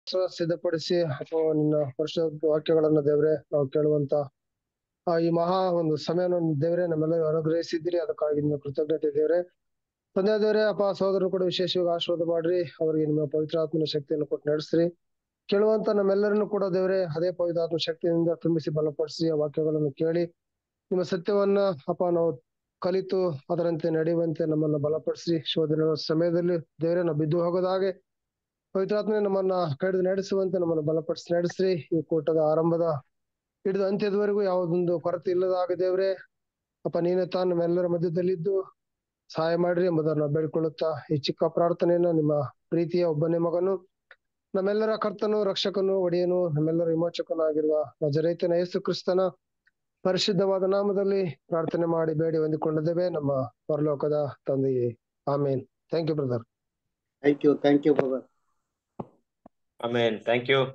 ಸಿದ್ಧಪಡಿಸಿ ಅಥವಾ ನಿನ್ನ ಪರಿಶುದ್ಧ ವಾಕ್ಯಗಳನ್ನ ದೇವ್ರೆ ನಾವು ಕೇಳುವಂತ ಆ ಈ ಮಹಾ ಒಂದು ಸಮಯವನ್ನು ದೇವರೇ ನಮ್ಮೆಲ್ಲರೂ ಅನುಗ್ರಹಿಸಿದ್ದೀರಿ ಅದಕ್ಕಾಗಿ ನಿಮ್ಮ ಕೃತಜ್ಞತೆ ದೇವರೇ ತಂದೆ ದೇವರೇ ಅಪ್ಪ ಸಹೋದರರು ಕೂಡ ವಿಶೇಷವಾಗಿ ಆಶೀರ್ವಾದ ಮಾಡ್ರಿ ಅವರಿಗೆ ನಿಮ್ಮ ಪವಿತ್ರಾತ್ಮನ ಶಕ್ತಿಯನ್ನು ಕೊಟ್ಟು ನಡೆಸ್ರಿ ಕೇಳುವಂತ ನಮ್ಮೆಲ್ಲರನ್ನು ಕೂಡ ದೇವರೇ ಅದೇ ಪವಿತ್ರಾತ್ಮ ಶಕ್ತಿಯಿಂದ ತುಂಬಿಸಿ ಬಲಪಡಿಸಿ ಆ ವಾಕ್ಯಗಳನ್ನು ಕೇಳಿ ನಿಮ್ಮ ಸತ್ಯವನ್ನ ಅಪ್ಪ ನಾವು ಕಲಿತು ಅದರಂತೆ ನಡೆಯುವಂತೆ ನಮ್ಮನ್ನ ಬಲಪಡಿಸಿ ಶೋಧನೆ ಸಮಯದಲ್ಲಿ ದೇವರೇ ನಾವು ಬಿದ್ದು ಹೋಗದ ಹಾಗೆ ಪವಿತ್ರಾತ್ಮನೆ ನಮ್ಮನ್ನ ಕಡಿದು ನಡೆಸುವಂತೆ ನಮ್ಮನ್ನು ಬಲಪಡಿಸಿ ನಡೆಸ್ರಿ ಈ ಕೂಟದ ಆರಂಭದ ಹಿಡಿದು ಅಂತ್ಯದವರೆಗೂ ಯಾವುದೊಂದು ಕೊರತೆ ಇಲ್ಲದ ಹಾಗೆ ದೇವ್ರೆ ಅಪ್ಪ ನೀನೇ ತಾನು ನಮ್ಮೆಲ್ಲರ ಮಧ್ಯದಲ್ಲಿದ್ದು ಸಹಾಯ ಮಾಡ್ರಿ ಎಂಬುದನ್ನು ನಾವು ಬೇಡಿಕೊಳ್ಳುತ್ತಾ ಈ ಚಿಕ್ಕ ಪ್ರಾರ್ಥನೆಯನ್ನು ನಿಮ್ಮ ಪ್ರೀತಿಯ ಒಬ್ಬನೇ ಮಗನು ನಮ್ಮೆಲ್ಲರ ಕರ್ತನು ರಕ್ಷಕನು ಒಡೆಯನು ನಮ್ಮೆಲ್ಲರ ವಿಮೋಚಕನು ಆಗಿರುವ ನಜರೈತನ ಯೇಸು ಕ್ರಿಸ್ತನ ಪರಿಶುದ್ಧವಾದ ನಾಮದಲ್ಲಿ ಪ್ರಾರ್ಥನೆ ಮಾಡಿ ಬೇಡಿ ಹೊಂದಿಕೊಂಡಿದ್ದೇವೆ ನಮ್ಮ ಪರಲೋಕದ ತಂದೆಯೇ ಆಮೇನ್ thank you brother thank you thank you brother ಆಮೇನ್ ಥ್ಯಾಂಕ್ ಯು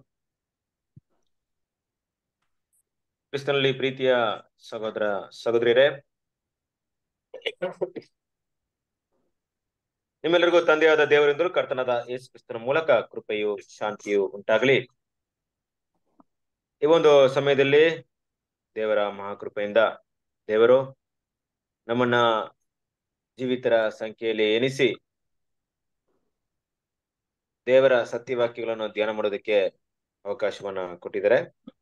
ಕ್ರಿಸ್ತನಲ್ಲಿ ಪ್ರೀತಿಯ ಸಹೋದರ ಸಹೋದರಿಯರೇ ನಿಮ್ಮೆಲ್ಲರಿಗೂ ತಂದೆಯಾದ ದೇವರಿಂದಲೂ ಕರ್ತನಾದ ಯೇಸು ಕ್ರಿಸ್ತನ ಮೂಲಕ ಕೃಪೆಯು ಶಾಂತಿಯು ಉಂಟಾಗಲಿ ಈ ಒಂದು ಸಮಯದಲ್ಲಿ ದೇವರ ಮಹಾಕೃಪೆಯಿಂದ ದೇವರು ನಮ್ಮನ್ನ ಜೀವಿತರ ಸಂಖ್ಯೆಯಲ್ಲಿ ಎನಿಸಿ ದೇವರ ಸತ್ಯವಾಕ್ಯಗಳನ್ನು ಧ್ಯಾನ ಮಾಡೋದಕ್ಕೆ ಅವಕಾಶವನ್ನ ಕೊಟ್ಟಿದ್ದಾರೆ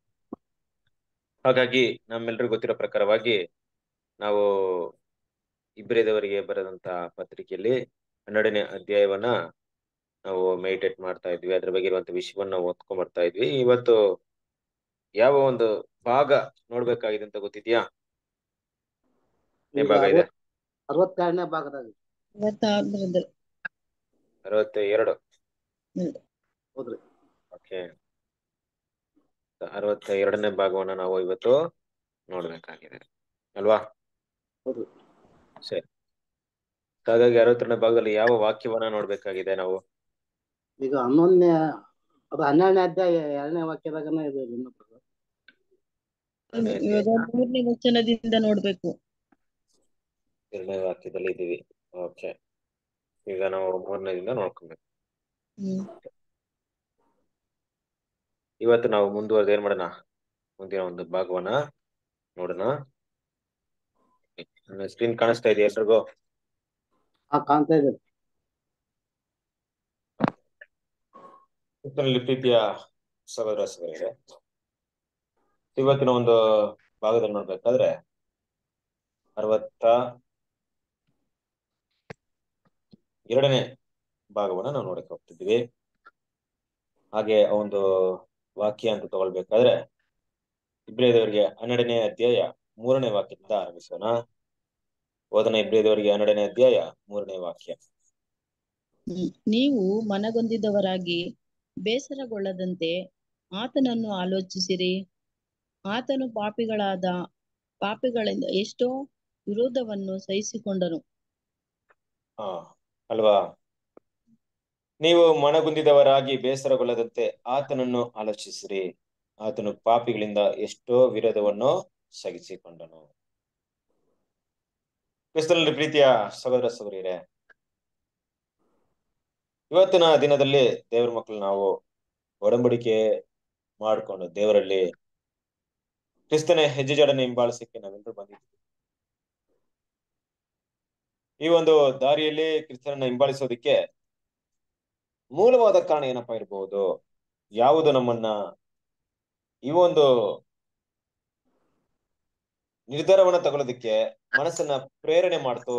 ಹಾಗಾಗಿ ನಮ್ಮೆಲ್ಲರಿಗೂ ಗೊತ್ತಿರೋ ಪ್ರಕಾರವಾಗಿ ನಾವು ಇಬ್ರಿದವರಿಗೆ ಬರೆದಂತ ಪತ್ರಿಕೆಯಲ್ಲಿ ಹನ್ನೆರಡನೇ ಅಧ್ಯಾಯವನ್ನ ನಾವು ಮೆಡಿಟೇಟ್ ಮಾಡ್ತಾ ಇದ್ವಿ ಅದ್ರ ಬಗ್ಗೆ ಇರುವಂತ ವಿಷಯವನ್ನ ಓದ್ಕೊಂಡ್ ಬರ್ತಾ ಇದ್ವಿ ಇವತ್ತು ಯಾವ ಒಂದು ಭಾಗ ನೋಡ್ಬೇಕಾಗಿದೆ ಅಂತ ಗೊತ್ತಿದ್ಯಾ ಏನ್ ಭಾಗ ಇದೆ ಅರವತ್ತೆರಡನೇ ಭಾಗದಾಗ ಇವತ್ತಾದ್ರದ್ದು ಅರವತ್ತ ಎರಡು ಹೌದ್ರಿ ಓಕೆ ಅರವತ್ತ ಎರಡನೇ ಭಾಗವನ್ನ ನಾವು ಇವತ್ತು ನೋಡ್ಬೇಕಾಗಿದೆ ಅಲ್ವಾ ಹೌದು ಸರಿ ಹಾಗಾಗಿ ಅರವತ್ತೆರಡನೇ ಭಾಗದಲ್ಲಿ ಯಾವ ವಾಕ್ಯವನ್ನ ನೋಡ್ಬೇಕಾಗಿದೆ ನಾವು ಈಗ ಹನ್ನೊಂದನೇ ಅದು ಹನ್ನೆರಡನೇ ಅಧ್ಯಾಯ ಎರಡನೇ ವಾಕ್ಯದಾಗನೇ ಇದೆ ಇನ್ನು brother. ಇವಾಗ ಮೂರನೇ ವಚನದಿಂದ ನೋಡ್ಬೇಕು ಎರಡನೇ ವಾಕ್ಯದಲ್ಲಿ ಇದೀವಿ ಓಕೆ ಈಗ ನಾವು ಮೂರನೇದಿಂದ ನೋಡ್ಕೊಬೇಕು ಹ್ಮ್ ಇವತ್ತು ನಾವು ಮುಂದುವರೆದು ಏನ್ ಮಾಡೋಣ ಮುಂದಿನ ಒಂದು ಭಾಗವನ್ನ ನೋಡೋಣ ಸ್ಕ್ರೀನ್ ಕಾಣಿಸ್ತಾ ಇದೆಯಾ ಎಲ್ರಿಗೂ ಹಾ ಕಾಣ್ತಾ ಇದೆ ಕ್ರಿಸ್ತನಲ್ಲಿ ಪ್ರೀತಿಯ ಸಹೋದರ ಸಹೋದರಿಯರೇ ಇವತ್ತಿನ ಒಂದು ಭಾಗದಲ್ಲಿ ನೋಡ್ಬೇಕಾದ್ರೆ ಅರವತ್ತ ಎರಡನೇ ಭಾಗವನ್ನ ನಾವು ನೋಡಕ್ ಹೋಗ್ತಿದ್ವಿ ಹಾಗೆ ಆ ಒಂದು ವಾಕ್ಯ ಅಂತ ತಗೊಳ್ಬೇಕಾದ್ರೆ ಇಬ್ರಿಯದವರಿಗೆ ಹನ್ನೆರಡನೇ ಅಧ್ಯಾಯ ಮೂರನೇ ವಾಕ್ಯದಿಂದ ಆರಂಭಿಸೋಣ ಓದನ ಇಬ್ರಿಯದವರಿಗೆ ಹನ್ನೆರಡನೇ ಅಧ್ಯಾಯ ಮೂರನೇ ವಾಕ್ಯ ಹ್ಮ್. ನೀವು ಮನಗೊಂದಿದವರಾಗಿ ಬೇಸರಗೊಳ್ಳದಂತೆ ಆತನನ್ನು ಆಲೋಚಿಸಿರಿ ಆತನು ಪಾಪಿಗಳಾದ ಪಾಪಿಗಳಿಂದ ಎಷ್ಟೋ ವಿರೋಧವನ್ನು ಸಹಿಸಿಕೊಂಡನು ಹಾ ಅಲ್ವಾ ನೀವು ಮನಗುಂದಿದವರಾಗಿ ಬೇಸರಗೊಳ್ಳದಂತೆ ಆತನನ್ನು ಆಲೋಚಿಸಿರಿ ಆತನು ಪಾಪಿಗಳಿಂದ ಎಷ್ಟೋ ವಿರೋಧವನ್ನು ಸಹಿಸಿಕೊಂಡನು ಕ್ರಿಸ್ತನಲ್ಲಿ ಪ್ರೀತಿಯ ಸಹೋದರ ಸಹೋದರಿಯರೇ ಇವತ್ತಿನ ದಿನದಲ್ಲಿ ದೇವರ ಮಕ್ಕಳು ನಾವು ಒಡಂಬಡಿಕೆ ಮಾಡಿಕೊಂಡು ದೇವರಲ್ಲಿ ಕ್ರಿಸ್ತನ ಹೆಜ್ಜೆ ಜಾಡನ್ನು ಹಿಂಬಾಲಿಸಕ್ಕೆ ನಾವೆಲ್ಲರೂ ಬಂದಿದ್ದೀವಿ ಈ ಒಂದು ದಾರಿಯಲ್ಲಿ ಕ್ರಿಸ್ತನನ್ನ ಹಿಂಬಾಲಿಸೋದಕ್ಕೆ ಮೂಲವಾದ ಕಾರಣ ಏನಪ್ಪಾ ಇರಬಹುದು ಯಾವುದು ನಮ್ಮನ್ನ ಈ ಒಂದು ನಿರ್ಧಾರವನ್ನ ತಗೊಳ್ಳೋದಕ್ಕೆ ಮನಸ್ಸನ್ನ ಪ್ರೇರಣೆ ಮಾಡ್ತು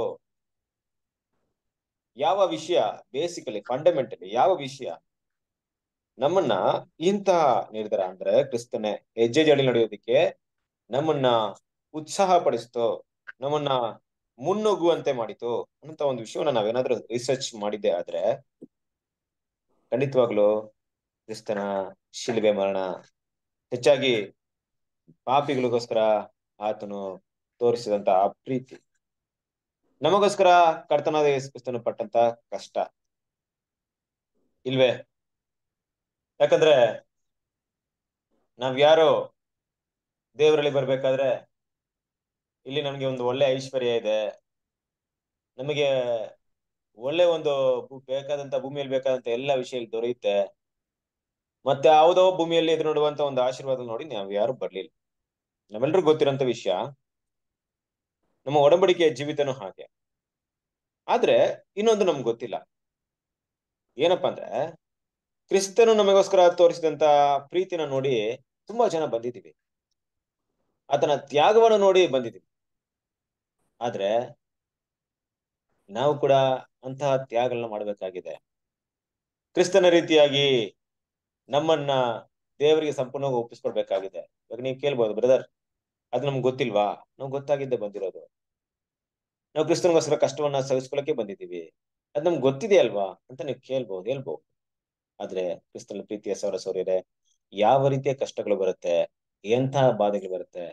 ಯಾವ ವಿಷಯ ಬೇಸಿಕಲಿ ಫಂಡಮೆಂಟಲಿ ಯಾವ ವಿಷಯ ನಮ್ಮನ್ನ ಇಂತಹ ನಿರ್ಧಾರ ಅಂದ್ರೆ ಕ್ರಿಸ್ತನ ಹೆಜ್ಜೆ ಜಾಡಿ ನಡೆಯೋದಕ್ಕೆ ನಮ್ಮನ್ನ ಉತ್ಸಾಹ ಪಡಿಸ್ತು ನಮ್ಮನ್ನ ಮುನ್ನುಗ್ಗುವಂತೆ ಮಾಡಿತು ಅಂತ ಒಂದು ವಿಷಯವನ್ನ ನಾವೇನಾದ್ರೂ ರಿಸರ್ಚ್ ಮಾಡಿದ್ದೆ ಆದ್ರೆ ಖಂಡಿತವಾಗ್ಲು ಕ್ರಿಸ್ತನ ಶಿಲ್ಬೆ ಮರಣ ಹೆಚ್ಚಾಗಿ ಪಾಪಿಗಳಿಗೋಸ್ಕರ ಆತನು ತೋರಿಸಿದಂತ ಆ ಪ್ರೀತಿ ನಮಗೋಸ್ಕರ ಕರ್ತನಾದ ಯೇಸು ಕ್ರಿಸ್ತನು ಪಟ್ಟಂತ ಕಷ್ಟ ಇಲ್ವೇ ಯಾಕಂದ್ರೆ ನಾವ್ಯಾರೋ ದೇವರಲ್ಲಿ ಬರ್ಬೇಕಾದ್ರೆ ಇಲ್ಲಿ ನಮ್ಗೆ ಒಂದು ಒಳ್ಳೆ ಐಶ್ವರ್ಯ ಇದೆ ನಮಗೆ ಒಳ್ಳೆ ಒಂದು ಭೂ- ಬೇಕಾದಂತ ಭೂಮಿಯಲ್ಲಿ ಬೇಕಾದಂತ ಎಲ್ಲ ವಿಷಯ ಇಲ್ಲಿ ದೊರೆಯುತ್ತೆ ಮತ್ತೆ ಯಾವುದೋ ಭೂಮಿಯಲ್ಲಿ ಎದುರು ನೋಡುವಂತ ಒಂದು ಆಶೀರ್ವಾದ ನೋಡಿ ನಾವು ಯಾರು ಬರ್ಲಿಲ್ಲ ನಮ್ಮೆಲ್ರಿಗೂ ಗೊತ್ತಿರೋಂತ ವಿಷಯ ನಮ್ಮ ಒಡಂಬಡಿಕೆಯ ಜೀವಿತನೂ ಹಾಗೆ ಆದ್ರೆ ಇನ್ನೊಂದು ನಮ್ಗೆ ಗೊತ್ತಿಲ್ಲ ಏನಪ್ಪಾ ಅಂದ್ರೆ ಕ್ರಿಸ್ತನು ನಮಗೋಸ್ಕರ ತೋರಿಸಿದಂತ ಪ್ರೀತಿನ ನೋಡಿ ತುಂಬಾ ಜನ ಬಂದಿದ್ದೀವಿ ಆತನ ತ್ಯಾಗವನ್ನು ನೋಡಿ ಬಂದಿದ್ದೀವಿ ಆದ್ರೆ ನಾವು ಕೂಡ ಅಂತಹ ತ್ಯಾಗಗಳನ್ನ ಮಾಡ್ಬೇಕಾಗಿದೆ ಕ್ರಿಸ್ತನ ರೀತಿಯಾಗಿ ನಮ್ಮನ್ನ ದೇವರಿಗೆ ಸಂಪೂರ್ಣವಾಗಿ ಒಪ್ಪಿಸ್ಕೊಡ್ಬೇಕಾಗಿದೆ ಇವಾಗ ನೀವು ಕೇಳ್ಬೋದು ಬ್ರದರ್ ಅದು ನಮ್ಗೆ ಗೊತ್ತಿಲ್ವಾ ನಾವು ಗೊತ್ತಾಗಿದ್ದೆ ಬಂದಿರೋದು ನಾವು ಕ್ರಿಸ್ತನಿಗೋಸ್ಕರ ಕಷ್ಟವನ್ನ ಸಹಿಸ್ಕೊಳ್ಳಕ್ಕೆ ಬಂದಿದ್ದೀವಿ ಅದ್ ನಮ್ಗೆ ಗೊತ್ತಿದೆ ಅಲ್ವಾ ಅಂತ ನೀವು ಕೇಳ್ಬಹುದು ಹೇಳ್ಬಹುದು ಆದ್ರೆ ಕ್ರಿಸ್ತನ ಪ್ರೀತಿಯ ಸೌರ ಸೌರ್ಯರೆ ಯಾವ ರೀತಿಯ ಕಷ್ಟಗಳು ಬರುತ್ತೆ ಎಂತಹ ಬಾಧೆಗಳು ಬರುತ್ತೆ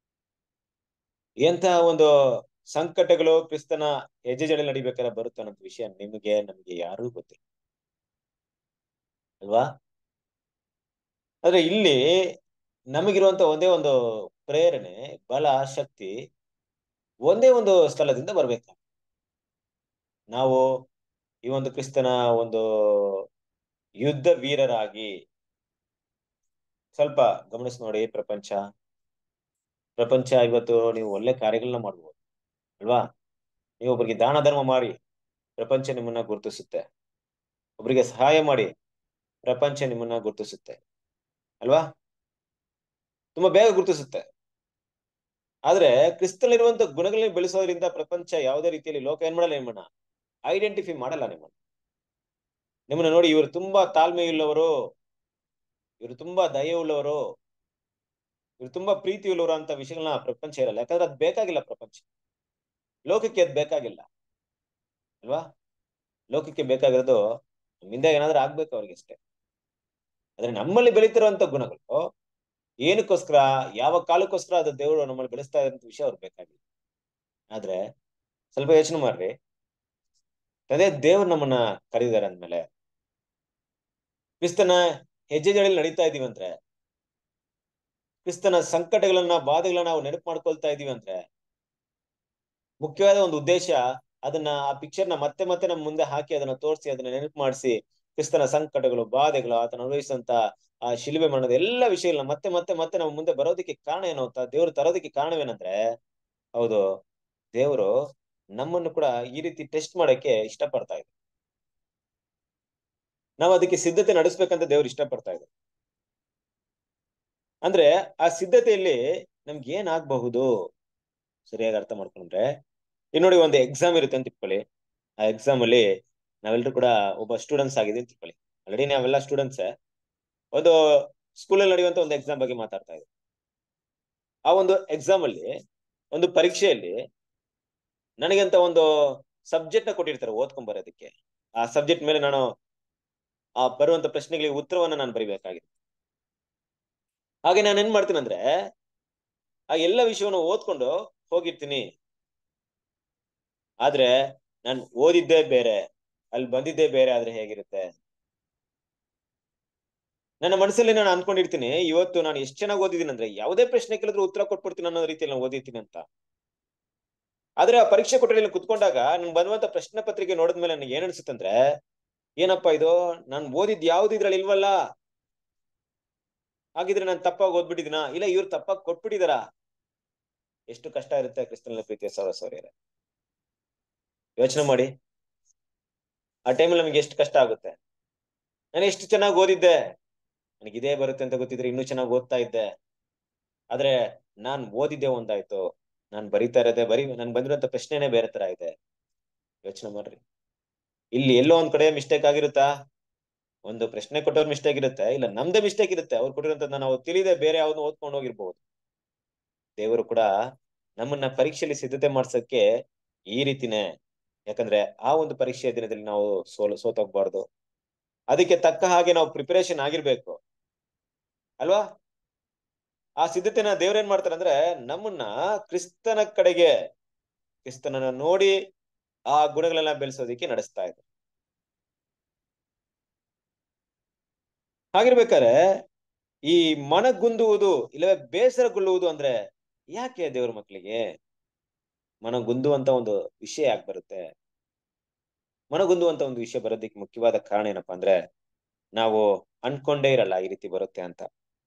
ಎಂತಹ ಒಂದು ಸಂಕಟಗಳು ಕ್ರಿಸ್ತನ ಹೆಜ್ಜೆ ಜಡೆ ನಡಿಬೇಕಾದ್ರೆ ಬರುತ್ತೆ ಅನ್ನೋ ವಿಷಯ ನಿಮಗೆ ನಮಗೆ ಯಾರೂ ಗೊತ್ತಿಲ್ಲ ಅಲ್ವಾ ಆದ್ರೆ ಇಲ್ಲಿ ನಮಗಿರುವಂತ ಒಂದೇ ಒಂದು ಪ್ರೇರಣೆ ಬಲ ಶಕ್ತಿ ಒಂದೇ ಒಂದು ಸ್ಥಳದಿಂದ ಬರ್ಬೇಕು ನಾವು ಈ ಒಂದು ಕ್ರಿಸ್ತನ ಒಂದು ಯುದ್ಧ ವೀರರಾಗಿ ಸ್ವಲ್ಪ ಗಮನಿಸಿ ನೋಡಿ ಪ್ರಪಂಚ ಪ್ರಪಂಚ ಇವತ್ತು ನೀವು ಒಳ್ಳೆ ಕಾರ್ಯಗಳನ್ನ ಮಾಡ್ಬೋದು ಅಲ್ವಾ ನೀವು ಒಬ್ಬರಿಗೆ ದಾನ ಧರ್ಮ ಮಾಡಿ ಪ್ರಪಂಚ ನಿಮ್ಮನ್ನ ಗುರುತಿಸುತ್ತೆ ಒಬ್ಬರಿಗೆ ಸಹಾಯ ಮಾಡಿ ಪ್ರಪಂಚ ನಿಮ್ಮನ್ನ ಗುರುತಿಸುತ್ತೆ ಅಲ್ವಾ ತುಂಬಾ ಬೇಗ ಗುರುತಿಸುತ್ತೆ ಆದ್ರೆ ಕ್ರಿಸ್ತನಲ್ಲಿರುವಂತ ಗುಣಗಳನ್ನ ಬೆಳೆಸೋದ್ರಿಂದ ಪ್ರಪಂಚ ಯಾವುದೇ ರೀತಿಯಲ್ಲಿ ಲೋಕ ಏನ್ ಮಾಡಲ್ಲ ನಿಮ್ಮನ್ನ ಐಡೆಂಟಿಫೈ ಮಾಡಲ್ಲ ನಿಮ್ಮನ್ನ ನಿಮ್ಮನ್ನ ನೋಡಿ ಇವರು ತುಂಬಾ ತಾಳ್ಮೆಯುಳ್ಳವರು ಇವರು ತುಂಬಾ ದಯೆ ಉಳ್ಳವರು ಇವರು ತುಂಬಾ ಪ್ರೀತಿ ಉಳ್ಳವರು ಅಂತ ವಿಷಯಗಳನ್ನ ಪ್ರಪಂಚ ಇರಲ್ಲ ಯಾಕಂದ್ರೆ ಅದ್ ಬೇಕಾಗಿಲ್ಲ ಪ್ರಪಂಚ ಲೋಕಕ್ಕೆ ಅದ್ ಬೇಕಾಗಿಲ್ಲ ಅಲ್ವಾ ಲೋಕಕ್ಕೆ ಬೇಕಾಗಿರೋದು ನಮ್ಮಿಂದ ಏನಾದ್ರೂ ಆಗ್ಬೇಕು ಅವ್ರಿಗೆ ಅಷ್ಟೇ ಆದ್ರೆ ನಮ್ಮಲ್ಲಿ ಬೆಳೀತಿರುವಂತ ಗುಣಗಳು ಏನಕ್ಕೋಸ್ಕರ ಯಾವ ಕಾಲಕ್ಕೋಸ್ಕರ ಅದು ದೇವರು ನಮ್ಮಲ್ಲಿ ಬೆಳೆಸ್ತಾ ಇರೋಂಥ ವಿಷಯ ಅವ್ರಿಗೆ ಬೇಕಾಗಿಲ್ಲ ಆದ್ರೆ ಸ್ವಲ್ಪ ಯೋಚನೆ ಮಾಡ್ರಿ ಅದೇ ದೇವ್ರು ನಮ್ಮನ್ನ ಕರೀದಾರೆ ಅಂದ್ಮೇಲೆ ಕ್ರಿಸ್ತನ ಹೆಜ್ಜೆಗಳಲ್ಲಿ ನಡೀತಾ ಇದೀವಿ ಅಂದ್ರೆ ಕ್ರಿಸ್ತನ ಸಂಕಟಗಳನ್ನ ಬಾಧೆಗಳನ್ನ ನಾವು ನೆನಪು ಮಾಡ್ಕೊಳ್ತಾ ಇದೀವಿ ಅಂದ್ರೆ ಮುಖ್ಯವಾದ ಒಂದು ಉದ್ದೇಶ ಅದನ್ನ ಆ ಪಿಕ್ಚರ್ನ ಮತ್ತೆ ಮತ್ತೆ ನಮ್ಮ ಮುಂದೆ ಹಾಕಿ ಅದನ್ನ ತೋರಿಸಿ ಅದನ್ನ ನೆನಪು ಮಾಡಿಸಿ ಕ್ರಿಸ್ತನ ಸಂಕಟಗಳು ಬಾಧೆಗಳು ಆತನ ಅನುಭವಿಸಿದಂತ ಆ ಶಿಲುಬೆ ಮರಣದ ಎಲ್ಲ ವಿಷಯಗಳನ್ನ ಮತ್ತೆ ಮತ್ತೆ ಮತ್ತೆ ನಮ್ಮ ಮುಂದೆ ಬರೋದಕ್ಕೆ ಕಾರಣ ಏನು ಅಂತ ದೇವ್ರು ತರೋದಕ್ಕೆ ಕಾರಣವೇನಂದ್ರೆ ಹೌದು ದೇವರು ನಮ್ಮನ್ನು ಕೂಡ ಈ ರೀತಿ ಟೆಸ್ಟ್ ಮಾಡಕ್ಕೆ ಇಷ್ಟಪಡ್ತಾ ಇದೆ ನಾವು ಅದಕ್ಕೆ ಸಿದ್ಧತೆ ನಡೆಸ್ಬೇಕಂತ ದೇವ್ರು ಇಷ್ಟಪಡ್ತಾ ಇದೆ ಅಂದ್ರೆ ಆ ಸಿದ್ಧತೆಯಲ್ಲಿ ನಮ್ಗೆ ಏನ್ ಆಗ್ಬಹುದು ಸರಿಯಾಗಿ ಅರ್ಥ ಮಾಡ್ಕೊಂಡ್ರೆ ಈಗ ನೋಡಿ ಒಂದು ಎಕ್ಸಾಮ್ ಇರುತ್ತೆ ಅಂತ ತಿಳ್ಕೊಳ್ಳಿ ಆ ಎಕ್ಸಾಮ್ ಅಲ್ಲಿ ನಾವೆಲ್ಲರೂ ಕೂಡ ಒಬ್ಬ ಸ್ಟೂಡೆಂಟ್ಸ್ ಆಗಿದೆ ಅಂತ ತಿಳ್ಕೊಳ್ಳಿ ಆಲ್ರೆಡಿ ನಾವೆಲ್ಲ ಸ್ಟೂಡೆಂಟ್ಸ್ ಒಂದು ಸ್ಕೂಲಲ್ಲಿ ನಡೆಯುವಂತ ಒಂದು ಎಕ್ಸಾಮ್ ಬಗ್ಗೆ ಮಾತಾಡ್ತಾ ಇದ್ದೀವಿ ಆ ಒಂದು ಎಕ್ಸಾಮ್ ಅಲ್ಲಿ ಒಂದು ಪರೀಕ್ಷೆಯಲ್ಲಿ ನನಗಂತ ಒಂದು ಸಬ್ಜೆಕ್ಟ್ ನ ಕೊಟ್ಟಿರ್ತಾರೆ ಓದ್ಕೊಂಡ್ ಬರೋದಕ್ಕೆ ಆ ಸಬ್ಜೆಕ್ಟ್ ಮೇಲೆ ನಾನು ಆ ಬರುವಂತ ಪ್ರಶ್ನೆಗಳಿಗೆ ಉತ್ತರವನ್ನ ನಾನು ಬರಿಬೇಕಾಗಿದೆ ಹಾಗೆ ನಾನು ಏನ್ ಮಾಡ್ತೀನಿ ಅಂದ್ರೆ ಆ ಎಲ್ಲ ವಿಷಯವನ್ನು ಓದ್ಕೊಂಡು ಹೋಗಿರ್ತೀನಿ ಆದ್ರೆ ನಾನು ಓದಿದ್ದೇ ಬೇರೆ ಅಲ್ಲಿ ಬಂದಿದ್ದೇ ಬೇರೆ ಆದ್ರೆ ಹೇಗಿರುತ್ತೆ ನನ್ನ ಮನಸ್ಸಲ್ಲಿ ನಾನು ಅನ್ಕೊಂಡಿರ್ತೀನಿ ಇವತ್ತು ನಾನು ಎಷ್ಟು ಚೆನ್ನಾಗಿ ಓದಿದ್ದೀನಿ ಅಂದ್ರೆ ಯಾವುದೇ ಪ್ರಶ್ನೆ ಕೇಳಿದ್ರು ಉತ್ತರ ಕೊಟ್ಬಿಡ್ತೀನಿ ಅನ್ನೋ ರೀತಿಯಲ್ಲಿ ನಾನು ಓದಿರ್ತೀನಿ ಅಂತ ಆದ್ರೆ ಆ ಪರೀಕ್ಷೆ ಕೊಠಡಿಯಲ್ಲಿ ಕುತ್ಕೊಂಡಾಗ ನನ್ ಬಂದಂತ ಪ್ರಶ್ನೆ ಪತ್ರಿಕೆ ನೋಡಿದ್ಮೇಲೆ ನನಗೆ ಏನ್ ಅನ್ಸುತ್ತಂದ್ರೆ ಏನಪ್ಪಾ ಇದು ನಾನು ಓದಿದ್ ಯಾವ್ದು ಇದ್ರಲ್ಲಿ ಇಲ್ವಲ್ಲ ಹಾಗಿದ್ರೆ ನಾನು ತಪ್ಪಾಗಿ ಓದ್ಬಿಟ್ಟಿದ್ದೀನಾ ಇಲ್ಲ ಇವ್ರು ತಪ್ಪಾಗಿ ಕೊಟ್ಬಿಟ್ಟಿದಾರ ಎಷ್ಟು ಕಷ್ಟ ಇರುತ್ತೆ ಕ್ರಿಸ್ತನ ಪ್ರೀತಿಯ ಸೌರ ಸೌರ್ಯರೇ ಯೋಚನೆ ಮಾಡಿ ಆ ಟೈಮಲ್ಲಿ ನಮಗೆ ಎಷ್ಟು ಕಷ್ಟ ಆಗುತ್ತೆ ನಾನು ಎಷ್ಟು ಚೆನ್ನಾಗಿ ಓದಿದ್ದೆ ನನಗೆ ಇದೇ ಬರುತ್ತೆ ಅಂತ ಗೊತ್ತಿದ್ರೆ ಇನ್ನೂ ಚೆನ್ನಾಗಿ ಓದ್ತಾ ಇದ್ದೆ ಆದ್ರೆ ನಾನ್ ಓದಿದ್ದೆ ಒಂದಾಯ್ತು ನಾನ್ ಬರಿತಾ ಇರೋದೇ ಬರೀ ನನ್ ಬಂದಿರೋಂಥ ಪ್ರಶ್ನೆನೇ ಬೇರೆ ತರ ಇದೆ ಯೋಚನೆ ಮಾಡ್ರಿ ಇಲ್ಲಿ ಎಲ್ಲೋ ಒಂದ್ ಕಡೆ ಮಿಸ್ಟೇಕ್ ಆಗಿರುತ್ತಾ ಒಂದು ಪ್ರಶ್ನೆ ಕೊಟ್ಟವ್ರ ಮಿಸ್ಟೇಕ್ ಇರುತ್ತೆ ಇಲ್ಲ ನಮ್ದೇ ಮಿಸ್ಟೇಕ್ ಇರುತ್ತೆ ಅವ್ರು ಕೊಟ್ಟಿರೋಂಥದ್ದು ನಾವು ತಿಳಿದೆ ಬೇರೆ ಯಾವ್ದು ಓದ್ಕೊಂಡು ಹೋಗಿರ್ಬೋದು ದೇವರು ಕೂಡ ನಮ್ಮನ್ನ ಪರೀಕ್ಷೆಯಲ್ಲಿ ಸಿದ್ಧತೆ ಮಾಡ್ಸಕ್ಕೆ ಈ ರೀತಿನೇ ಯಾಕಂದ್ರೆ ಆ ಒಂದು ಪರೀಕ್ಷೆಯ ದಿನದಲ್ಲಿ ನಾವು ಸೋಲು ಸೋತೋಗ್ಬಾರ್ದು ಅದಕ್ಕೆ ತಕ್ಕ ಹಾಗೆ ನಾವು ಪ್ರಿಪರೇಷನ್ ಆಗಿರ್ಬೇಕು ಅಲ್ವಾ ಆ ಸಿದ್ಧತೆನ ದೇವ್ರೇನ್ ಮಾಡ್ತಾರೆ ಅಂದ್ರೆ ನಮ್ಮನ್ನ ಕ್ರಿಸ್ತನ ಕಡೆಗೆ ಕ್ರಿಸ್ತನನ್ನ ನೋಡಿ ಆ ಗುಣಗಳನ್ನ ಬೆಳೆಸೋದಿಕ್ಕೆ ನಡೆಸ್ತಾ ಇದ್ದಾರೆ ಹಾಗಿರ್ಬೇಕಾದ್ರೆ ಈ ಮನಗುಂದುವುದು ಇಲ್ಲವೇ ಬೇಸರಗೊಳ್ಳುವುದು ಅಂದ್ರೆ ಯಾಕೆ ದೇವ್ರ ಮಕ್ಕಳಿಗೆ ಮನಗುಂದುವಂತ ಒಂದು ವಿಷಯ ಯಾಕೆ ಬರುತ್ತೆ ಮನಗುಂದುವಂತ ಒಂದು ವಿಷಯ ಬರೋದಕ್ಕೆ ಮುಖ್ಯವಾದ ಕಾರಣ ಏನಪ್ಪಾ ಅಂದ್ರೆ ನಾವು ಅನ್ಕೊಂಡೇ ಇರಲ್ಲ ಈ ರೀತಿ ಬರುತ್ತೆ ಅಂತ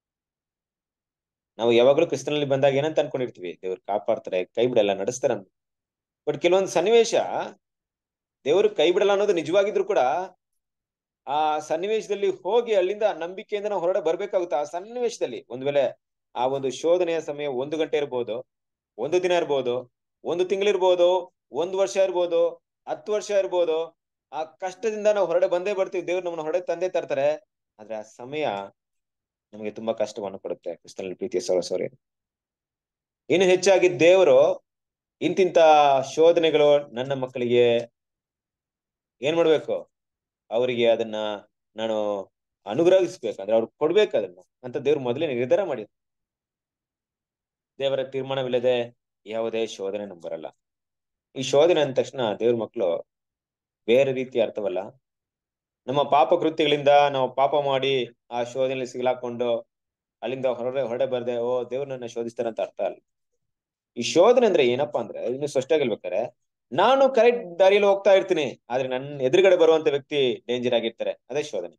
ನಾವು ಯಾವಾಗ್ಲೂ ಕ್ರಿಸ್ತನಲ್ಲಿ ಬಂದಾಗ ಏನಂತ ಅನ್ಕೊಂಡಿರ್ತೀವಿ ದೇವ್ರು ಕಾಪಾಡ್ತಾರೆ ಕೈ ಬಿಡಲ್ಲ ನಡೆಸ್ತಾರೆ ಅಂತ ಬಟ್ ಕೆಲವೊಂದು ಸನ್ನಿವೇಶ ದೇವರು ಕೈ ಬಿಡಲ್ಲ ಅನ್ನೋದು ನಿಜವಾಗಿದ್ರು ಕೂಡ ಆ ಸನ್ನಿವೇಶದಲ್ಲಿ ಹೋಗಿ ಅಲ್ಲಿಂದ ನಂಬಿಕೆಯಿಂದ ನಾವು ಹೊರಗಡೆ ಬರ್ಬೇಕಾಗುತ್ತೆ ಆ ಸನ್ನಿವೇಶದಲ್ಲಿ ಒಂದ್ ವೇಳೆ ಆ ಒಂದು ಶೋಧನೆಯ ಸಮಯ ಒಂದು ಗಂಟೆ ಇರ್ಬೋದು ಒಂದು ದಿನ ಇರ್ಬೋದು ಒಂದು ತಿಂಗಳಿರ್ಬೋದು ಒಂದು ವರ್ಷ ಇರ್ಬೋದು ಹತ್ತು ವರ್ಷ ಇರ್ಬೋದು ಆ ಕಷ್ಟದಿಂದ ನಾವು ಹೊರಗಡೆ ಬಂದೇ ಬರ್ತೀವಿ ದೇವ್ರು ನಮ್ಮನ್ನ ಹೊರಗಡೆ ತಂದೆ ತರ್ತಾರೆ ಆದ್ರೆ ಆ ಸಮಯ ನಮಗೆ ತುಂಬಾ ಕಷ್ಟವನ್ನು ಕೊಡುತ್ತೆ ಕ್ರಿಸ್ತನಲ್ಲಿ ಪ್ರೀತಿಯ ಸಹೋದರಿ ಇನ್ನು ಹೆಚ್ಚಾಗಿ ದೇವರು ಇಂತಿಂತ ಶೋಧನೆಗಳು ನನ್ನ ಮಕ್ಕಳಿಗೆ ಏನ್ ಮಾಡ್ಬೇಕು ಅವರಿಗೆ ಅದನ್ನ ನಾನು ಅನುಗ್ರಹಿಸ್ಬೇಕು ಅಂದ್ರೆ ಅವ್ರಿಗೆ ಕೊಡ್ಬೇಕು ಅದನ್ನ ಅಂತ ದೇವ್ರು ಮೊದಲೇ ನಿರ್ಧಾರ ಮಾಡಿದ್ರು ದೇವರ ತೀರ್ಮಾನವಿಲ್ಲದೆ ಯಾವುದೇ ಶೋಧನೆ ನಮ್ಗೆ ಬರಲ್ಲ ಈ ಶೋಧನೆ ಅಂದ ತಕ್ಷಣ ದೇವ್ರ ಮಕ್ಕಳು ಬೇರೆ ರೀತಿ ಅರ್ಥವಲ್ಲ ನಮ್ಮ ಪಾಪ ಕೃತ್ಯಗಳಿಂದ ನಾವು ಪಾಪ ಮಾಡಿ ಆ ಶೋಧನೆಯಲ್ಲಿ ಸಿಗ್ಲಾಕೊಂಡು ಅಲ್ಲಿಂದ ಹೊರಗಡೆ ಹೊರಡೆ ಬರ್ದೆ ಓ ದೇವ್ರು ನನ್ನ ಶೋಧಿಸ್ತಾರೆ ಅಂತ ಅರ್ಥ ಅಲ್ಲ ಈ ಶೋಧನೆ ಅಂದ್ರೆ ಏನಪ್ಪಾ ಅಂದ್ರೆ ಇನ್ನು ಸ್ಪಷ್ಟ ಹೇಳ್ಬೇಕಾರೆ ನಾನು ಕರೆಕ್ಟ್ ದಾರಿಯಲ್ಲಿ ಹೋಗ್ತಾ ಇರ್ತೀನಿ ಆದ್ರೆ ನನ್ನ ಎದುರುಗಡೆ ಬರುವಂತ ವ್ಯಕ್ತಿ ಡೇಂಜರ್ ಆಗಿರ್ತಾರೆ ಅದೇ ಶೋಧನೆ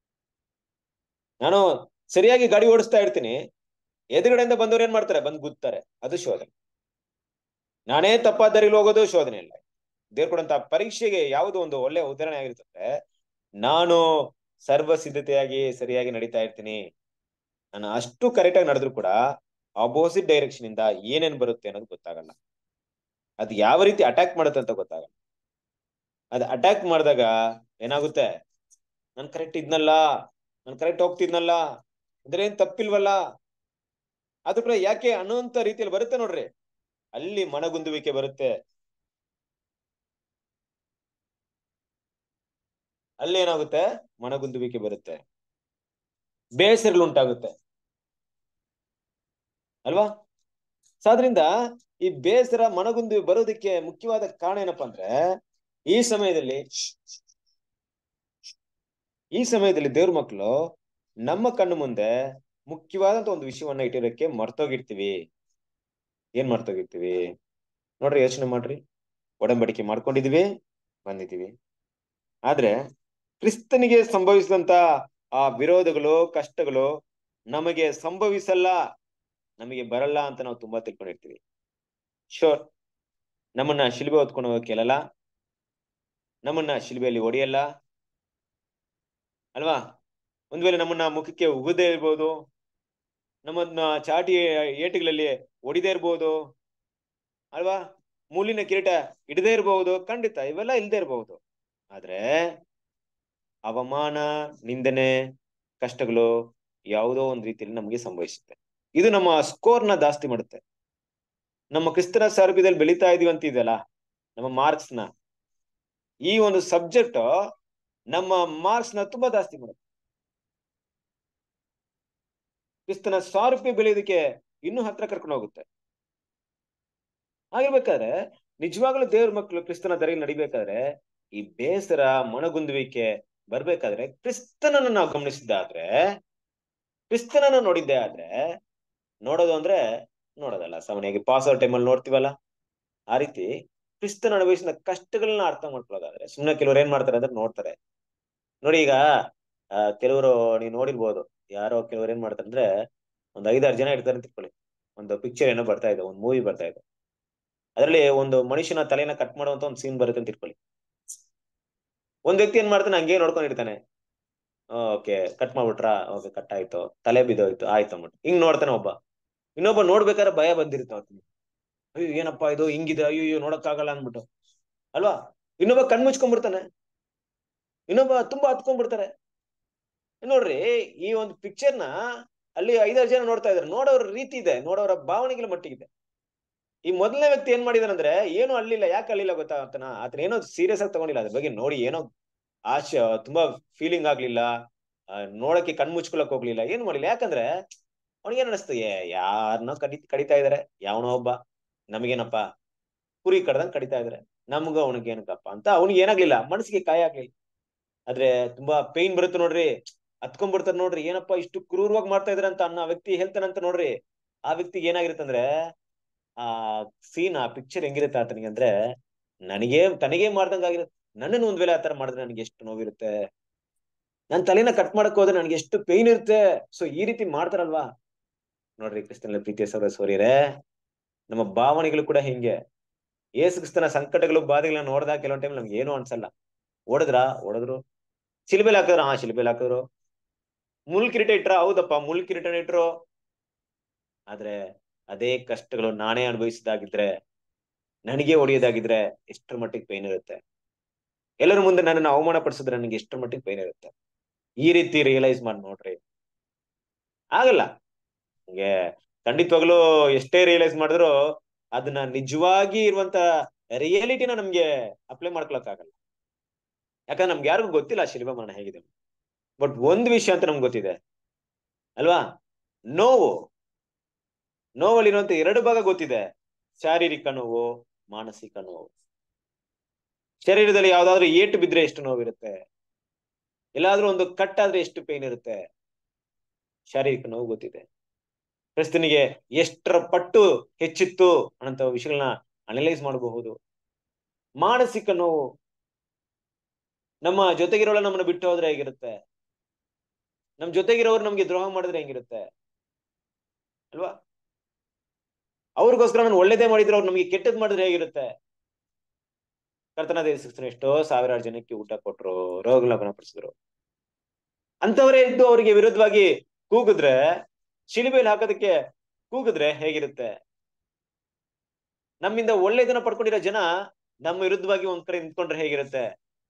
ನಾನು ಸರಿಯಾಗಿ ಗಾಡಿ ಓಡಿಸ್ತಾ ಇರ್ತೀನಿ ಎದುರುಗಡೆಯಿಂದ ಬಂದವ್ರು ಏನ್ ಮಾಡ್ತಾರೆ ಬಂದ್ ಗುದ್ತಾರೆ ಅದು ಶೋಧನೆ ನಾನೇ ತಪ್ಪಾದ ದಾರಿಯಲ್ಲಿ ಹೋಗೋದು ಶೋಧನೆ ಇಲ್ಲ ದೇವ್ರು ಕೊಡಂತ ಪರೀಕ್ಷೆಗೆ ಯಾವುದು ಒಂದು ಒಳ್ಳೆ ಉದಾಹರಣೆ ಆಗಿರ್ತದೆ ನಾನು ಸರ್ವ ಸಿದ್ಧತೆಯಾಗಿ ಸರಿಯಾಗಿ ನಡೀತಾ ಇರ್ತೀನಿ ನಾನು ಅಷ್ಟು ಕರೆಕ್ಟ್ ಆಗಿ ನಡೆದ್ರು ಕೂಡ ಅಪೋಸಿಟ್ ಡೈರೆಕ್ಷನ್ ಇಂದ ಏನೇನ್ ಬರುತ್ತೆ ಅನ್ನೋದು ಗೊತ್ತಾಗಲ್ಲ ಅದು ಯಾವ ರೀತಿ ಅಟ್ಯಾಕ್ ಮಾಡುತ್ತೆ ಅಂತ ಗೊತ್ತಾಗಲ್ಲ ಅದು ಅಟ್ಯಾಕ್ ಮಾಡಿದಾಗ ಏನಾಗುತ್ತೆ ನನ್ ಕರೆಕ್ಟ್ ಇದ್ನಲ್ಲ ನನ್ ಕರೆಕ್ಟ್ ಹೋಗ್ತಿದ್ನಲ್ಲ ಅಂದ್ರೆ ಏನ್ ತಪ್ಪಿಲ್ವಲ್ಲ ಅದು ಕೂಡ ಯಾಕೆ ಅನ್ನೋಂತ ರೀತಿಯಲ್ಲಿ ಬರುತ್ತೆ ನೋಡ್ರಿ ಅಲ್ಲಿ ಮನಗುಂದುವಿಕೆ ಬರುತ್ತೆ ಅಲ್ಲಿ ಏನಾಗುತ್ತೆ ಮನಗುಂದುವಿಕೆ ಬರುತ್ತೆ ಬೇಸರಗಳು ಉಂಟಾಗುತ್ತೆ ಅಲ್ವಾ ಸೊ ಆದ್ರಿಂದ ಈ ಬೇಸರ ಮನಗುಂದು ಬರೋದಕ್ಕೆ ಮುಖ್ಯವಾದ ಕಾರಣ ಏನಪ್ಪಾ ಅಂದ್ರೆ ಈ ಸಮಯದಲ್ಲಿ ಈ ಸಮಯದಲ್ಲಿ ದೇವ್ರ ಮಕ್ಕಳು ನಮ್ಮ ಕಣ್ಣು ಮುಂದೆ ಮುಖ್ಯವಾದಂತ ಒಂದು ವಿಷಯವನ್ನ ಇಟ್ಟಿರೋಕ್ಕೆ ಮರ್ತೋಗಿರ್ತೀವಿ ಏನ್ ಮರ್ತೋಗಿರ್ತೀವಿ ನೋಡ್ರಿ ಯೋಚನೆ ಮಾಡ್ರಿ ಒಡಂಬಡಿಕೆ ಮಾಡ್ಕೊಂಡಿದೀವಿ ಬಂದಿದೀವಿ ಆದ್ರೆ ಕ್ರಿಸ್ತನಿಗೆ ಸಂಭವಿಸಿದಂತ ಆ ವಿರೋಧಗಳು ಕಷ್ಟಗಳು ನಮಗೆ ಸಂಭವಿಸಲ್ಲ ನಮಗೆ ಬರಲ್ಲ ಅಂತ ನಾವು ತುಂಬಾ ತಿಳ್ಕೊಂಡಿರ್ತೀವಿ ಶೋರ್ ನಮ್ಮನ್ನ ಶಿಲ್ಬೆ ಹೊತ್ಕೊಂಡು ಹೋಗಕ್ಕೆ ಕೇಳಲ್ಲ ನಮ್ಮನ್ನ ಶಿಲ್ಬೆಯಲ್ಲಿ ಹೊಡೆಯಲ್ಲ ಅಲ್ವಾ ಒಂದ್ ವೇಳೆ ನಮ್ಮನ್ನ ಮುಖಕ್ಕೆ ಉಗದೇ ಇರ್ಬೋದು ನಮ್ಮನ್ನ ಚಾಟಿ ಏಟುಗಳಲ್ಲಿ ಹೊಡಿದೇ ಇರ್ಬೋದು ಅಲ್ವಾ ಮೂಲಿನ ಕಿರೀಟ ಹಿಡದೇ ಇರಬಹುದು ಖಂಡಿತ ಇವೆಲ್ಲ ಇಲ್ದೇ ಇರಬಹುದು ಆದ್ರೆ ಅವಮಾನ ನಿಂದನೆ ಕಷ್ಟಗಳು ಯಾವುದೋ ಒಂದು ರೀತಿಯಲ್ಲಿ ನಮಗೆ ಸಂಭವಿಸುತ್ತೆ ಇದು ನಮ್ಮ ಸ್ಕೋರ್ನ ಜಾಸ್ತಿ ಮಾಡುತ್ತೆ ನಮ್ಮ ಕ್ರಿಸ್ತನ ಸಾರೂಪ್ಯದಲ್ಲಿ ಬೆಳೀತಾ ಇದೀವಿ ಅಂತ ಇದೆಯಲ್ಲ ನಮ್ಮ ಮಾರ್ಕ್ಸ್ ನ ಈ ಒಂದು ಸಬ್ಜೆಕ್ಟ್ ನಮ್ಮ ಮಾರ್ಕ್ಸ್ ನ ತುಂಬಾ ಜಾಸ್ತಿ ಮಾಡುತ್ತೆ ಕ್ರಿಸ್ತನ ಸಾರೂಪ್ಯ ಬೆಳೆಯೋದಕ್ಕೆ ಇನ್ನೂ ಹತ್ರ ಕರ್ಕೊಂಡು ಹೋಗುತ್ತೆ ಆಗಿರ್ಬೇಕಾದ್ರೆ ನಿಜವಾಗ್ಲೂ ದೇವ್ರ ಮಕ್ಕಳು ಕ್ರಿಸ್ತನ ದರೆಯಲ್ಲಿ ನಡಿಬೇಕಾದ್ರೆ ಈ ಬೇಸರ ಮನಗುಂದುವಿಕೆ ಬರ್ಬೇಕಾದ್ರೆ ಕ್ರಿಸ್ತನನ್ನು ನಾವು ಗಮನಿಸಿದ್ದಾದ್ರೆ ಕ್ರಿಸ್ತನನ್ನು ನೋಡಿದ್ದೆ ಆದ್ರೆ ನೋಡೋದು ಅಂದ್ರೆ ನೋಡೋದಲ್ಲ ಸಾಮಾನ್ಯವಾಗಿ ಪಾಸ್ ಔಟ್ ಟೈಮಲ್ಲಿ ನೋಡ್ತೀವಲ್ಲ ಆ ರೀತಿ ಕ್ರಿಸ್ತನ ಅನುಭವಿಸಿದ ಕಷ್ಟಗಳನ್ನ ಅರ್ಥ ಮಾಡ್ಕೊಳ್ಳೋದಾದ್ರೆ ಸುಮ್ಮನೆ ಕೆಲವ್ರು ಏನ್ ಮಾಡ್ತಾರೆ ಅಂದ್ರೆ ನೋಡ್ತಾರೆ ನೋಡಿ ಈಗ ಆ ಕೆಲವರು ನೀವು ನೋಡಿರ್ಬೋದು ಯಾರೋ ಕೆಲವ್ರು ಏನ್ ಮಾಡ್ತಾರೆ ಅಂದ್ರೆ ಒಂದ್ ಐದಾರು ಜನ ಇರ್ತಾರೆ ಅಂತ ತಿಳ್ಕೊಳ್ಳಿ ಒಂದು ಪಿಕ್ಚರ್ ಏನೋ ಬರ್ತಾ ಇದೆ ಒಂದು ಮೂವಿ ಬರ್ತಾ ಇದೆ ಅದರಲ್ಲಿ ಒಂದು ಮನುಷ್ಯನ ತಲೆನ ಕಟ್ ಮಾಡುವಂತ ಒಂದು ಸೀನ್ ಬರುತ್ತೆ ಅಂತ ಇಟ್ಕೊಳ್ಳಿ ಒಂದ್ ವ್ಯಕ್ತಿ ಏನ್ ಮಾಡ್ತಾನೆ ಹಂಗೆ ನೋಡ್ಕೊಂಡಿರ್ತಾನೆ ಓಕೆ ಕಟ್ ಮಾಡ್ಬಿಟ್ರಾ ಓಕೆ ಕಟ್ ಆಯ್ತು ತಲೆ ಬಿದ್ದೋಯ್ತು ಆಯ್ತು ಅಂದ್ಬಿಟ್ಟು ಹಿಂಗ್ ನೋಡ್ತಾನೆ ಒಬ್ಬ ಇನ್ನೊಬ್ಬ ನೋಡ್ಬೇಕಾದ್ರೆ ಭಯ ಬಂದಿರುತ್ತೆ ಅವತ್ತಿನ ಅಯ್ಯೋ ಏನಪ್ಪಾ ಇದು ಹಿಂಗಿದೆ ಅಯ್ಯೋ ಅಯ್ಯೋ ನೋಡಕ್ಕಾಗಲ್ಲ ಅಂದ್ಬಿಟ್ಟು ಅಲ್ವಾ ಇನ್ನೊಬ್ಬ ಕಣ್ ಮುಚ್ಕೊಂಡ್ಬಿಡ್ತಾನೆ ಇನ್ನೊಬ್ಬ ತುಂಬಾ ಹತ್ಕೊಂಡ್ಬಿಡ್ತಾರೆ ನೋಡ್ರಿ ಈ ಒಂದು ಪಿಕ್ಚರ್ನ ಅಲ್ಲಿ ಐದಾರು ಜನ ನೋಡ್ತಾ ಇದಾರೆ ನೋಡೋರ ರೀತಿ ಇದೆ ನೋಡೋರ ಭಾವನೆಗಳ ಮಟ್ಟಿಗಿದೆ ಈ ಮೊದಲನೇ ವ್ಯಕ್ತಿ ಏನ್ ಮಾಡಿದಾನಂದ್ರೆ ಏನು ಅಲ್ಲಿಲ್ಲ ಯಾಕೆ ಅಲ್ಲಿಲ್ಲ ಗೊತ್ತಾ ಆತನ ಆತನ ಏನೋ ಸೀರಿಯಸ್ ಆಗಿ ತಗೊಂಡಿಲ್ಲ ಅದ್ರ ಬಗ್ಗೆ ನೋಡಿ ಏನೋ ಆಶೆ ತುಂಬಾ ಫೀಲಿಂಗ್ ಆಗ್ಲಿಲ್ಲ ನೋಡಕ್ಕೆ ಕಣ್ ಮುಚ್ಕೊಳಕ್ ಹೋಗ್ಲಿಲ್ಲ ಏನ್ ಮಾಡಿಲ್ಲ ಯಾಕಂದ್ರೆ ಅವ್ನಿಗೇನ್ ಅನಿಸ್ತು ಏ ಯಾರನ್ನೋ ಕಡಿ ಕಡಿತಾ ಇದಾರೆ ಯಾವನೋ ಒಬ್ಬ ನಮಗೇನಪ್ಪ ಕುರಿ ಕಡ್ದಂಗ್ ಕಡಿತಾ ಇದಾರೆ ನಮ್ಗ ಅವನಿಗೇನಕ್ಕಪ್ಪ ಅಂತ ಅವ್ನಿಗೆ ಏನಾಗ್ಲಿಲ್ಲ ಮನಸ್ಸಿಗೆ ಕಾಯ ಆಗ್ಲಿಲ್ಲ ಆದ್ರೆ ತುಂಬಾ ಪೇನ್ ಬರುತ್ತೆ ನೋಡ್ರಿ ಹತ್ಕೊಂಡ್ಬಿಡ್ತಾರ ನೋಡ್ರಿ ಏನಪ್ಪಾ ಇಷ್ಟು ಕ್ರೂರವಾಗಿ ಮಾಡ್ತಾ ಇದಾರೆ ಅಂತ ಅನ್ನೋ ವ್ಯಕ್ತಿ ಹೇಳ್ತಾನಂತ ನೋಡ್ರಿ ಆ ವ್ಯಕ್ತಿಗೆ ಏನಾಗಿರುತ್ತಂದ್ರೆ ಆ ಸೀನ್ ಆ ಪಿಕ್ಚರ್ ಹೆಂಗಿರುತ್ತೆ ಆತನಿಗೆ ಅಂದ್ರೆ ನನಗೆ ತನಗೇ ಮಾಡ್ದಂಗ ಆಗಿರುತ್ತೆ ನನ್ನನ್ನು ಒಂದ್ ವೇಳೆ ಆತರ ಮಾಡಿದ್ರೆ ನನಗೆ ಎಷ್ಟು ನೋವಿರುತ್ತೆ ನನ್ ತಲೆನ ಕಟ್ ಮಾಡಕ್ ಹೋದ್ರೆ ನನಗೆ ಎಷ್ಟು ಪೇನ್ ಇರುತ್ತೆ ಸೊ ಈ ರೀತಿ ಮಾಡ್ತಾರಲ್ವಾ ನೋಡ್ರಿ ಕ್ರಿಸ್ತನಲ್ಲಿ ಪ್ರೀತಿಯ ಸಹೋದರ ಸೋರಿಯರೇ ನಮ್ಮ ಭಾವನೆಗಳು ಕೂಡ ಹಿಂಗೆ ಏಸು ಕ್ರಿಸ್ತನ ಸಂಕಟಗಳು ಬಾಧೆಗಳನ್ನ ನೋಡಿದಾಗ ಕೆಲವೊಂದು ಟೈಮ್ ನಮ್ಗೆ ಏನು ಅನ್ಸಲ್ಲ ಓಡಿದ್ರ ಓಡಿದ್ರು ಶಿಲ್ಬೆಲ್ ಹಾಕಿದ್ರ ಹಾ ಶಿಲ್ಬೆಲ್ ಹಾಕಿದ್ರು ಮುಲ್ ಕಿರೀಟ ಇಟ್ರ ಹೌದಪ್ಪ ಮುಲ್ ಕಿರೀಟ ಇಟ್ರು ಆದ್ರೆ ಅದೇ ಕಷ್ಟಗಳು ನಾನೇ ಅನುಭವಿಸಿದಾಗಿದ್ರೆ ನನಗೆ ಹೊಡೆಯೋದಾಗಿದ್ರೆ ಎಷ್ಟರ ಮಟ್ಟಿಗೆ ಪೈನ್ ಇರುತ್ತೆ ಎಲ್ಲರ ಮುಂದೆ ನನ್ನನ್ನು ಅವಮಾನ ಪಡಿಸಿದ್ರೆ ನನಗೆ ಎಷ್ಟರ ಮಟ್ಟಿಗೆ ಪೈನ್ ಇರುತ್ತೆ ಈ ರೀತಿ ರಿಯಲೈಸ್ ಮಾಡಿ ನೋಡ್ರಿ ಆಗಲ್ಲ ಹಂಗೆ ಖಂಡಿತವಾಗ್ಲೂ ಎಷ್ಟೇ ರಿಯಲೈಸ್ ಮಾಡಿದ್ರು ಅದನ್ನ ನಿಜವಾಗಿ ಇರುವಂತ ರಿಯಾಲಿಟಿನ ನಮ್ಗೆ ಅಪ್ಲೈ ಮಾಡ್ಕೊಳಕ್ ಆಗಲ್ಲ ಯಾಕಂದ್ರೆ ನಮ್ಗೆ ಯಾರಿಗೂ ಗೊತ್ತಿಲ್ಲ ಆ ಶಿಲ್ಬೆ ಮರಣ ಹೇಗಿದೆ ಬಟ್ ಒಂದ್ ವಿಷಯ ಅಂತ ನಮ್ಗೆ ಗೊತ್ತಿದೆ ಅಲ್ವಾ ನೋವು ನೋವಲ್ಲಿರುವಂತ ಎರಡು ಭಾಗ ಗೊತ್ತಿದೆ ಶಾರೀರಿಕ ನೋವು ಮಾನಸಿಕ ನೋವು ಶರೀರದಲ್ಲಿ ಯಾವ್ದಾದ್ರು ಏಟು ಬಿದ್ರೆ ಎಷ್ಟು ನೋವಿರುತ್ತೆ ಎಲ್ಲಾದ್ರೂ ಒಂದು ಕಟ್ಟಾದ್ರೆ ಎಷ್ಟು ಪೇನ್ ಇರುತ್ತೆ ಶಾರೀರಿಕ ನೋವು ಗೊತ್ತಿದೆ ಕ್ರಿಸ್ತನಿಗೆ ಎಷ್ಟರ ಪಟ್ಟು ಹೆಚ್ಚಿತ್ತು ಅನ್ನಂತ ವಿಷಯಗಳನ್ನ ಅನಲೈಸ್ ಮಾಡಬಹುದು ಮಾನಸಿಕ ನೋವು ನಮ್ಮ ಜೊತೆಗಿರೋಳ ನಮ್ಮನ್ನ ಬಿಟ್ಟು ಹೋದ್ರೆ ಹೇಗಿರುತ್ತೆ ನಮ್ ಜೊತೆಗಿರೋರು ನಮ್ಗೆ ದ್ರೋಹ ಮಾಡಿದ್ರೆ ಹೆಂಗಿರುತ್ತೆ ಅಲ್ವಾ ಅವ್ರಿಗೋಸ್ಕರ ನಾನು ಒಳ್ಳೇದೇ ಮಾಡಿದ್ರೆ ಅವ್ರು ನಮ್ಗೆ ಕೆಟ್ಟದ್ ಮಾಡಿದ್ರೆ ಹೇಗಿರುತ್ತೆ ಕರ್ತನಾದ ಯೇಸು ಎಷ್ಟೋ ಸಾವಿರಾರು ಜನಕ್ಕೆ ಊಟ ಕೊಟ್ರು ರೋಗಗಳ ಗುಣಪಡಿಸಿದ್ರು ಅಂತವರೇ ಇದ್ದು ಅವರಿಗೆ ವಿರುದ್ಧವಾಗಿ ಕೂಗಿದ್ರೆ ಶಿಲುಬೆಯಲ್ಲಿ ಹಾಕೋದಕ್ಕೆ ಕೂಗಿದ್ರೆ ಹೇಗಿರುತ್ತೆ ನಮ್ಮಿಂದ ಒಳ್ಳೇದನ್ನ ಪಡ್ಕೊಂಡಿರೋ ಜನ ನಮ್ಮ ವಿರುದ್ಧವಾಗಿ ಒಂದ್ ಕಡೆ ನಿಂತ್ಕೊಂಡ್ರೆ ಹೇಗಿರುತ್ತೆ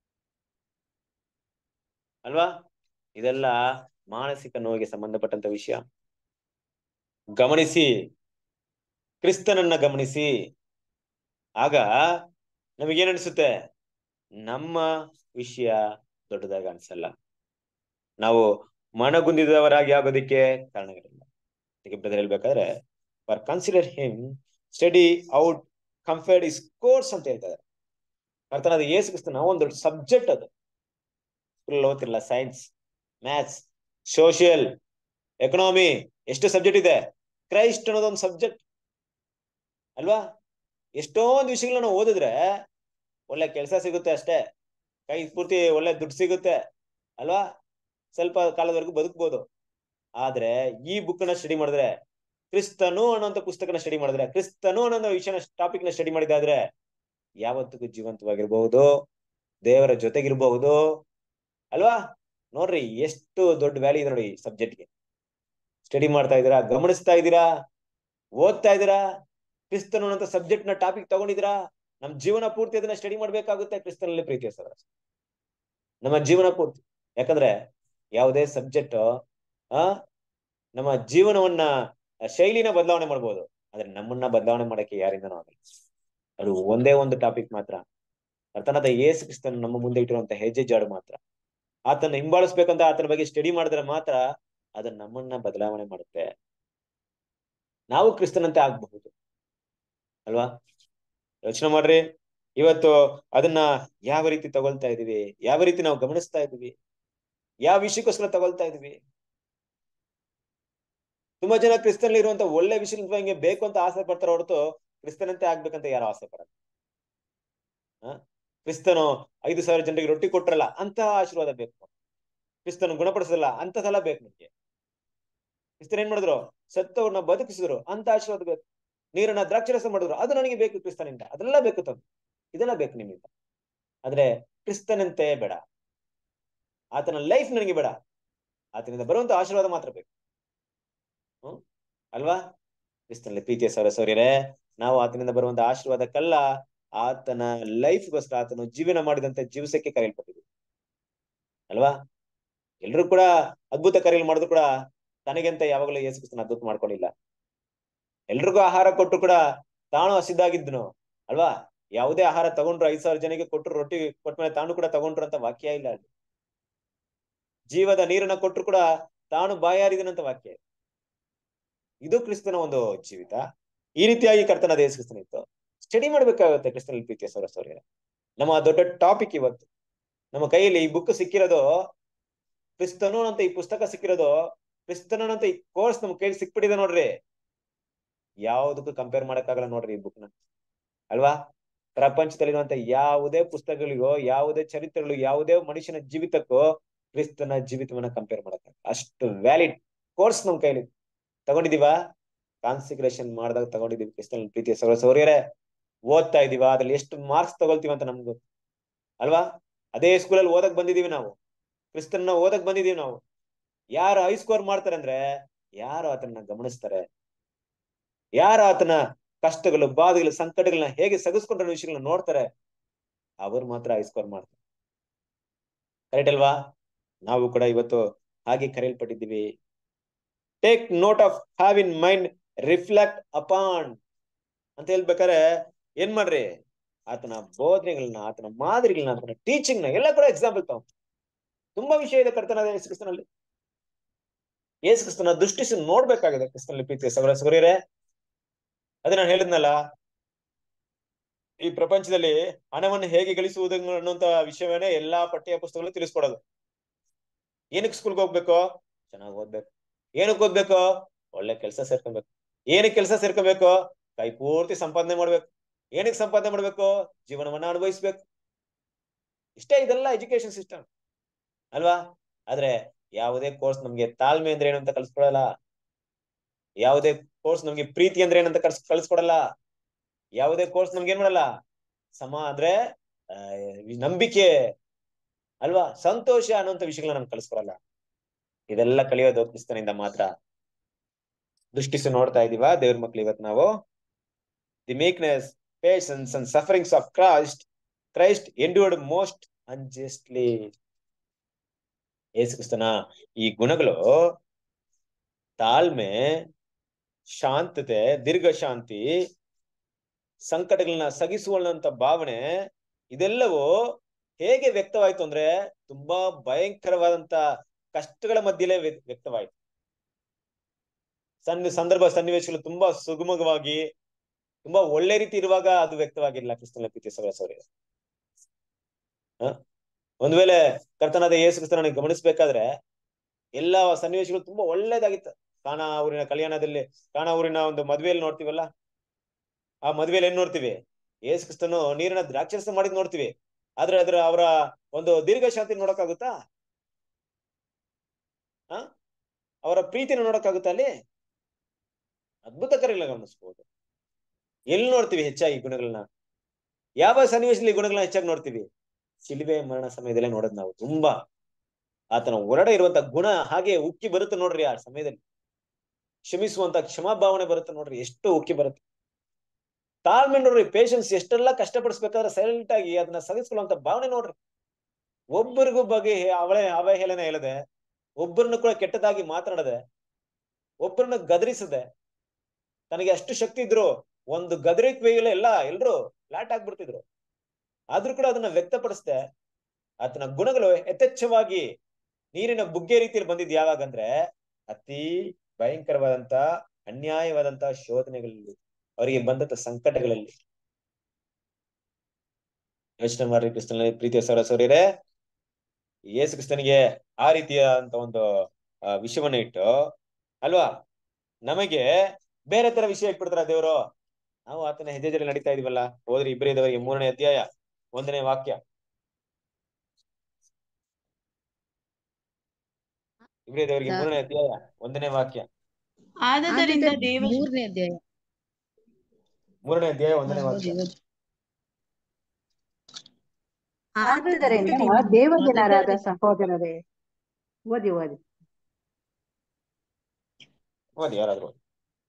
ಅಲ್ವಾ ಇದೆಲ್ಲ ಮಾನಸಿಕ ನೋವಿಗೆ ಸಂಬಂಧಪಟ್ಟಂತ ವಿಷಯ ಗಮನಿಸಿ ಕ್ರಿಸ್ತನನ್ನ ಗಮನಿಸಿ ಆಗ ನಮಗೇನ್ ಅನ್ಸುತ್ತೆ ನಮ್ಮ ವಿಷಯ ದೊಡ್ಡದಾಗ ಅನ್ಸಲ್ಲ ನಾವು ಮನಗುಂದಿದವರಾಗಿ ಆಗೋದಿಕ್ಕೆ ಕಾರಣಗಳಿಲ್ಲ ಅದಕ್ಕೆ ಬ್ರದರ್ ಹೇಳ್ಬೇಕಾದ್ರೆ for consider him study out comfort is course ಅಂತ ಹೇಳ್ತಾರೆ ಅರ್ಥನಾದ ಏಸು ಕ್ರಿಸ್ತನ ಒಂದು ದೊಡ್ಡ ಸಬ್ಜೆಕ್ಟ್ ಅದು ಸ್ಕೂಲ್ ಓದ್ತಿರಲ್ಲ ಸೈನ್ಸ್ ಮ್ಯಾಥ್ಸ್ ಸೋಷಿಯಲ್ ಎಕನಾಮಿ ಎಷ್ಟು ಸಬ್ಜೆಕ್ಟ್ ಇದೆ ಕ್ರೈಸ್ಟ್ ಅನ್ನೋದೊಂದು ಸಬ್ಜೆಕ್ಟ್ ಅಲ್ವಾ ಎಷ್ಟೊಂದು ವಿಷಯಗಳನ್ನ ಓದಿದ್ರೆ ಒಳ್ಳೆ ಕೆಲಸ ಸಿಗುತ್ತೆ ಅಷ್ಟೇ ಕೈ ಪೂರ್ತಿ ಒಳ್ಳೆ ದುಡ್ಡು ಸಿಗುತ್ತೆ ಅಲ್ವಾ ಸ್ವಲ್ಪ ಕಾಲದವರೆಗೂ ಬದುಕ್ಬೋದು ಆದ್ರೆ ಈ ಬುಕ್ ನ ಸ್ಟಡಿ ಮಾಡಿದ್ರೆ ಕ್ರಿಸ್ತನು ಅನ್ನೋಂಥ ಪುಸ್ತಕನ ಸ್ಟಡಿ ಮಾಡಿದ್ರೆ ಕ್ರಿಸ್ತನು ಅನ್ನೋ ವಿಷಯನ ಟಾಪಿಕ್ ನ ಸ್ಟಡಿ ಮಾಡಿದಾದ್ರೆ ಯಾವತ್ತಿಗೂ ಜೀವಂತವಾಗಿರ್ಬಹುದು ದೇವರ ಜೊತೆಗಿರ್ಬಹುದು ಅಲ್ವಾ ನೋಡ್ರಿ ಎಷ್ಟು ದೊಡ್ಡ ವ್ಯಾಲ್ಯೂ ಇದೆ ನೋಡಿ ಸಬ್ಜೆಕ್ಟ್ಗೆ ಸ್ಟಡಿ ಮಾಡ್ತಾ ಇದ್ದೀರಾ ಗಮನಿಸ್ತಾ ಇದ್ದೀರಾ ಓದ್ತಾ ಇದ್ದೀರಾ ಕ್ರಿಸ್ತನು ಅನ್ನೋ ಸಬ್ಜೆಕ್ಟ್ ನ ಟಾಪಿಕ್ ತಗೊಂಡಿದ್ದೀರಾ ನಮ್ ಜೀವನ ಪೂರ್ತಿ ಅದನ್ನ ಸ್ಟಡಿ ಮಾಡ್ಬೇಕಾಗುತ್ತೆ ಕ್ರಿಸ್ತನಲ್ಲಿ ಪ್ರೀತಿಯ ಸರ್ ನಮ್ಮ ಜೀವನ ಪೂರ್ತಿ ಯಾಕಂದ್ರೆ ಯಾವುದೇ ಸಬ್ಜೆಕ್ಟ್ ಆ ನಮ್ಮ ಜೀವನವನ್ನ ಶೈಲಿನ ಬದಲಾವಣೆ ಮಾಡ್ಬೋದು ಆದ್ರೆ ನಮ್ಮನ್ನ ಬದಲಾವಣೆ ಮಾಡಕ್ಕೆ ಯಾರಿಂದನೂ ಆಗಲ್ಲ ಅದು ಒಂದೇ ಒಂದು ಟಾಪಿಕ್ ಮಾತ್ರ ಅರ್ಥನಾದ ಏಸು ಕ್ರಿಸ್ತನ್ ನಮ್ಮ ಮುಂದೆ ಇಟ್ಟಿರುವಂತ ಹೆಜ್ಜೆ ಜಾಡು ಮಾತ್ರ ಆತನ ಹಿಂಬಾಲಿಸ್ಬೇಕಂತ ಆತನ ಬಗ್ಗೆ ಸ್ಟಡಿ ಮಾಡಿದ್ರೆ ಮಾತ್ರ ಅದನ್ನ ನಮ್ಮನ್ನ ಬದಲಾವಣೆ ಮಾಡುತ್ತೆ ನಾವು ಕ್ರಿಸ್ತನಂತೆ ಆಗ್ಬಹುದು ಅಲ್ವಾ ಯೋಚನೆ ಮಾಡ್ರಿ ಇವತ್ತು ಅದನ್ನ ಯಾವ ರೀತಿ ತಗೊಳ್ತಾ ಇದೀವಿ ಯಾವ ರೀತಿ ನಾವು ಗಮನಿಸ್ತಾ ಇದೀವಿ ಯಾವ ವಿಷಯಕ್ಕೋಸ್ಕರ ತಗೊಳ್ತಾ ಇದೀವಿ ತುಂಬಾ ಜನ ಕ್ರಿಸ್ತನಲ್ಲಿ ಇರುವಂತ ಒಳ್ಳೆ ವಿಷಯ ಹಿಂಗೆ ಬೇಕು ಅಂತ ಆಸೆ ಪಡ್ತಾರ ಹೊರತು ಕ್ರಿಸ್ತನಂತೆ ಆಗ್ಬೇಕಂತ ಯಾರು ಆಸೆ ಪಡಲ್ಲ ಹ ಕ್ರಿಸ್ತನು ಐದು ಸಾವಿರ ಜನರಿಗೆ ರೊಟ್ಟಿ ಕೊಟ್ರಲ್ಲ ಅಂತ ಆಶೀರ್ವಾದ ಬೇಕು ಕ್ರಿಸ್ತನು ಗುಣಪಡಿಸಲ್ಲ ಅಂತ ಸಲ ಬೇಕು ನಿಮ್ಗೆ ಕ್ರಿಸ್ತನ್ ಏನ್ ಮಾಡಿದ್ರು ಸತ್ತವ್ರನ್ನ ಬದುಕಿಸಿದ್ರು ಅಂತ ಆಶೀರ್ವಾದ ಬೇಕು ನೀರನ್ನ ದ್ರಾಕ್ಷರಸ ಮಾಡಿದ್ರು ಅದು ನನಗೆ ಬೇಕು ಕ್ರಿಸ್ತನಿಂದ ಅದೆಲ್ಲ ಬೇಕು ತಂದು ಇದೆಲ್ಲ ಬೇಕು ನಿಮ್ಮಿಂದ ಆದ್ರೆ ಕ್ರಿಸ್ತನಂತೆ ಬೇಡ ಆತನ ಲೈಫ್ ನನಗೆ ಬೇಡ ಆತನಿಂದ ಬರುವಂತ ಆಶೀರ್ವಾದ ಮಾತ್ರ ಬೇಕು ಹ್ಮ್ ಅಲ್ವಾ ಕ್ರಿಸ್ತನಲ್ಲಿ ಪ್ರೀತಿಯ ಸೌರ ಸೌರ್ಯರೇ ನಾವು ಆತನಿಂದ ಬರುವಂತ ಆಶೀರ್ವಾದಕ್ಕಲ್ಲ ಆತನ ಲೈಫ್ಗೋಸ್ಕರ ಆತನು ಜೀವನ ಮಾಡಿದಂತೆ ಜೀವಿಸಕ್ಕೆ ಕರೆಯಲ್ಪಟ್ಟಿದ್ವಿ ಅಲ್ವಾ ಎಲ್ರು ಕೂಡ ಅದ್ಭುತ ಕಾರ್ಯಗಳು ಮಾಡಿದ್ರು ಕೂಡ ತನಗೆಂತ ಯಾವಾಗಲೂ ಯೇಸು ಕ್ರಿಸ್ತನ ಅದ್ಭುತ ಮಾಡ್ಕೊಂಡಿಲ್ಲ ಎಲ್ರಿಗೂ ಆಹಾರ ಕೊಟ್ಟರು ಕೂಡ ತಾನು ಹಸಿದಾಗಿದ್ನು ಅಲ್ವಾ ಯಾವುದೇ ಆಹಾರ ತಗೊಂಡ್ರು ಐದ್ ಸಾವಿರ ಜನಕ್ಕೆ ಕೊಟ್ಟರು ರೊಟ್ಟಿ ಕೊಟ್ಮೇಲೆ ತಾನು ಕೂಡ ತಗೊಂಡ್ರು ಅಂತ ವಾಕ್ಯ ಇಲ್ಲ ಅಲ್ಲಿ ಜೀವದ ನೀರನ್ನ ಕೊಟ್ಟರು ಕೂಡ ತಾನು ಬಾಯಾರಿದನಂತ ವಾಕ್ಯ ಇದು ಕ್ರಿಸ್ತನ ಒಂದು ಜೀವಿತ ಈ ರೀತಿಯಾಗಿ ಕರ್ತನ ಯೇಸು ಕ್ರಿಸ್ತನ ಇತ್ತು ಸ್ಟಡಿ ಮಾಡ್ಬೇಕಾಗುತ್ತೆ ಕ್ರಿಸ್ತನಲ್ಲಿ ಪ್ರೀತಿಯ ಸೌರ ಸೌರ್ಯ ನಮ್ಮ ದೊಡ್ಡ ಟಾಪಿಕ್ ಇವತ್ತು ನಮ್ಮ ಕೈಯಲ್ಲಿ ಈ ಬುಕ್ ಸಿಕ್ಕಿರೋದು ಕ್ರಿಸ್ತನು ಅಂತ ಈ ಪುಸ್ತಕ ಸಿಕ್ಕಿರೋದು ಕ್ರಿಸ್ತನ ಅಂತ ಈ ಕೋರ್ಸ್ ನಮ್ ಕೈಲಿ ಸಿಕ್ಬಿಟ್ಟಿದೆ ನೋಡ್ರಿ ಯಾವ್ದಕ್ಕೂ ಕಂಪೇರ್ ಮಾಡಕ್ಕಾಗಲ್ಲ ನೋಡ್ರಿ ಈ ಬುಕ್ನ ಅಲ್ವಾ ಪ್ರಪಂಚದಲ್ಲಿರುವಂತ ಯಾವುದೇ ಪುಸ್ತಕಗಳಿಗೋ ಯಾವುದೇ ಚರಿತ್ರೆಗಳು ಯಾವುದೇ ಮನುಷ್ಯನ ಜೀವಿತಕ್ಕೂ ಕ್ರಿಸ್ತನ ಜೀವಿತವನ್ನ ಕಂಪೇರ್ ಮಾಡಕ್ ಅಷ್ಟು ವ್ಯಾಲಿಡ್ ಕೋರ್ಸ್ ನಮ್ ಕೈಲಿ ತಗೊಂಡಿದೀವಾ ಕಾನ್ಸಿಗ್ರೇಷನ್ ಮಾಡಿದಾಗ ತಗೊಂಡಿದೀವಿ ಕ್ರಿಸ್ತನ ಪ್ರೀತಿಯ ಸೌರ ಸೌರ್ಯರೇ ಓದ್ತಾ ಇದೀವ ಅದ್ರಲ್ಲಿ ಎಷ್ಟು ಮಾರ್ಕ್ಸ್ ತಗೊಳ್ತೀವಿ ಅಂತ ನಮ್ಗೆ ಗೊತ್ತು ಅಲ್ವಾ ಅದೇ ಸ್ಕೂಲಲ್ಲಿ ಓದಕ್ ಬಂದಿದೀವಿ ನಾವು ಕ್ರಿಸ್ತನ್ನ ಓದಕ್ ಬಂದಿದೀವಿ ನಾವು ಯಾರು ಹೈ ಸ್ಕೋರ್ ಮಾಡ್ತಾರೆ ಅಂದ್ರೆ ಯಾರು ಆತನ ಗಮನಿಸ್ತಾರೆ ಯಾರು ಆತನ ಕಷ್ಟಗಳು ಬಾಧೆಗಳು ಸಂಕಟಗಳನ್ನ ಹೇಗೆ ಸಗಿಸ್ಕೊಂಡ್ರ ವಿಷಯಗಳನ್ನ ನೋಡ್ತಾರೆ ಅವ್ರು ಮಾತ್ರ ಹೈ ಸ್ಕೋರ್ ಮಾಡ್ತಾರೆ ಕರೆಕ್ಟ್ ಅಲ್ವಾ ನಾವು ಕೂಡ ಇವತ್ತು ಹಾಗೆ ಕರೆಯಲ್ಪಟ್ಟಿದ್ದೀವಿ take note of have in mind reflect upon ಅಂತ ಹೇಳ್ಬೇಕಾರೆ ಏನ್ ಮಾಡ್ರಿ ಆತನ ಬೋಧನೆಗಳನ್ನ ಆತನ ಮಾದರಿಗಳನ್ನ ಆತನ ಟೀಚಿಂಗ್ ನ ಎಲ್ಲ ಕೂಡ ಎಕ್ಸಾಂಪಲ್ ತಾವ್ ತುಂಬಾ ವಿಷಯ ಇದೆ ಕರ್ತನಾದ ಯೇಸು ಕ್ರಿಸ್ತನಲ್ಲಿ ಯೇಸು ಕ್ರಿಸ್ತನ ದೃಷ್ಟಿಸಿ ನೋಡ್ಬೇಕಾಗಿದೆ ಕ್ರಿಸ್ತನಲ್ಲಿ ಪ್ರೀತಿಯ ಸಗರ ಸಗರಿಯರೇ ಅದೇ ನಾನು ಹೇಳಿದ್ನಲ್ಲ ಈ ಪ್ರಪಂಚದಲ್ಲಿ ಹಣವನ್ನು ಹೇಗೆ ಗಳಿಸುವುದು ಅನ್ನುವಂತ ವಿಷಯವನ್ನೇ ಎಲ್ಲಾ ಪಠ್ಯ ಪುಸ್ತಕಗಳು ತಿಳಿಸ್ಕೊಡೋದು ಏನಕ್ಕೆ ಸ್ಕೂಲ್ಗೆ ಹೋಗ್ಬೇಕು ಚೆನ್ನಾಗಿ ಓದ್ಬೇಕು ಏನಕ್ಕೆ ಓದ್ಬೇಕು ಒಳ್ಳೆ ಕೆಲಸ ಸೇರ್ಕೊಬೇಕು ಏನಕ್ಕೆ ಕೆಲಸ ಸೇರ್ಕೋಬೇಕು ಕೈ ಪೂರ್ತಿ ಸಂಪಾದನೆ ಮಾಡ್ಬೇಕು ಏನಕ್ಕೆ ಸಂಪಾದನೆ ಮಾಡ್ಬೇಕು ಜೀವನವನ್ನ ಅನುಭವಿಸ್ಬೇಕು ಇಷ್ಟೇ ಇದೆಲ್ಲ ಎಜುಕೇಶನ್ ಸಿಸ್ಟಮ್ ಅಲ್ವಾ ಆದ್ರೆ ಯಾವುದೇ ಕೋರ್ಸ್ ನಮ್ಗೆ ತಾಳ್ಮೆ ಅಂದ್ರೆ ಏನು ಅಂತ ಕಲ್ಸ್ಕೊಡಲ್ಲ ಯಾವುದೇ ಕೋರ್ಸ್ ನಮ್ಗೆ ಪ್ರೀತಿ ಅಂದ್ರೆ ಏನಂತ ಕಲ್ಸ್ ಕಲ್ಸ್ಕೊಡಲ್ಲ ಯಾವುದೇ ಕೋರ್ಸ್ ನಮ್ಗೆ ಏನ್ ಮಾಡಲ್ಲ ಸಮ ಅಂದ್ರೆ ಆ, ಈ ನಂಬಿಕೆ ಅಲ್ವಾ ಸಂತೋಷ ಅನ್ನುವಂತ ವಿಷಯಗಳನ್ನ ನಮ್ಗೆ ಕಲಿಸ್ಕೊಡಲ್ಲ ಇದೆಲ್ಲ ಕಲಿಯೋದು ಕ್ರಿಸ್ತನಿಂದ ಮಾತ್ರ ದೃಷ್ಟಿಸಿ ನೋಡ್ತಾ ಇದೀವ ದೇವ್ರ ಮಕ್ಳು ಇವತ್ತು ನಾವು the meekness patience and sufferings of Christ Christ endured most unjustly ಯೇಸು ಕ್ರಿಸ್ತನ ಈ ಗುಣಗಳು ತಾಳ್ಮೆ ಶಾಂತತೆ ದೀರ್ಘ ಶಾಂತಿ ಸಂಕಟಗಳನ್ನ ಸಗಿಸುವಂತ ಭಾವನೆ ಇದೆಲ್ಲವೂ ಹೇಗೆ ವ್ಯಕ್ತವಾಯ್ತು ಅಂದ್ರೆ ತುಂಬಾ ಭಯಂಕರವಾದಂತ ಕಷ್ಟಗಳ ಮಧ್ಯೆಲೇ ವ್ಯ- ವ್ಯಕ್ತವಾಯ್ತು ಸಣ್ಣ ಸಂದರ್ಭ ಸನ್ನಿವೇಶಗಳು ತುಂಬಾ ಸುಗಮವಾಗಿ ತುಂಬಾ ಒಳ್ಳೆ ರೀತಿ ಇರುವಾಗ ಅದು ವ್ಯಕ್ತವಾಗಿಲ್ಲ ಕ್ರಿಸ್ತನ ಪ್ರೀತಿ ಸೌರ ಸೌರ್ಯ ಒಂದ್ ವೇಳೆ ಕರ್ತನಾದ ಯೇಸು ಕ್ರಿಸ್ತನ ಗಮನಿಸ್ಬೇಕಾದ್ರೆ ಎಲ್ಲಾ ಸನ್ನಿವೇಶಗಳು ತುಂಬಾ ಒಳ್ಳೇದಾಗಿತ್ತು ಕಾಣ ಊರಿನ ಕಲ್ಯಾಣದಲ್ಲಿ ಕಾಣ ಊರಿನ ಒಂದು ಮದ್ವೆಯಲ್ಲಿ ನೋಡ್ತೀವಲ್ಲ ಆ ಮದ್ವೆಯಲ್ಲಿ ಏನ್ ನೋಡ್ತೀವಿ ಯೇಸು ಕ್ರಿಸ್ತನು ನೀರಿನ ದ್ರಾಕ್ಷರಸ ಮಾಡಿದ್ ನೋಡ್ತೀವಿ ಆದ್ರೆ ಅದ್ರ ಅವರ ಒಂದು ದೀರ್ಘ ಶಾಂತಿ ನೋಡಕ್ಕಾಗುತ್ತಾ ಆ ಅವರ ಪ್ರೀತಿನ ನೋಡಕ್ಕಾಗುತ್ತಾ ಅಲ್ಲಿ ಅದ್ಭುತಕರಗಳ ಗಮನಿಸ್ಬೋದು ಎಲ್ಲಿ ನೋಡ್ತೀವಿ ಹೆಚ್ಚಾಗಿ ಈ ಗುಣಗಳನ್ನ ಯಾವ ಸನ್ನಿವೇಶದಲ್ಲಿ ಈ ಗುಣಗಳನ್ನ ಹೆಚ್ಚಾಗಿ ನೋಡ್ತೀವಿ ಶಿಲ್ವೆ ಮರಣ ಸಮಯದಲ್ಲೇ ನೋಡೋದು ನಾವು ತುಂಬಾ ಆತನ ಹೊರಡೆ ಇರುವಂತ ಗುಣ ಹಾಗೆ ಉಕ್ಕಿ ಬರುತ್ತೆ ನೋಡ್ರಿ ಆ ಸಮಯದಲ್ಲಿ ಕ್ಷಮಿಸುವಂತ ಕ್ಷಮಾಭಾವನೆ ಬರುತ್ತೆ ನೋಡ್ರಿ ಎಷ್ಟು ಉಕ್ಕಿ ಬರುತ್ತೆ ತಾಳ್ಮೆ ನೋಡ್ರಿ ಪೇಷನ್ಸ್ ಎಷ್ಟೆಲ್ಲ ಕಷ್ಟಪಡಿಸ್ಬೇಕಾದ್ರೆ ಸೈಲೆಂಟ್ ಆಗಿ ಅದನ್ನ ಸಹಿಸ್ಕೊಳ್ಳುವಂತ ಭಾವನೆ ನೋಡ್ರಿ ಒಬ್ಬರಿಗೂ ಬಗ್ಗೆ ಅವಳೆ ಅವಹೇಳನ ಹೇಳದೆ ಒಬ್ಬರನ್ನ ಕೂಡ ಕೆಟ್ಟದಾಗಿ ಮಾತನಾಡದೆ ಒಬ್ಬರನ್ನ ಗದರಿಸದೆ ತನಗೆ ಅಷ್ಟು ಶಕ್ತಿ ಇದ್ರು ಒಂದು ಗದರಿಕೆಯಲ್ಲಿ ಎಲ್ಲ ಎಲ್ರು ಫ್ಲಾಟ್ ಆಗ್ಬಿಡ್ತಿದ್ರು ಆದ್ರೂ ಕೂಡ ಅದನ್ನ ವ್ಯಕ್ತಪಡಿಸ್ದೆ ಆತನ ಗುಣಗಳು ಯಥೇಚ್ಛವಾಗಿ ನೀರಿನ ಬುಗ್ಗೆ ರೀತಿಯಲ್ಲಿ ಬಂದಿದ್ ಯಾವಾಗಂದ್ರೆ ಅತಿ ಭಯಂಕರವಾದಂತ ಅನ್ಯಾಯವಾದಂತ ಶೋಧನೆಗಳಲ್ಲಿ ಅವರಿಗೆ ಬಂದಂತ ಸಂಕಟಗಳಲ್ಲಿ ಯೋಚನೆ ಮಾಡ್ರಿ ಕ್ರಿಸ್ತನಲ್ಲಿ ಪ್ರೀತಿಯ ಸೌರ ಸೌರ್ಯರೇ ಯೇಸು ಕ್ರಿಸ್ತನಿಗೆ ಆ ರೀತಿಯ ಅಂತ ಒಂದು ಆ, ವಿಷಯವನ್ನ ಇಟ್ಟು ಅಲ್ವಾ ನಮಗೆ ಬೇರೆ ತರ ವಿಷಯ ಇಟ್ಬಿಡ್ತಾರ ದೇವರು ನಾವು ಆತನ ಹೆಜ್ಜೆಜಲ್ಲಿ ನಡೀತಾ ಇದೀವಲ್ಲ ಹೋದ್ರಿ ಇಬ್ಬರಿದವರಿಗೆ ಮೂರನೇ ಅಧ್ಯಾಯ ಒಂದನೇ ವಾಕ್ಯ ಇಬ್ಬರಿದವರಿಗೆ ಮೂರನೇ ಅಧ್ಯಾಯ ಒಂದನೇ ವಾಕ್ಯ ಆದದರಿಂದ ದೇವ ಮೂರನೇ ಅಧ್ಯಾಯ ಮೂರನೇ ಅಧ್ಯಾಯ ಹಾ, ಒಂದನೇ ಓದಿ ವಾಕ್ಯ ಓದಿ ಆದುದರಿಂದ ದೇವಜನರಾದ ಸಹೋದರರೇ ಓದಿ ಓದಿ ಓದಿ ಯಾರಾದ್ರೂ ಓದಿ.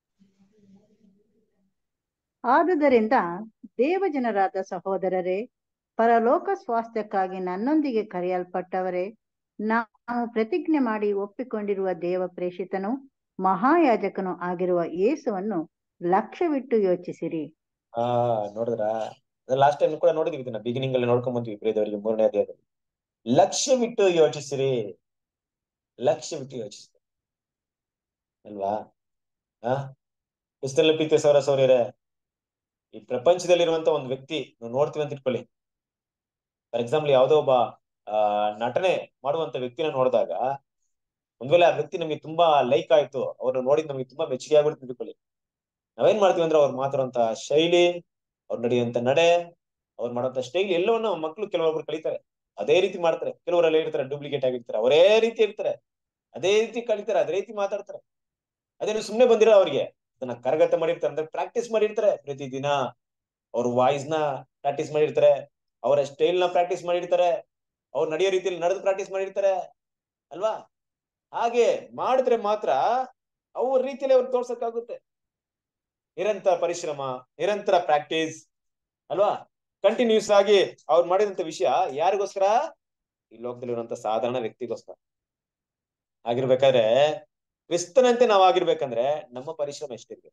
ಆದುದರಿಂದ ದೇವಜನರಾದ ಸಹೋದರರೇ ಪರಲೋಕ ಸ್ವಾಸ್ಥ್ಯಕ್ಕಾಗಿ ನನ್ನೊಂದಿಗೆ ಕರೆಯಲ್ಪಟ್ಟವರೇ ನಾವು ಪ್ರತಿಜ್ಞೆ ಮಾಡಿ ಒಪ್ಪಿಕೊಂಡಿರುವ ದೇವ ಪ್ರೇಷಿತನು ಮಹಾಯಾಜಕನು ಆಗಿರುವ ಯೇಸುವನ್ನು ಲಕ್ಷ್ಯವಿಟ್ಟು ಯೋಚಿಸಿರಿ ಆ ನೋಡಿದ್ರ ಲಾಸ್ಟ್ ಟೈಮ್ ಕೂಡ ನೋಡಿದ್ವಿ ಇದನ್ನ ಬಿಗಿನಿಂಗ್ ಅಲ್ಲಿ ನೋಡ್ಕೊಂಡ್ ಬಂದ್ವಿ ಇಬ್ಬರಿದವರಿಗೆ ಮೂರನೇ ಅಧ್ಯಾಯದಲ್ಲಿ ಲಕ್ಷ್ಯವಿಟ್ಟು ಯೋಚಿಸಿರಿ ಲಕ್ಷ್ಯವಿಟ್ಟು ಯೋಚಿಸಿರಿ ಅಲ್ವಾ ಆ ಕ್ರಿಸ್ತನಲ್ಲಿ ಪ್ರೀತಿಯ ಸೌರ ಸೌರ್ಯರೇ ಈ ಪ್ರಪಂಚದಲ್ಲಿರುವಂತ ಒಂದು ವ್ಯಕ್ತಿ ನಾವು ನೋಡ್ತೀವಿ ಅಂತ ಇಟ್ಕೊಳ್ಳಿ ಫಾರ್ ಎಕ್ಸಾಂಪಲ್ ಯಾವುದೋ ಒಬ್ಬ ಆ ನಟನೆ ಮಾಡುವಂತ ವ್ಯಕ್ತಿನ ನೋಡಿದಾಗ ಒಂದ್ ವೇಳೆ ಆ ವ್ಯಕ್ತಿ ನಮಗೆ ತುಂಬಾ ಲೈಕ್ ಆಯ್ತು ಅವ್ರನ್ನ ನೋಡಿದ್ ನಮಗೆ ತುಂಬಾ ಮೆಚ್ಚುಗೆ ಆಗ್ಬಿಡ್ತು ಅಂತ ಇಟ್ಕೊಳ್ಳಿ ನಾವೇನ್ ಮಾಡ್ತೀವಿ ಅಂದ್ರೆ ಅವ್ರು ಮಾತಾಡುವಂತ ಶೈಲಿ ಅವ್ರು ನಡೆಯುವಂತ ನಡೆ ಅವ್ರು ಮಾಡುವಂತ ಸ್ಟೈಲ್ ಎಲ್ಲವನ್ನ ಮಕ್ಕಳು ಕೆಲವೊಬ್ರು ಕಲಿತಾರೆ ಅದೇ ರೀತಿ ಮಾಡ್ತಾರೆ ಕೆಲವರೆಲ್ಲ ಇರ್ತಾರೆ ಡೂಪ್ಲಿಕೇಟ್ ಆಗಿರ್ತಾರೆ ಅವರೇ ರೀತಿ ಇರ್ತಾರೆ ಅದೇ ರೀತಿ ಕಲಿತಾರೆ ಅದೇ ರೀತಿ ಮಾತಾಡ್ತಾರೆ ಅದೇನು ಸುಮ್ನೆ ಬಂದಿರೋ ಅವ್ರಿಗೆ ಅದನ್ನ ಕರಗತ ಮಾಡಿರ್ತಾರೆ ಅಂದ್ರೆ ಪ್ರಾಕ್ಟೀಸ್ ಮಾಡಿರ್ತಾರೆ ಪ್ರತಿದಿನ ಅವ್ರ ವಾಯ್ಸ್ ನ ಪ್ರಾಕ್ಟೀಸ್ ಮಾಡಿರ್ತಾರೆ ಅವರ ಸ್ಟೈಲ್ ನ ಪ್ರಾಕ್ಟೀಸ್ ಮಾಡಿರ್ತಾರೆ ಅವ್ರು ನಡೆಯೋ ರೀತಿಯಲ್ಲಿ ನಡೆದು ಪ್ರಾಕ್ಟೀಸ್ ಮಾಡಿರ್ತಾರೆ ಅಲ್ವಾ ಹಾಗೆ ಮಾಡಿದ್ರೆ ಮಾತ್ರ ಅವ್ರ ರೀತಿಯಲ್ಲಿ ಅವ್ರು ತೋರ್ಸಕ್ಕಾಗುತ್ತೆ ನಿರಂತರ ಪರಿಶ್ರಮ ನಿರಂತರ ಪ್ರಾಕ್ಟೀಸ್ ಅಲ್ವಾ ಕಂಟಿನ್ಯೂಸ್ ಆಗಿ ಅವ್ರು ಮಾಡಿದಂತ ವಿಷಯ ಯಾರಿಗೋಸ್ಕರ ಈ ಲೋಕದಲ್ಲಿರುವಂತ ಸಾಧಾರಣ ವ್ಯಕ್ತಿಗೋಸ್ಕರ ಆಗಿರ್ಬೇಕಾದ್ರೆ ಕ್ರಿಸ್ತನಂತೆ ನಾವ್ ಆಗಿರ್ಬೇಕಂದ್ರೆ ನಮ್ಮ ಪರಿಶ್ರಮ ಎಷ್ಟಿರ್ಬೇಕು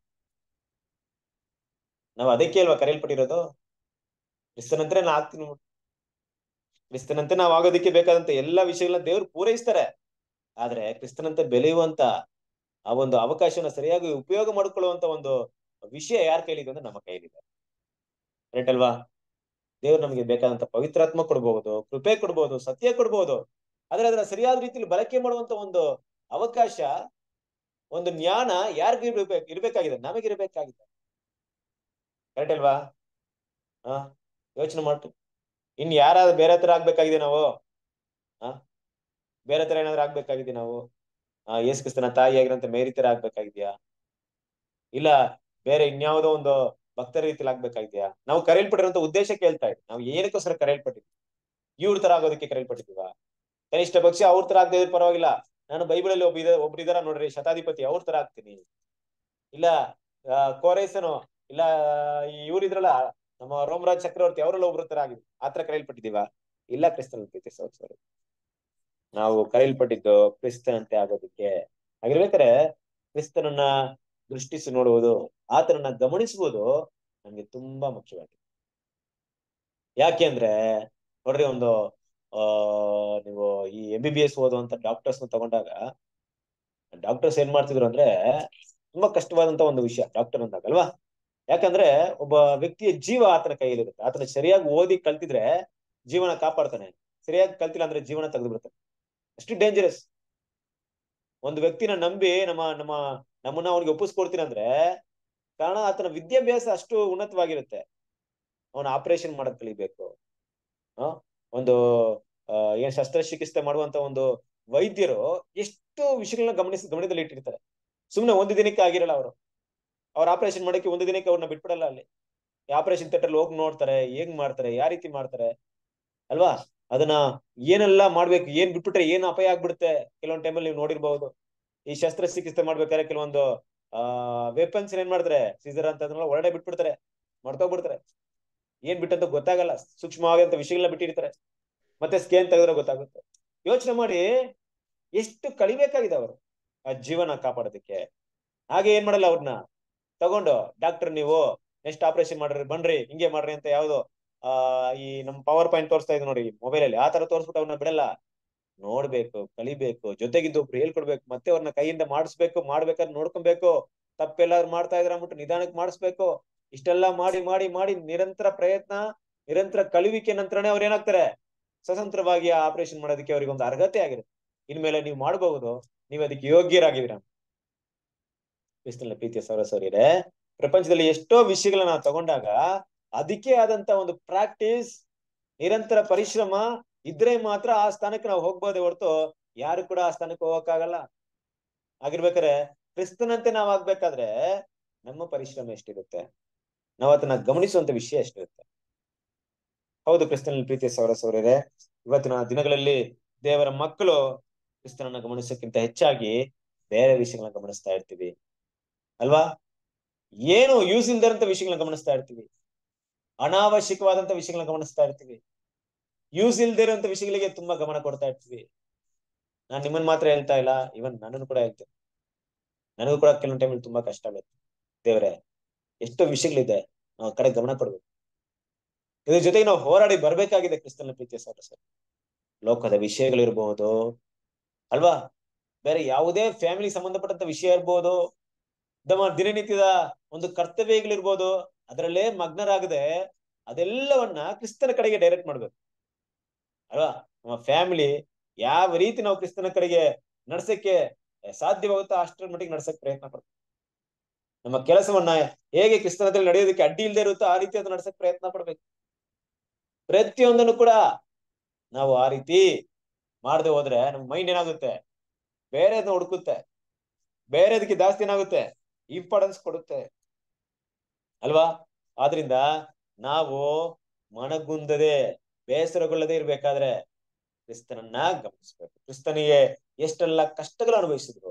ನಾವ್ ಅದಕ್ಕೆ ಅಲ್ವಾ ಕರೆಯಲ್ಪಟ್ಟಿರೋದು ಕ್ರಿಸ್ತನಂತೆ ನಾ ಆಗ್ತೀನಿ ನೋಡು. ಕ್ರಿಸ್ತನಂತೆ ನಾವ್ ಆಗೋದಕ್ಕೆ ಬೇಕಾದಂತ ಎಲ್ಲಾ ವಿಷಯಗಳನ್ನ ದೇವ್ರು ಪೂರೈಸ್ತಾರೆ ಆದ್ರೆ ಕ್ರಿಸ್ತನಂತೆ ಬೆಳೆಯುವಂತ ಆ ಒಂದು ಅವಕಾಶವನ್ನ ಸರಿಯಾಗಿ ಉಪಯೋಗ ಮಾಡಿಕೊಳ್ಳುವಂತ ಒಂದು ವಿಷಯ ಯಾರ ಕೈಲಿದೆ ಅಂದ್ರೆ ನಮ್ಮ ಕೈಲಿದೆ ರೈಟ್ ಅಲ್ವಾ ದೇವ್ರು ನಮಗೆ ಬೇಕಾದಂತ ಪವಿತ್ರಾತ್ಮ ಕೊಡ್ಬಹುದು ಕೃಪೆ ಕೊಡ್ಬಹುದು ಸತ್ಯ ಕೊಡ್ಬಹುದು ಆದ್ರೆ ಅದನ್ನ ಸರಿಯಾದ ರೀತಿಯಲ್ಲಿ ಬಳಕೆ ಮಾಡುವಂತ ಒಂದು ಅವಕಾಶ ಒಂದು ಜ್ಞಾನ ಯಾರಿಗೂ ಇರ್ಬೇಕು ಇರ್ಬೇಕಾಗಿದೆ ನಮಗಿರ್ಬೇಕಾಗಿದೆ ಕರೆಕ್ಟ್ ಅಲ್ವಾ ಹಾ ಯೋಚನೆ ಮಾಡ್ತು ಇನ್ ಯಾರಾದ್ರೂ ಬೇರೆ ತರ ಆಗ್ಬೇಕಾಗಿದೆ ನಾವು ಹಾ ಬೇರೆ ತರ ಏನಾದ್ರು ಆಗ್ಬೇಕಾಗಿದೆ ನಾವು ಆ ಯೇಸು ಕ್ರಿಸ್ತನ ತಾಯಿಯಾಗಿರಂತ ಮೇರಿ ತರ ಆಗ್ಬೇಕಾಗಿದ್ಯಾ ಇಲ್ಲ ಬೇರೆ ಇನ್ಯಾವುದೋ ಒಂದು ಭಕ್ತರ ರೀತಿಲಿ ಆಗ್ಬೇಕಾಗಿದ್ಯಾ ನಾವು ಕರೆಯಲ್ಪಟ್ಟಿರುವಂತ ಉದ್ದೇಶ ಕೇಳ್ತಾ ಇದ್ವಿ ನಾವು ಏನಕ್ಕೋಸ್ಕರ ಕರೆಯಲ್ಪಟ್ಟಿದ್ವಿ ಇವ್ರ ತರ ಆಗೋದಕ್ಕೆ ಕರೆಯಲ್ಪಟ್ಟಿದ್ವ ಕನಿಷ್ಠ ಪಕ್ಷ ಅವ್ರ ತರ ಆಗದೆ ಪರವಾಗಿಲ್ಲ ನಾನು ಬೈಬಲಲ್ಲಿ ಒಬ್ಬ ಇದ ಒಬ್ರು ಇದಾರ ನೋಡ್ರಿ ಶತಾಧಿಪತಿ ಅವ್ರ ತರ ಆಗ್ತೀನಿ ಇಲ್ಲ ಆ, ಕೋರೈಸನು ಇಲ್ಲ ಇವ್ರು ಇದ್ರಲ್ಲ ನಮ್ಮ ರೋಮರಾಜ್ ಚಕ್ರವರ್ತಿ ಅವರೆಲ್ಲ ಒಬ್ರು ತರ ಆಗಿದ್ವಿ ಆತರ ಕರೆಯಲ್ಪಟ್ಟಿದೀವ ಇಲ್ಲ ಕ್ರಿಸ್ತನ ಪ್ರೀತಿ ಸಹೋದರ ನಾವು ಕರೆಯಲ್ಪಟ್ಟಿದ್ದು ಕ್ರಿಸ್ತನಂತೆ ಆಗೋದಕ್ಕೆ ಹಾಗಿರ್ಬೇಕಾದ್ರೆ ಕ್ರಿಸ್ತನನ್ನ ದೃಷ್ಟಿಸಿ ನೋಡುವುದು ಆತನನ್ನ ಗಮನಿಸುವುದು ನಮ್ಗೆ ತುಂಬಾ ಮುಖ್ಯವಾಗಿದೆ ಯಾಕೆ ಅಂದ್ರೆ ನೋಡ್ರಿ ಒಂದು ಆ ನೀವು ಈ ಎಂ ಬಿ ಬಿ ಎಸ್ ಓದುವಂತ ಡಾಕ್ಟರ್ಸ್ ನ ತಗೊಂಡಾಗ ಡಾಕ್ಟರ್ಸ್ ಏನ್ ಮಾಡ್ತಿದ್ರು ಅಂದ್ರೆ ತುಂಬಾ ಕಷ್ಟವಾದಂತ ಒಂದು ವಿಷಯ ಡಾಕ್ಟರ್ ಅಂದಾಗ ಅಲ್ವಾ ಯಾಕಂದ್ರೆ ಒಬ್ಬ ವ್ಯಕ್ತಿಯ ಜೀವ ಆತನ ಕೈಯಲ್ಲಿರುತ್ತೆ ಆತನ ಸರಿಯಾಗಿ ಓದಿ ಕಲ್ತಿದ್ರೆ ಜೀವನ ಕಾಪಾಡ್ತಾನೆ ಸರಿಯಾಗಿ ಕಲ್ತಿಲ್ಲ ಅಂದ್ರೆ ಜೀವನ ತೆಗೆದು ಬಿಡ್ತಾನೆ ಅಷ್ಟು ಡೇಂಜರಸ್ ಒಂದು ವ್ಯಕ್ತಿನ ನಂಬಿ ನಮ್ಮ ನಮ್ಮ ನಮ್ಮನ್ನ ಅವನಿಗೆ ಒಪ್ಪಿಸ್ಕೊಡ್ತೀನಿ ಅಂದ್ರೆ ಕಾರಣ ಆತನ ವಿದ್ಯಾಭ್ಯಾಸ ಅಷ್ಟು ಉನ್ನತವಾಗಿರುತ್ತೆ ಅವನ ಆಪರೇಷನ್ ಮಾಡಕ್ ಕಲಿಬೇಕು ಆ ಒಂದು ಆ, ಏನ್ ಶಸ್ತ್ರಚಿಕಿತ್ಸೆ ಮಾಡುವಂತ ಒಂದು ವೈದ್ಯರು ಎಷ್ಟು ವಿಷಯಗಳನ್ನ ಗಮನಿಸಿ ಗಮನದಲ್ಲಿ ಇಟ್ಟಿರ್ತಾರೆ ಸುಮ್ನೆ ಒಂದು ದಿನಕ್ಕೆ ಆಗಿರಲ್ಲ ಅವರು ಅವ್ರ ಆಪರೇಷನ್ ಮಾಡಕ್ಕೆ ಒಂದು ದಿನಕ್ಕೆ ಅವ್ರನ್ನ ಬಿಟ್ಬಿಡಲ್ಲ ಅಲ್ಲಿ ಆಪರೇಷನ್ ಥಿಯೇಟರ್ ಹೋಗಿ ನೋಡ್ತಾರೆ ಹೇಗ್ ಮಾಡ್ತಾರೆ ಯಾವ ರೀತಿ ಮಾಡ್ತಾರೆ ಅಲ್ವಾ ಅದನ್ನ ಏನೆಲ್ಲ ಮಾಡ್ಬೇಕು ಏನ್ ಬಿಟ್ಬಿಟ್ರೆ ಏನ್ ಅಪಾಯ ಆಗ್ಬಿಡುತ್ತೆ ಕೆಲವೊಂದ್ ಟೈಮಲ್ಲಿ ನೀವು ನೋಡಿರ್ಬಹುದು ಈ ಶಸ್ತ್ರಚಿಕಿತ್ಸೆ ಮಾಡ್ಬೇಕಾದ್ರೆ ಕೆಲವೊಂದು ಆ ವೆಪನ್ಸ್ ಏನ್ ಮಾಡ್ತಾರೆ ಸೀಸರ್ ಅಂತ ಅದನ್ನೆಲ್ಲ ಹೊರಡೆ ಬಿಟ್ಬಿಡ್ತಾರೆ ಮಾಡ್ಕೊಬಿಡ್ತಾರೆ ಏನ್ ಬಿಟ್ಟಂತ ಗೊತ್ತಾಗಲ್ಲ ಸೂಕ್ಷ್ಮವಾದಂತ ವಿಷಯಗಳನ್ನ ಬಿಟ್ಟಿರ್ತಾರೆ ಮತ್ತೆ ಸ್ಕೇನ್ ತೆಗೆದ್ರೆ ಗೊತ್ತಾಗುತ್ತೆ ಯೋಚನೆ ಮಾಡಿ ಎಷ್ಟು ಕಲಿಬೇಕಾಗಿದೆ ಅವರು ಆ ಜೀವನ ಕಾಪಾಡೋದಕ್ಕೆ ಹಾಗೆ ಏನ್ ಮಾಡಲ್ಲ ಅವ್ರನ್ನ ತಗೊಂಡು ಡಾಕ್ಟರ್ ನೀವು ನೆಕ್ಸ್ಟ್ ಆಪರೇಷನ್ ಮಾಡ್ರಿ ಬನ್ರಿ ಹಿಂಗೆ ಮಾಡ್ರಿ ಅಂತ ಯಾವ್ದು ಆ ಈ ನಮ್ ಪವರ್ ಪಾಯಿಂಟ್ ತೋರಿಸ್ತಾ ಇದೆ ನೋಡಿ ಮೊಬೈಲ್ ಅಲ್ಲಿ ಆ ತರ ತೋರಿಸ್ಬಿಟ್ಟು ಅವ್ರನ್ನ ಬಿಡಲ್ಲ ನೋಡ್ಬೇಕು ಕಲಿಬೇಕು ಜೊತೆಗಿದ್ದು ಒಬ್ರು ಹೇಳ್ಕೊಡ್ಬೇಕು ಮತ್ತೆ ಅವ್ರನ್ನ ಕೈಯಿಂದ ಮಾಡಿಸ್ಬೇಕು ಮಾಡ್ಬೇಕಾದ್ರೆ ನೋಡ್ಕೊಬೇಕು ತಪ್ಪೆಲ್ಲಾದ್ರು ಮಾಡ್ತಾ ಇದ್ರ ಅಂದ್ಬಿಟ್ಟು ನಿಧಾನಕ್ಕೆ ಮಾಡಿಸ್ಬೇಕು ಇಷ್ಟೆಲ್ಲ ಮಾಡಿ ಮಾಡಿ ಮಾಡಿ ನಿರಂತರ ಪ್ರಯತ್ನ ನಿರಂತರ ಕಲಿವಿಕೆ ನಂತರನೇ ಅವ್ರು ಏನಾಗ್ತಾರೆ ಸ್ವತಂತ್ರವಾಗಿ ಆಪರೇಷನ್ ಮಾಡೋದಕ್ಕೆ ಅವ್ರಿಗೆ ಒಂದು ಅರ್ಹತೆ ಆಗಿರುತ್ತೆ ಇನ್ಮೇಲೆ ನೀವು ಮಾಡಬಹುದು ನೀವು ಅದಕ್ಕೆ ಯೋಗ್ಯರಾಗಿದ್ದೀರ ಕ್ರಿಸ್ತನ ಪ್ರೀತಿಯ ಸೌರಸೌರ್ಯರೇ ಪ್ರಪಂಚದಲ್ಲಿ ಎಷ್ಟೋ ವಿಷಯಗಳನ್ನ ನಾವು ತಗೊಂಡಾಗ ಅದಕ್ಕೆ ಆದಂತ ಒಂದು ಪ್ರಾಕ್ಟೀಸ್ ನಿರಂತರ ಪರಿಶ್ರಮ ಇದ್ರೆ ಮಾತ್ರ ಆ ಸ್ಥಾನಕ್ಕೆ ನಾವು ಹೋಗ್ಬೋದೇ ಹೊರತು ಯಾರು ಕೂಡ ಆ ಸ್ಥಾನಕ್ಕೆ ಹೋಗಕ್ಕಾಗಲ್ಲ ಆಗಿರ್ಬೇಕಾದ್ರೆ ಕ್ರಿಸ್ತನಂತೆ ನಾವ್ ಆಗ್ಬೇಕಾದ್ರೆ ನಮ್ಮ ಪರಿಶ್ರಮ ಎಷ್ಟಿರುತ್ತೆ ನಾವು ಅದನ್ನ ಗಮನಿಸುವಂತ ವಿಷಯ ಎಷ್ಟಿರುತ್ತೆ ಹೌದು ಕ್ರಿಸ್ತನಲ್ಲಿ ಪ್ರೀತಿಯ ಸೌರ ಸೌರ್ಯರೇ ಇವತ್ತಿನ ದಿನಗಳಲ್ಲಿ ದೇವರ ಮಕ್ಕಳು ಕ್ರಿಸ್ತನನ್ನ ಗಮನಿಸೋಕ್ಕಿಂತ ಹೆಚ್ಚಾಗಿ ಬೇರೆ ವಿಷಯಗಳನ್ನ ಗಮನಿಸ್ತಾ ಇರ್ತೀವಿ ಅಲ್ವಾ ಏನು ಯೂಸ್ ಇಲ್ದಿರಂತ ವಿಷಯಗಳನ್ನ ಗಮನಿಸ್ತಾ ಇರ್ತೀವಿ ಅನಾವಶ್ಯಕವಾದಂತ ವಿಷಯಗಳನ್ನ ಗಮನಿಸ್ತಾ ಇರ್ತೀವಿ ಯೂಸ್ ಇಲ್ದೇ ಇರುವಂತ ವಿಷಯಗಳಿಗೆ ತುಂಬಾ ಗಮನ ಕೊಡ್ತಾ ಇರ್ತೀವಿ ನಾನ್ ನಿಮ್ಮನ್ನ ಮಾತ್ರ ಹೇಳ್ತಾ ಇಲ್ಲ ಇವನ್ ನನ್ನನ್ನು ಕೂಡ ಹೇಳ್ತೇನೆ ನನಗೂ ಕೂಡ ಕೆಲವೊಂದು ಟೈಮಲ್ಲಿ ತುಂಬಾ ಕಷ್ಟ ಆಗುತ್ತೆ ದೇವ್ರೆ ಎಷ್ಟೋ ವಿಷಯಗಳಿದೆ ನಾವು ಆ ಕಡೆ ಗಮನ ಕೊಡ್ಬೇಕು ಇದ್ರ ಜೊತೆಗೆ ನಾವು ಹೋರಾಡಿ ಬರ್ಬೇಕಾಗಿದೆ ಕ್ರಿಸ್ತನ ಪ್ರೀತಿಯ ಸರ್ ಲೋಕದ ವಿಷಯಗಳಿರ್ಬಹುದು ಅಲ್ವಾ ಬೇರೆ ಯಾವುದೇ ಫ್ಯಾಮಿಲಿ ಸಂಬಂಧಪಟ್ಟಂತ ವಿಷಯ ಇರ್ಬೋದು ನಮ್ಮ ದಿನನಿತ್ಯದ ಒಂದು ಕರ್ತವ್ಯಗಳಿರ್ಬೋದು ಅದರಲ್ಲೇ ಮಗ್ನರಾಗದೆ ಅದೆಲ್ಲವನ್ನ ಕ್ರಿಸ್ತನ ಕಡೆಗೆ ಡೈರೆಕ್ಟ್ ಮಾಡ್ಬೇಕು ಅಲ್ವಾ ನಮ್ಮ ಫ್ಯಾಮಿಲಿ ಯಾವ ರೀತಿ ನಾವು ಕ್ರಿಸ್ತನ ಕಡೆಗೆ ನಡ್ಸಕ್ಕೆ ಸಾಧ್ಯವಾಗುತ್ತೋ ಅಷ್ಟರ ಮಟ್ಟಿಗೆ ನಡ್ಸಕ್ ಪ್ರಯತ್ನ ಪಡ್ಬೇಕು ನಮ್ಮ ಕೆಲಸವನ್ನ ಹೇಗೆ ಕ್ರಿಸ್ತನದಲ್ಲಿ ನಡೆಯೋದಕ್ಕೆ ಅಡ್ಡಿ ಇಲ್ಲದೆ ಇರುತ್ತೋ ಆ ರೀತಿ ಅದು ನಡ್ಸಕ್ ಪ್ರಯತ್ನ ಪಡ್ಬೇಕು ಪ್ರತಿಯೊಂದನ್ನು ಕೂಡ ನಾವು ಆ ರೀತಿ ಮಾಡದೆ ಹೋದ್ರೆ ನಮ್ ಮೈಂಡ್ ಏನಾಗುತ್ತೆ ಬೇರೆದನ್ನ ಹುಡುಕುತ್ತೆ ಬೇರೆದಕ್ಕೆ ಜಾಸ್ತಿ ಏನಾಗುತ್ತೆ ಇಂಪಾರ್ಟೆನ್ಸ್ ಕೊಡುತ್ತೆ ಅಲ್ವಾ ಆದ್ರಿಂದ ನಾವು ಮನಗುಂದದೆ ಬೇಸರಗೊಳ್ಳದೆ ಇರ್ಬೇಕಾದ್ರೆ ಕ್ರಿಸ್ತನನ್ನ ಗಮನಿಸ್ಬೇಕು ಕ್ರಿಸ್ತನಿಗೆ ಎಷ್ಟೆಲ್ಲ ಕಷ್ಟಗಳು ಅನುಭವಿಸಿದ್ರು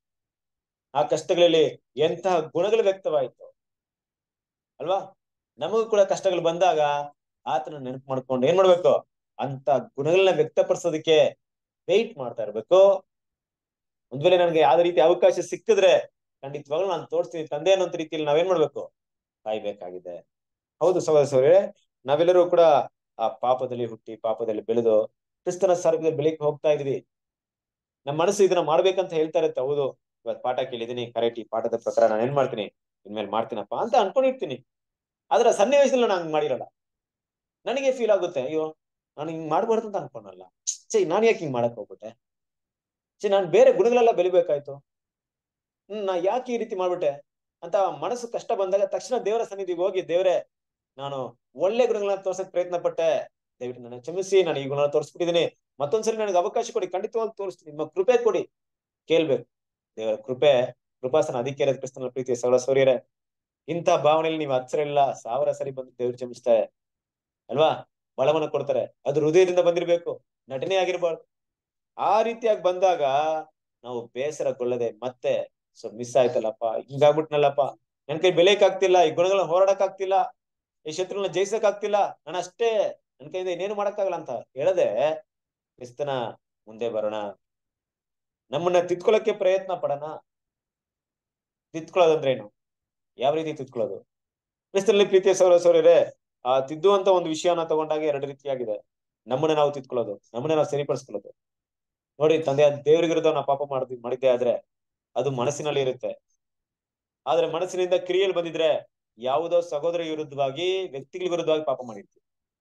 ಆ ಕಷ್ಟಗಳಲ್ಲಿ ಎಂತಹ ಗುಣಗಳು ವ್ಯಕ್ತವಾಯಿತು ಅಲ್ವಾ ನಮಗೂ ಕೂಡ ಕಷ್ಟಗಳು ಬಂದಾಗ ಆತನ ನೆನಪು ಮಾಡ್ಕೊಂಡು ಏನ್ ಮಾಡ್ಬೇಕು ಅಂತ ಗುಣಗಳನ್ನ ವ್ಯಕ್ತಪಡಿಸೋದಕ್ಕೆ ವೆಯ್ಟ್ ಮಾಡ್ತಾ ಇರ್ಬೇಕು ಒಂದ್ ವೇಳೆ ನನಗೆ ಯಾವ್ದೇ ರೀತಿ ಅವಕಾಶ ಸಿಕ್ಕಿದ್ರೆ ಖಂಡಿತವಾಗ್ಲೂ ನಾನು ತೋರಿಸ್ತೀನಿ ತಂದೆ ಅನ್ನೋ ರೀತಿಯಲ್ಲಿ ನಾವೇನ್ ಮಾಡ್ಬೇಕು ಕಾಯ್ಬೇಕಾಗಿದೆ ಹೌದು ಸಹೋದರ ಸಹೋದರರೇ ನಾವೆಲ್ಲರೂ ಕೂಡ ಆ ಪಾಪದಲ್ಲಿ ಹುಟ್ಟಿ ಪಾಪದಲ್ಲಿ ಬೆಳೆದು ಕ್ರಿಸ್ತನ ಸರ್ಗದಲ್ಲಿ ಬೆಳಿಗ್ಗೆ ಹೋಗ್ತಾ ಇದೀವಿ ನಮ್ಮ ಮನಸ್ಸು ಇದನ್ನ ಮಾಡ್ಬೇಕಂತ ಹೇಳ್ತಾ ಇರುತ್ತೆ ಹೌದು ಇವತ್ತು ಪಾಠ ಕೇಳಿದೀನಿ ಕರೆಕ್ಟ್ ಈ ಪಾಠದ ಪ್ರಕಾರ ನಾನು ಏನ್ ಮಾಡ್ತೀನಿ ಇನ್ಮೇಲೆ ಮಾಡ್ತೀನಪ್ಪ ಅಂತ ಅನ್ಕೊಂಡಿರ್ತೀನಿ ಆದ್ರೆ ಸನ್ನಿವೇಶದಲ್ಲಿ ನಾನು ಮಾಡಿರಲ್ಲ ನನಗೆ ಫೀಲ್ ಆಗುತ್ತೆ ಅಯ್ಯೋ ನಾನು ಹಿಂಗ್ ಮಾಡ್ಬಾರ್ದು ಅಂತ ಅನ್ಕೊಂಡಲ್ಲ ಛೇ ನಾನು ಯಾಕೆ ಹಿಂಗ್ ಮಾಡಕ್ ಹೋಗ್ಬಿಟ್ಟೆ ಛೇ ನಾನು ಬೇರೆ ಗುಣಗಳೆಲ್ಲ ಬೆಳಿಬೇಕಾಯ್ತು ಹ್ಮ್ ನಾ ಯಾಕೆ ಈ ರೀತಿ ಮಾಡ್ಬಿಟ್ಟೆ ಅಂತ ಮನಸ್ಸು ಕಷ್ಟ ಬಂದಾಗ ತಕ್ಷಣ ದೇವರ ಸನ್ನಿಧಿಗೆ ಹೋಗಿ ದೇವರೇ ನಾನು ಒಳ್ಳೆ ಗುಣಗಳನ್ನ ತೋರ್ಸಕ್ ಪ್ರಯತ್ನ ಪಟ್ಟೆ ದಯವಿಟ್ಟು ನನ್ನ ಕ್ಷಮಿಸಿ ನಾನು ಈ ಗುಣ ತೋರಿಸ್ಬಿಟ್ಟಿದ್ದೀನಿ ಮತ್ತೊಂದ್ಸರಿ ನನಗೆ ಅವಕಾಶ ಕೊಡಿ ಖಂಡಿತವಾಗಿ ತೋರಿಸ್ತೀನಿ ನಿಮ್ಮ ಕೃಪೆ ಕೊಡಿ ಕೇಳ್ಬೇಕು ದೇವರ ಕೃಪೆ ಕೃಪಾಸನ ಅಧಿಕಾರ ಕ್ರಿಸ್ತನ ಪ್ರೀತಿ ಸೌರ ಸೌರ್ಯರೇ ಇಂಥ ಭಾವನೆಯಲ್ಲಿ ನೀವು ಹಚ್ಚರ ಇಲ್ಲ ಸಾವಿರ ಸರಿ ಬಂದು ದೇವ್ರು ಕ್ಷಮಿಸ್ತಾರೆ ಅಲ್ವಾ ಬಲವನ್ನು ಕೊಡ್ತಾರೆ ಅದು ಹೃದಯದಿಂದ ಬಂದಿರ್ಬೇಕು ನಟನೆ ಆಗಿರ್ಬಾರ್ದು ಆ ರೀತಿಯಾಗಿ ಬಂದಾಗ ನಾವು ಬೇಸರಗೊಳ್ಳದೆ ಮತ್ತೆ ಸೊ ಮಿಸ್ ಆಯ್ತಲ್ಲಪ್ಪ ಹಿಂಗಾಗ್ಬಿಟ್ನಲ್ಲಪ್ಪ ನನ್ ಕೈ ಬೆಲೆಕ್ ಆಗ್ತಿಲ್ಲ ಈ ಗುಣಗಳನ್ನ ಹೋರಾಡಕ್ ಆಗ್ತಿಲ್ಲ ಈ ಶತ್ರುಗಳನ್ನ ಜಯಿಸಕ್ ಆಗ್ತಿಲ್ಲ ನಾನು ಅಷ್ಟೇ ನನ್ ಕೈಯಿಂದ ಇನ್ನೇನು ಮಾಡಕ್ಕಾಗಲ್ಲ ಅಂತ ಹೇಳದೆ ಕ್ರಿಸ್ತನ ಮುಂದೆ ಬರೋಣ ನಮ್ಮನ್ನ ತಿದ್ಕೊಳ್ಳಕ್ಕೆ ಪ್ರಯತ್ನ ಪಡೋಣ ತಿದ್ಕೊಳ್ಳೋದಂದ್ರೆ ಏನು ಯಾವ ರೀತಿ ತಿದ್ಕೊಳ್ಳೋದು ಕ್ರಿಸ್ತನಲ್ಲಿ ಪ್ರೀತಿಯ ಸೌರ ಸೌರ್ಯರೇ ಆ ತಿದ್ದುವಂತ ಒಂದು ವಿಷಯನ ತಗೊಂಡಾಗ ಎರಡು ರೀತಿಯಾಗಿದೆ ನಮ್ಮನ್ನ ನಾವು ತಿದ್ಕೊಳ್ಳೋದು ನಮ್ಮನ್ನ ನಾವು ಸರಿಪಡಿಸ್ಕೊಳ್ಳೋದು ನೋಡಿ ತಂದೆ ದೇವ್ರ ವಿರುದ್ಧ ನಾವು ಪಾಪ ಮಾಡಿದ್ ಮಾಡಿದ್ದೆ ಆದ್ರೆ ಅದು ಮನಸ್ಸಿನಲ್ಲಿ ಇರುತ್ತೆ ಆದ್ರೆ ಮನಸ್ಸಿನಿಂದ ಕ್ರಿಯೆಯಲ್ಲಿ ಬಂದಿದ್ರೆ ಯಾವುದೋ ಸಹೋದರ ವಿರುದ್ಧವಾಗಿ ವ್ಯಕ್ತಿಗಳ ವಿರುದ್ಧವಾಗಿ ಪಾಪ ಮಾಡಿರ್ತೀವಿ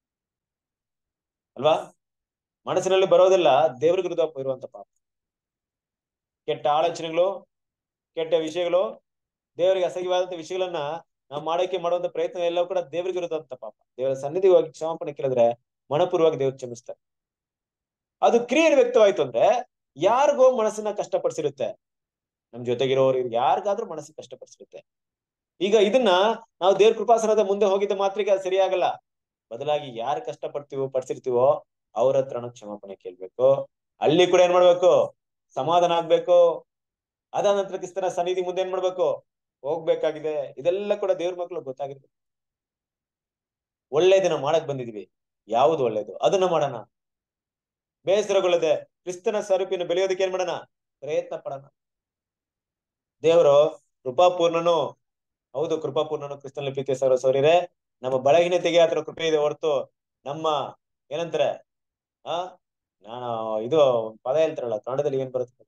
ಅಲ್ವಾ ಮನಸ್ಸಿನಲ್ಲಿ ಬರೋದೆಲ್ಲ ದೇವ್ರ ವಿರುದ್ಧ ಇರುವಂತ ಪಾಪ ಕೆಟ್ಟ ಆಲೋಚನೆಗಳು ಕೆಟ್ಟ ವಿಷಯಗಳು ದೇವರಿಗೆ ಅಸಹ್ಯವಾದಂತ ವಿಷಯಗಳನ್ನ ನಾವು ಮಾಡೋಕೆ ಮಾಡುವಂತ ಪ್ರಯತ್ನ ಎಲ್ಲವೂ ಕೂಡ ದೇವರಿಗೆ ಇರುದಂತ ಪಾಪ ದೇವರ ಸನ್ನಿಧಿಗೆ ಹೋಗಿ ಕ್ಷಮಾಪಣೆ ಕೇಳಿದ್ರೆ ಮನಪೂರ್ವವಾಗಿ ದೇವ್ರು ಕ್ಷಮಿಸ್ತಾರೆ ಅದು ಕ್ರಿಯೆಯಲ್ಲಿ ವ್ಯಕ್ತವಾಯ್ತು ಅಂದ್ರೆ ಯಾರಿಗೋ ಮನಸ್ಸನ್ನ ಕಷ್ಟಪಡಿಸಿರುತ್ತೆ ನಮ್ ಜೊತೆಗಿರೋರು ಯಾರಿಗಾದ್ರೂ ಮನಸ್ಸು ಕಷ್ಟಪಡಿಸಿರುತ್ತೆ ಈಗ ಇದನ್ನ ನಾವು ದೇವ್ರ ಕೃಪಾಸನದ ಮುಂದೆ ಹೋಗಿದ್ದ ಮಾತ್ರಕ್ಕೆ ಅದು ಸರಿಯಾಗಲ್ಲ ಬದಲಾಗಿ ಯಾರು ಕಷ್ಟಪಡ್ತೀವೋ ಪಡಿಸಿರ್ತೀವೋ ಅವ್ರ ಹತ್ರನೂ ಕ್ಷಮಾಪಣೆ ಕೇಳ್ಬೇಕು ಅಲ್ಲಿ ಕೂಡ ಏನ್ ಮಾಡ್ಬೇಕು ಸಮಾಧಾನ ಆಗ್ಬೇಕು ಅದಾದ ನಂತರ ಕ್ರಿಸ್ತನ ಸನ್ನಿಧಿ ಮುಂದೆ ಏನ್ ಮಾಡ್ಬೇಕು ಹೋಗ್ಬೇಕಾಗಿದೆ ಇದೆಲ್ಲ ಕೂಡ ದೇವ್ರ ಮಕ್ಕಳು ಗೊತ್ತಾಗಿರ್ಬೇಕು ಒಳ್ಳೇದನ್ನ ಮಾಡಕ್ ಬಂದಿದೀವಿ ಯಾವುದು ಒಳ್ಳೇದು ಅದನ್ನ ಮಾಡೋಣ ಬೇಸರಗೊಳ್ಳದೆ ಕ್ರಿಸ್ತನ ಸ್ವರೂಪಿನ ಬೆಳೆಯೋದಕ್ಕೆ ಏನ್ ಮಾಡೋಣ ಪ್ರಯತ್ನ ಪಡೋಣ ದೇವರು ಕೃಪಾಪೂರ್ಣನು ಹೌದು ಕೃಪಾಪೂರ್ಣನು ಕ್ರಿಸ್ತನ ಪ್ರೀತಿಯ ಸೌರ ಸೌರ್ಯರೇ ನಮ್ಮ ಬಲಹೀನತೆಗೆ ಆತರ ಕೃಪೆ ಇದೆ ಹೊರತು ನಮ್ಮ ಏನಂತಾರೆ ಆ ನಾನು ಇದು ಒಂದ್ ಪದ ಹೇಳ್ತಾರಲ್ಲ ಕನ್ನಡದಲ್ಲಿ ಏನ್ ಬರುತ್ತೆ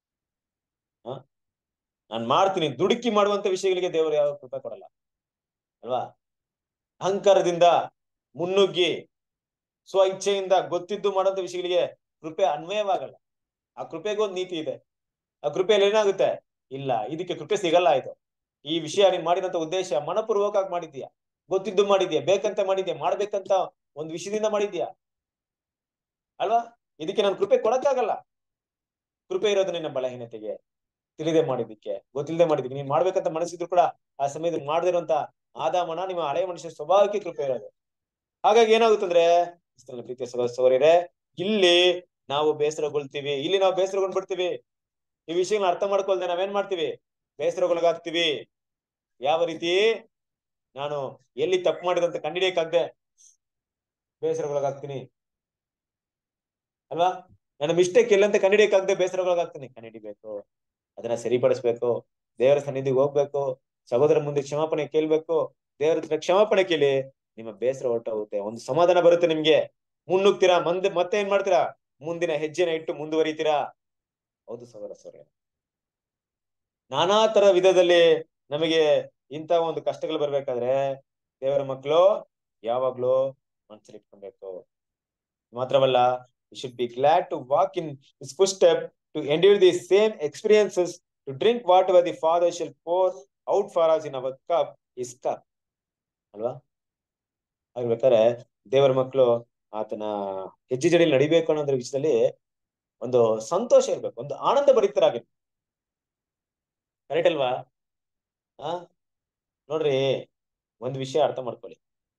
ಆ ನಾನ್ ಮಾಡ್ತೀನಿ ದುಡುಕಿ ಮಾಡುವಂತ ವಿಷಯಗಳಿಗೆ ದೇವರು ಯಾವ ಕೃಪೆ ಕೊಡಲ್ಲ ಅಲ್ವಾ ಅಹಂಕಾರದಿಂದ ಮುನ್ನುಗ್ಗಿ ಸ್ವ ಇಚ್ಛೆಯಿಂದ ಗೊತ್ತಿದ್ದು ಮಾಡುವಂತ ವಿಷಯಗಳಿಗೆ ಕೃಪೆ ಅನ್ವಯವಾಗಲ್ಲ ಆ ಕೃಪೆಗೂ ಒಂದು ನೀತಿ ಇದೆ ಆ ಕೃಪೆಯಲ್ಲಿ ಏನಾಗುತ್ತೆ ಇಲ್ಲ ಇದಕ್ಕೆ ಕೃಪೆ ಸಿಗಲ್ಲ ಇದು ಈ ವಿಷಯ ನೀನ್ ಮಾಡಿದಂತ ಉದ್ದೇಶ ಮನಪೂರ್ವಕವಾಗಿ ಮಾಡಿದ್ಯಾ ಗೊತ್ತಿದ್ದು ಮಾಡಿದ್ಯಾ ಬೇಕಂತ ಮಾಡಿದ್ಯಾ ಮಾಡ್ಬೇಕಂತ ಒಂದು ವಿಷಯದಿಂದ ಮಾಡಿದ್ಯಾ ಅಲ್ವಾ ಇದಕ್ಕೆ ನಾನು ಕೃಪೆ ಕೊಡಕ್ಕಾಗಲ್ಲ ಕೃಪೆ ಇರೋದು ನಿನ್ನ ಬಲಹೀನತೆಗೆ ತಿಳಿದೆ ಮಾಡಿದ್ದಕ್ಕೆ ಗೊತ್ತಿಲ್ಲದೆ ಮಾಡಿದ್ದಕ್ಕೆ ನೀನ್ ಮಾಡ್ಬೇಕಂತ ಮನಸ್ಸಿದ್ರು ಕೂಡ ಆ ಸಮಯದಲ್ಲಿ ಮಾಡದಿರುವಂತ ಆದಾಮನ ನಿಮ್ಮ ಹಳೆಯ ಮನುಷ್ಯ ಸ್ವಭಾವಕ್ಕೆ ಕೃಪೆ ಇರೋದು ಹಾಗಾಗಿ ಏನಾಗುತ್ತಂದ್ರೆ ಪ್ರೀತಿಯ ಸೌರ್ಯರೇ ಇಲ್ಲಿ ನಾವು ಬೇಸರಗೊಳ್ತೀವಿ ಇಲ್ಲಿ ನಾವು ಬೇಸರಗೊಂಡ್ಬಿಡ್ತೀವಿ ಈ ವಿಷಯಗಳನ್ನ ಅರ್ಥ ಮಾಡ್ಕೊಳ್ದೆ ನಾವೇನ್ ಮಾಡ್ತೀವಿ ಬೇಸರಗೊಳಗಾಗ್ತೀವಿ ಯಾವ ರೀತಿ ನಾನು ಎಲ್ಲಿ ತಪ್ಪು ಮಾಡಿದಂತ ಕಂಡಿಡಿಯಕ್ಕಾಗ್ದೆ ಬೇಸರಗೊಳಗಾಗ್ತೀನಿ ಅಲ್ವಾ ನನ್ನ ಮಿಸ್ಟೇಕ್ ಎಲ್ಲಂತ ಕಂಡಿಡಿಯಕ್ಕಾಗ್ದೆ ಬೇಸರಗೊಳಗಾಗ್ತೀನಿ ಕಂಡಿಡಿಬೇಕು ಅದನ್ನ ಸರಿಪಡಿಸ್ಬೇಕು ದೇವರ ಸನ್ನಿಧಿಗೆ ಹೋಗ್ಬೇಕು ಸಹೋದರ ಮುಂದೆ ಕ್ಷಮಾಪಣೆ ಕೇಳ್ಬೇಕು ದೇವರ ಹತ್ರ ಕ್ಷಮಾಪಣೆ ಕೇಳಿ ನಿಮ್ಮ ಬೇಸರ ಹೊರಟೋಗುತ್ತೆ ಒಂದು ಸಮಾಧಾನ ಬರುತ್ತೆ ನಿಮ್ಗೆ ಮುನ್ನುಗ್ತೀರಾ ಮಂದ್ ಮತ್ತೆ ಏನ್ ಮಾಡ್ತೀರಾ ಮುಂದಿನ ಹೆಜ್ಜೆನ ಇಟ್ಟು ಮುಂದುವರಿತೀರಾ ಹೌದು ಸಹೋದರ ಸೌರ್ಯ ನಾನಾ ತರ ವಿಧದಲ್ಲಿ ನಮಗೆ ಇಂತ ಒಂದು ಕಷ್ಟಗಳು ಬರ್ಬೇಕಾದ್ರೆ ದೇವರ ಮಕ್ಕಳು ಯಾವಾಗ್ಲೂ ಮನಸ್ಸಲ್ಲಿ ಇಟ್ಕೊಬೇಕು ಮಾತ್ರವಲ್ಲ we should be glad to walk in his footstep to endure the same experiences to drink whatever the father shall pour out for us in our cup his cup ಅಲ್ವಾ ಆಗ್ಬೇಕಾದ್ರೆ ದೇವರ ಮಕ್ಕಳು ಆತನ ಹೆಜ್ಜೆ ಜಡಿಯಲ್ಲಿ ನಡಿಬೇಕು ಅನ್ನೋದ್ರ ವಿಷಯದಲ್ಲಿ ಒಂದು ಸಂತೋಷ ಇರ್ಬೇಕು ಒಂದು ಆನಂದ ಭರಿತರಾಗಿರ್ಬೇಕು ಕರೆಕ್ಟ್ ಅಲ್ವಾ ಆ ನೋಡ್ರಿ ಒಂದ್ ವಿಷಯ ಅರ್ಥ ಮಾಡ್ಕೊಳ್ಳಿ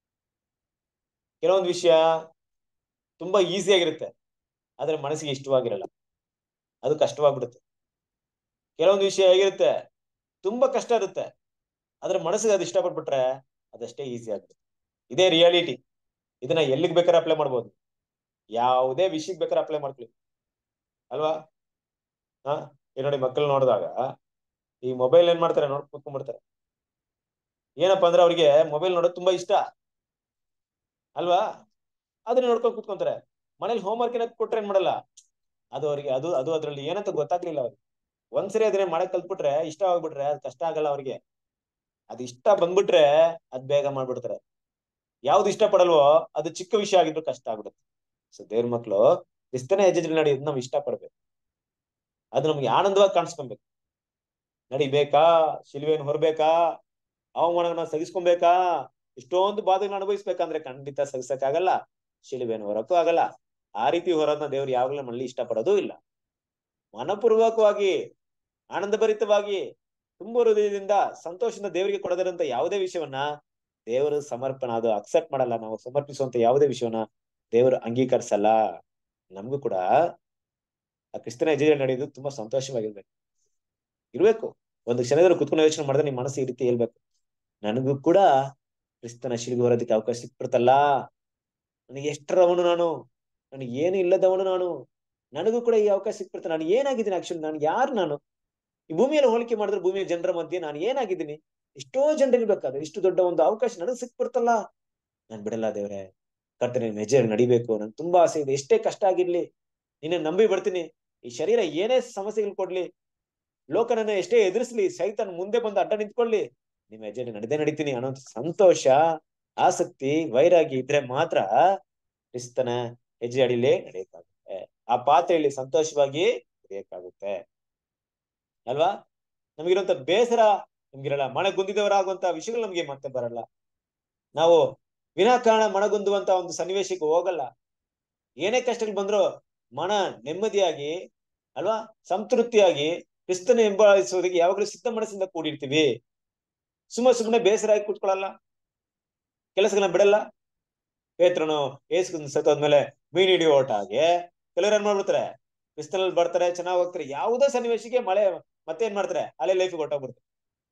ಕೆಲವೊಂದು ವಿಷಯ ತುಂಬಾ ಈಸಿ ಆಗಿರುತ್ತೆ ಆದ್ರೆ ಮನಸ್ಸಿಗೆ ಇಷ್ಟವಾಗಿರಲ್ಲ ಅದು ಕಷ್ಟವಾಗ್ಬಿಡುತ್ತೆ ಕೆಲವೊಂದು ವಿಷಯ ಹೇಗಿರುತ್ತೆ ತುಂಬಾ ಕಷ್ಟ ಇರುತ್ತೆ ಆದ್ರೆ ಮನಸ್ಸಿಗೆ ಅದು ಇಷ್ಟಪಟ್ಬಿಟ್ರೆ ಅದಷ್ಟೇ ಈಸಿ ಆಗುತ್ತೆ ಇದೇ ರಿಯಾಲಿಟಿ ಇದನ್ನ ಎಲ್ಲಿಗೆ ಬೇಕಾದ್ರೆ ಅಪ್ಲೈ ಮಾಡ್ಬೋದು ಯಾವುದೇ ವಿಷಯಕ್ಕೆ ಬೇಕಾದ್ರೆ ಅಪ್ಲೈ ಮಾಡ್ಕೊಳ್ಳಿ ಅಲ್ವಾ ಹಾ ಈಗ ನೋಡಿ ಮಕ್ಕಳು ನೋಡಿದಾಗ ಈ ಮೊಬೈಲ್ ಏನ್ ಮಾಡ್ತಾರೆ ನೋಡ್ ಕೂತ್ಕೊಂಡ್ಬಿಡ್ತಾರೆ ಏನಪ್ಪಾ ಅಂದ್ರೆ ಅವ್ರಿಗೆ ಮೊಬೈಲ್ ನೋಡೋದು ತುಂಬಾ ಇಷ್ಟ ಅಲ್ವಾ ಅದನ್ನ ನೋಡ್ಕೊಂಡು ಕೂತ್ಕೊಂತಾರೆ ಮನೇಲಿ ಹೋಮ್ ವರ್ಕ್ ಏನಾದ್ರು ಕೊಟ್ರೆ ಏನ್ ಮಾಡಲ್ಲ ಅದು ಅವ್ರಿಗೆ ಅದು ಅದು ಅದ್ರಲ್ಲಿ ಏನಂತ ಗೊತ್ತಾಗ್ಲಿಲ್ಲ ಅವ್ರಿಗೆ ಒಂದ್ಸರಿ ಅದನ್ನ ಮಾಡಕ್ ಕಲ್ತ್ಬಿಟ್ರೆ ಇಷ್ಟ ಆಗ್ಬಿಟ್ರೆ ಅದು ಕಷ್ಟ ಆಗಲ್ಲ ಅವ್ರಿಗೆ ಅದು ಇಷ್ಟ ಬಂದ್ಬಿಟ್ರೆ ಅದ್ ಬೇಗ ಮಾಡ್ಬಿಡ್ತಾರೆ ಯಾವ್ದು ಇಷ್ಟ ಪಡಲ್ವೋ ಅದು ಚಿಕ್ಕ ವಿಷಯ ಆಗಿದ್ರು ಕಷ್ಟ ಆಗ್ಬಿಡುತ್ತೆ ಸೊ ದೇವ್ರ ಮಕ್ಳು ಕ್ರಿಸ್ತನೇ ಹೆಜ್ಜೆ ನಡೆಯೋದು ನಾವು ಇಷ್ಟ ಪಡ್ಬೇಕು ಅದು ನಮ್ಗೆ ಆನಂದವಾಗಿ ಕಾಣಿಸ್ಕೊಬೇಕು ನಡಿಬೇಕಾ ಶಿಲ್ವೆಯನ್ನು ಹೊರಬೇಕಾ ಅವಮಾನಗಳನ್ನ ಸಹಿಸ್ಕೊಬೇಕಾ ಇಷ್ಟೊಂದು ಬಾಧೆಗಳನ್ನ ಅನುಭವಿಸ್ಬೇಕಂದ್ರೆ ಖಂಡಿತ ಸಹಿಸಕ್ಕಾಗಲ್ಲ ಶಿಲುಬೆಯನ್ನು ಹೊರಕ್ಕೂ ಆಗಲ್ಲ ಆ ರೀತಿ ಹೊರೋದನ್ನ ದೇವ್ರು ಯಾವಾಗಲೂ ನಮ್ಮಲ್ಲಿ ಇಷ್ಟಪಡೋದೂ ಇಲ್ಲ ಮನಪೂರ್ವಕವಾಗಿ ಆನಂದ ಭರಿತವಾಗಿ ತುಂಬ ಹೃದಯದಿಂದ ಸಂತೋಷದಿಂದ ದೇವರಿಗೆ ಕೊಡದಿರಂತ ಯಾವುದೇ ವಿಷಯವನ್ನ ದೇವರು ಸಮರ್ಪಣ ಅದು ಅಕ್ಸೆಪ್ಟ್ ಮಾಡಲ್ಲ ನಾವು ಸಮರ್ಪಿಸುವಂತ ಯಾವುದೇ ವಿಷಯವನ್ನ ದೇವರು ಅಂಗೀಕರಿಸಲ್ಲ ನಮಗೂ ಕೂಡ ಆ ಕ್ರಿಸ್ತನ ಹೆಜ್ಜೆ ನಡೆಯೋದು ತುಂಬಾ ಸಂತೋಷವಾಗಿರ್ಬೇಕು ಇರ್ಬೇಕು ಒಂದು ಕ್ಷಣದಲ್ಲಿ ಕುತ್ಕೊಂಡು ಯೋಚನೆ ಮಾಡಿದ್ರೆ ನಿಮ್ ಮನಸ್ಸು ಈ ರೀತಿ ಹೇಳ್ಬೇಕು ನನಗೂ ಕೂಡ ಕ್ರಿಸ್ತನ ಶಿಲ್ಗೆ ಹೊರೋದಕ್ಕೆ ಅವಕಾಶ ಸಿಕ್ಬಿಡ್ತಲ್ಲ ನನಗೆ ಎಷ್ಟರವನು ನಾನು ನನಗೆ ಏನು ಇಲ್ಲದವನು ನಾನು ನನಗೂ ಕೂಡ ಈ ಅವಕಾಶ ಸಿಕ್ಬಿಡ್ತ ನಾನು ಏನಾಗಿದ್ದೀನಿ ಆಕ್ಚುಲಿ ನಾನು ಯಾರು ನಾನು ಈ ಭೂಮಿಯಲ್ಲಿ ಹೋಲಿಕೆ ಮಾಡಿದ್ರೆ ಭೂಮಿಯ ಜನರ ಮಧ್ಯೆ ನಾನು ಏನಾಗಿದ್ದೀನಿ ಎಷ್ಟೋ ಜನರಿಗೆ ಬೇಕಾದ್ರೆ ಇಷ್ಟು ದೊಡ್ಡ ಒಂದು ಅವಕಾಶ ನನಗೆ ಸಿಕ್ಬಿಡ್ತಲ್ಲ ನಾನ್ ಬಿಡಲ್ಲ ದೇವ್ರೆ ಕರ್ತನೆ ಹೆಜ್ಜೆ ನಡಿಬೇಕು ನನ್ಗೆ ತುಂಬಾ ಆಸೆ ಇದೆ ಎಷ್ಟೇ ಕಷ್ಟ ಆಗಿರ್ಲಿ ನಿನ್ನ ನಂಬಿ ಬರ್ತೀನಿ ಈ ಶರೀರ ಏನೇ ಸಮಸ್ಯೆಗಳು ಕೊಡ್ಲಿ ಲೋಕ ನನ್ನ ಎಷ್ಟೇ ಎದುರಿಸ್ಲಿ ಸೈತನ್ ಮುಂದೆ ಬಂದು ಅಡ್ಡ ನಿಂತ್ಕೊಳ್ಳಿ ನಿಮ್ ಹೆಜ್ಜೆ ನಡೆದೇ ನಡಿತೀನಿ ಅನ್ನೋ ಸಂತೋಷ ಆಸಕ್ತಿ ವೈರಾಗಿ ಇದ್ರೆ ಮಾತ್ರ ಕ್ರಿಸ್ತನ ಹೆಜ್ಜೆ ಅಡಿಲೇ ನಡೆಯಕ್ಕಾಗುತ್ತೆ ಆ ಪಾತ್ರೆಯಲ್ಲಿ ಸಂತೋಷವಾಗಿ ನಡೆಯಕ್ಕಾಗುತ್ತೆ ಅಲ್ವಾ ನಮಗಿರುವಂತ ಬೇಸರ ನಮ್ಗಿರಲ್ಲ ಮನಗುಂದಿದವರಾಗುವಂತ ವಿಷಯಗಳು ನಮ್ಗೆ ಮತ್ತೆ ಬರಲ್ಲ ನಾವು ವಿನಾಕಾರಣ ಮನಗುಂದುವಂತ ಒಂದು ಸನ್ನಿವೇಶಕ್ಕೆ ಹೋಗಲ್ಲ ಏನೇ ಕಷ್ಟಗಳು ಬಂದ್ರು ಮನ ನೆಮ್ಮದಿಯಾಗಿ ಅಲ್ವಾ ಸಂತೃಪ್ತಿಯಾಗಿ ಕ್ರಿಸ್ತನ ಹಿಂಬಾಲಿಸುವುದಕ್ಕೆ ಯಾವಾಗಲೂ ಸಿದ್ಧ ಮನಸ್ಸಿಂದ ಕೂಡಿರ್ತೀವಿ ಸುಮ್ಮ ಸುಮ್ಮನೆ ಬೇಸರ ಆಗಿ ಕೂತ್ಕೊಳ್ಳಲ್ಲ ಕೆಲಸಗಳನ್ನ ಬಿಡಲ್ಲ ಪೇತ್ರನು ಏಸು ಸತ್ತೋದ್ಮೇಲೆ ಮೀನ್ ಹಿಡಿಯೋ ಓಟ ಹಾಗೆ ಕೆಲವರು ಏನ್ ಮಾಡ್ಬಿಡ್ತಾರೆ ಕ್ರಿಸ್ತನಲ್ಲಿ ಬರ್ತಾರೆ ಚೆನ್ನಾಗಿ ಹೋಗ್ತಾರೆ ಯಾವುದೋ ಸನ್ನಿವೇಶಕ್ಕೆ ಮಳೆ ಮತ್ತೆ ಏನ್ ಮಾಡ್ತಾರೆ ಅಲ್ಲೇ ಲೈಫ್ ಹೊಟ್ಟೋಗ್ಬಿಡ್ತಾರೆ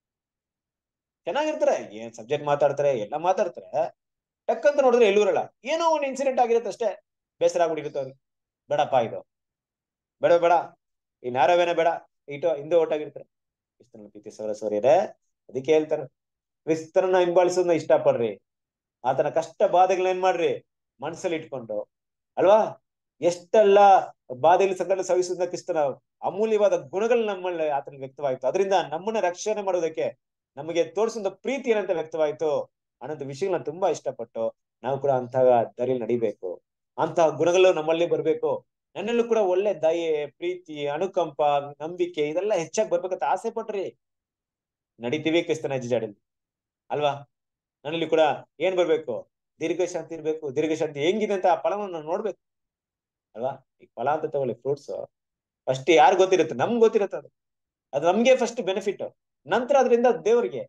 ಚೆನ್ನಾಗಿರ್ತಾರೆ ಏನ್ ಸಬ್ಜೆಕ್ಟ್ ಮಾತಾಡ್ತಾರೆ ಎಲ್ಲ ಮಾತಾಡ್ತಾರೆ ಟಕ್ಕಂತ ನೋಡಿದ್ರೆ ಎಲ್ಲೂ ಇರಲ್ಲ ಏನೋ ಒಂದು ಇನ್ಸಿಡೆಂಟ್ ಆಗಿರುತ್ತೆ ಅಷ್ಟೇ ಬೇಸರ ಆಗ್ಬಿಟ್ಟಿರುತ್ತೆ ಅವ್ರಿಗೆ ಬೇಡಪ್ಪ ಇದು ಬೇಡ ಬೇಡ ಈ ನ್ಯಾರವೇನೆ ಬೇಡ ಇಟೋ ಹಿಂದೆ ಒಟ್ಟಾಗಿರ್ತಾರೆ ಕ್ರಿಸ್ತನ ಪ್ರೀತಿ ಸೌರ ಸೌರ್ಯರೇ ಅದಕ್ಕೆ ಹೇಳ್ತಾರೆ ಕ್ರಿಸ್ತನನ್ನ ಹಿಂಬಾಲಿಸೋದನ್ನ ಇಷ್ಟಪಡ್ರಿ ಆತನ ಕಷ್ಟ ಬಾಧೆಗಳನ್ನ ಏನ್ ಮಾಡ್ರಿ ಮನಸ್ಸಲ್ಲಿ ಇಟ್ಕೊಂಡು ಅಲ್ವಾ ಎಷ್ಟೆಲ್ಲ ಬಾಧೆಯಲ್ಲಿ ಸಂಕಟ ಸವಿಸುವುದನ್ನ ಕ್ರಿಸ್ತನ ಅಮೂಲ್ಯವಾದ ಗುಣಗಳು ನಮ್ಮಲ್ಲಿ ಆತನಲ್ಲಿ ವ್ಯಕ್ತವಾಯಿತು ಅದರಿಂದ ನಮ್ಮನ್ನ ರಕ್ಷಣೆ ಮಾಡೋದಕ್ಕೆ ನಮಗೆ ತೋರಿಸಿದ ಪ್ರೀತಿ ಏನಂತ ವ್ಯಕ್ತವಾಯಿತು ಅನ್ನೋದು ವಿಷಯಗಳನ್ನ ತುಂಬಾ ಇಷ್ಟಪಟ್ಟು ನಾವು ಕೂಡ ಅಂತಹ ದಾರಿಯಲ್ಲಿ ನಡಿಬೇಕು ಅಂತಹ ಗುಣಗಳು ನಮ್ಮಲ್ಲಿ ಬರ್ಬೇಕು ನನ್ನಲ್ಲೂ ಕೂಡ ಒಳ್ಳೆ ದಯೆ ಪ್ರೀತಿ ಅನುಕಂಪ ನಂಬಿಕೆ ಇದೆಲ್ಲ ಹೆಚ್ಚಾಗಿ ಬರ್ಬೇಕಂತ ಆಸೆ ಪಟ್ರಿ ನಡಿತೀವಿ ಕ್ರಿಸ್ತನ ಹೆಜ್ಜೆಜಾಡಲ್ಲಿ ಅಲ್ವಾ ನನ್ನಲ್ಲಿ ಕೂಡ ಏನ್ ಬರ್ಬೇಕು ದೀರ್ಘ ಶಾಂತಿ ಇರ್ಬೇಕು ದೀರ್ಘ ಶಾಂತಿ ಹೆಂಗಿದೆ ಅಂತ ಆ ಫಲವನ್ನು ನಾವು ನೋಡ್ಬೇಕು ಅಲ್ವಾ ಈ ಫಲ ಅಂತ ತಗೊಳ್ಳಿ ಫ್ರೂಟ್ಸ್ ಫಸ್ಟ್ ಯಾರು ಗೊತ್ತಿರುತ್ತೆ ನಮ್ಗೆ ಗೊತ್ತಿರುತ್ತೆ ಅದು ಅದು ನಮ್ಗೆ ಫಸ್ಟ್ ಬೆನಿಫಿಟ್ ನಂತರ ಅದರಿಂದ ದೇವರಿಗೆ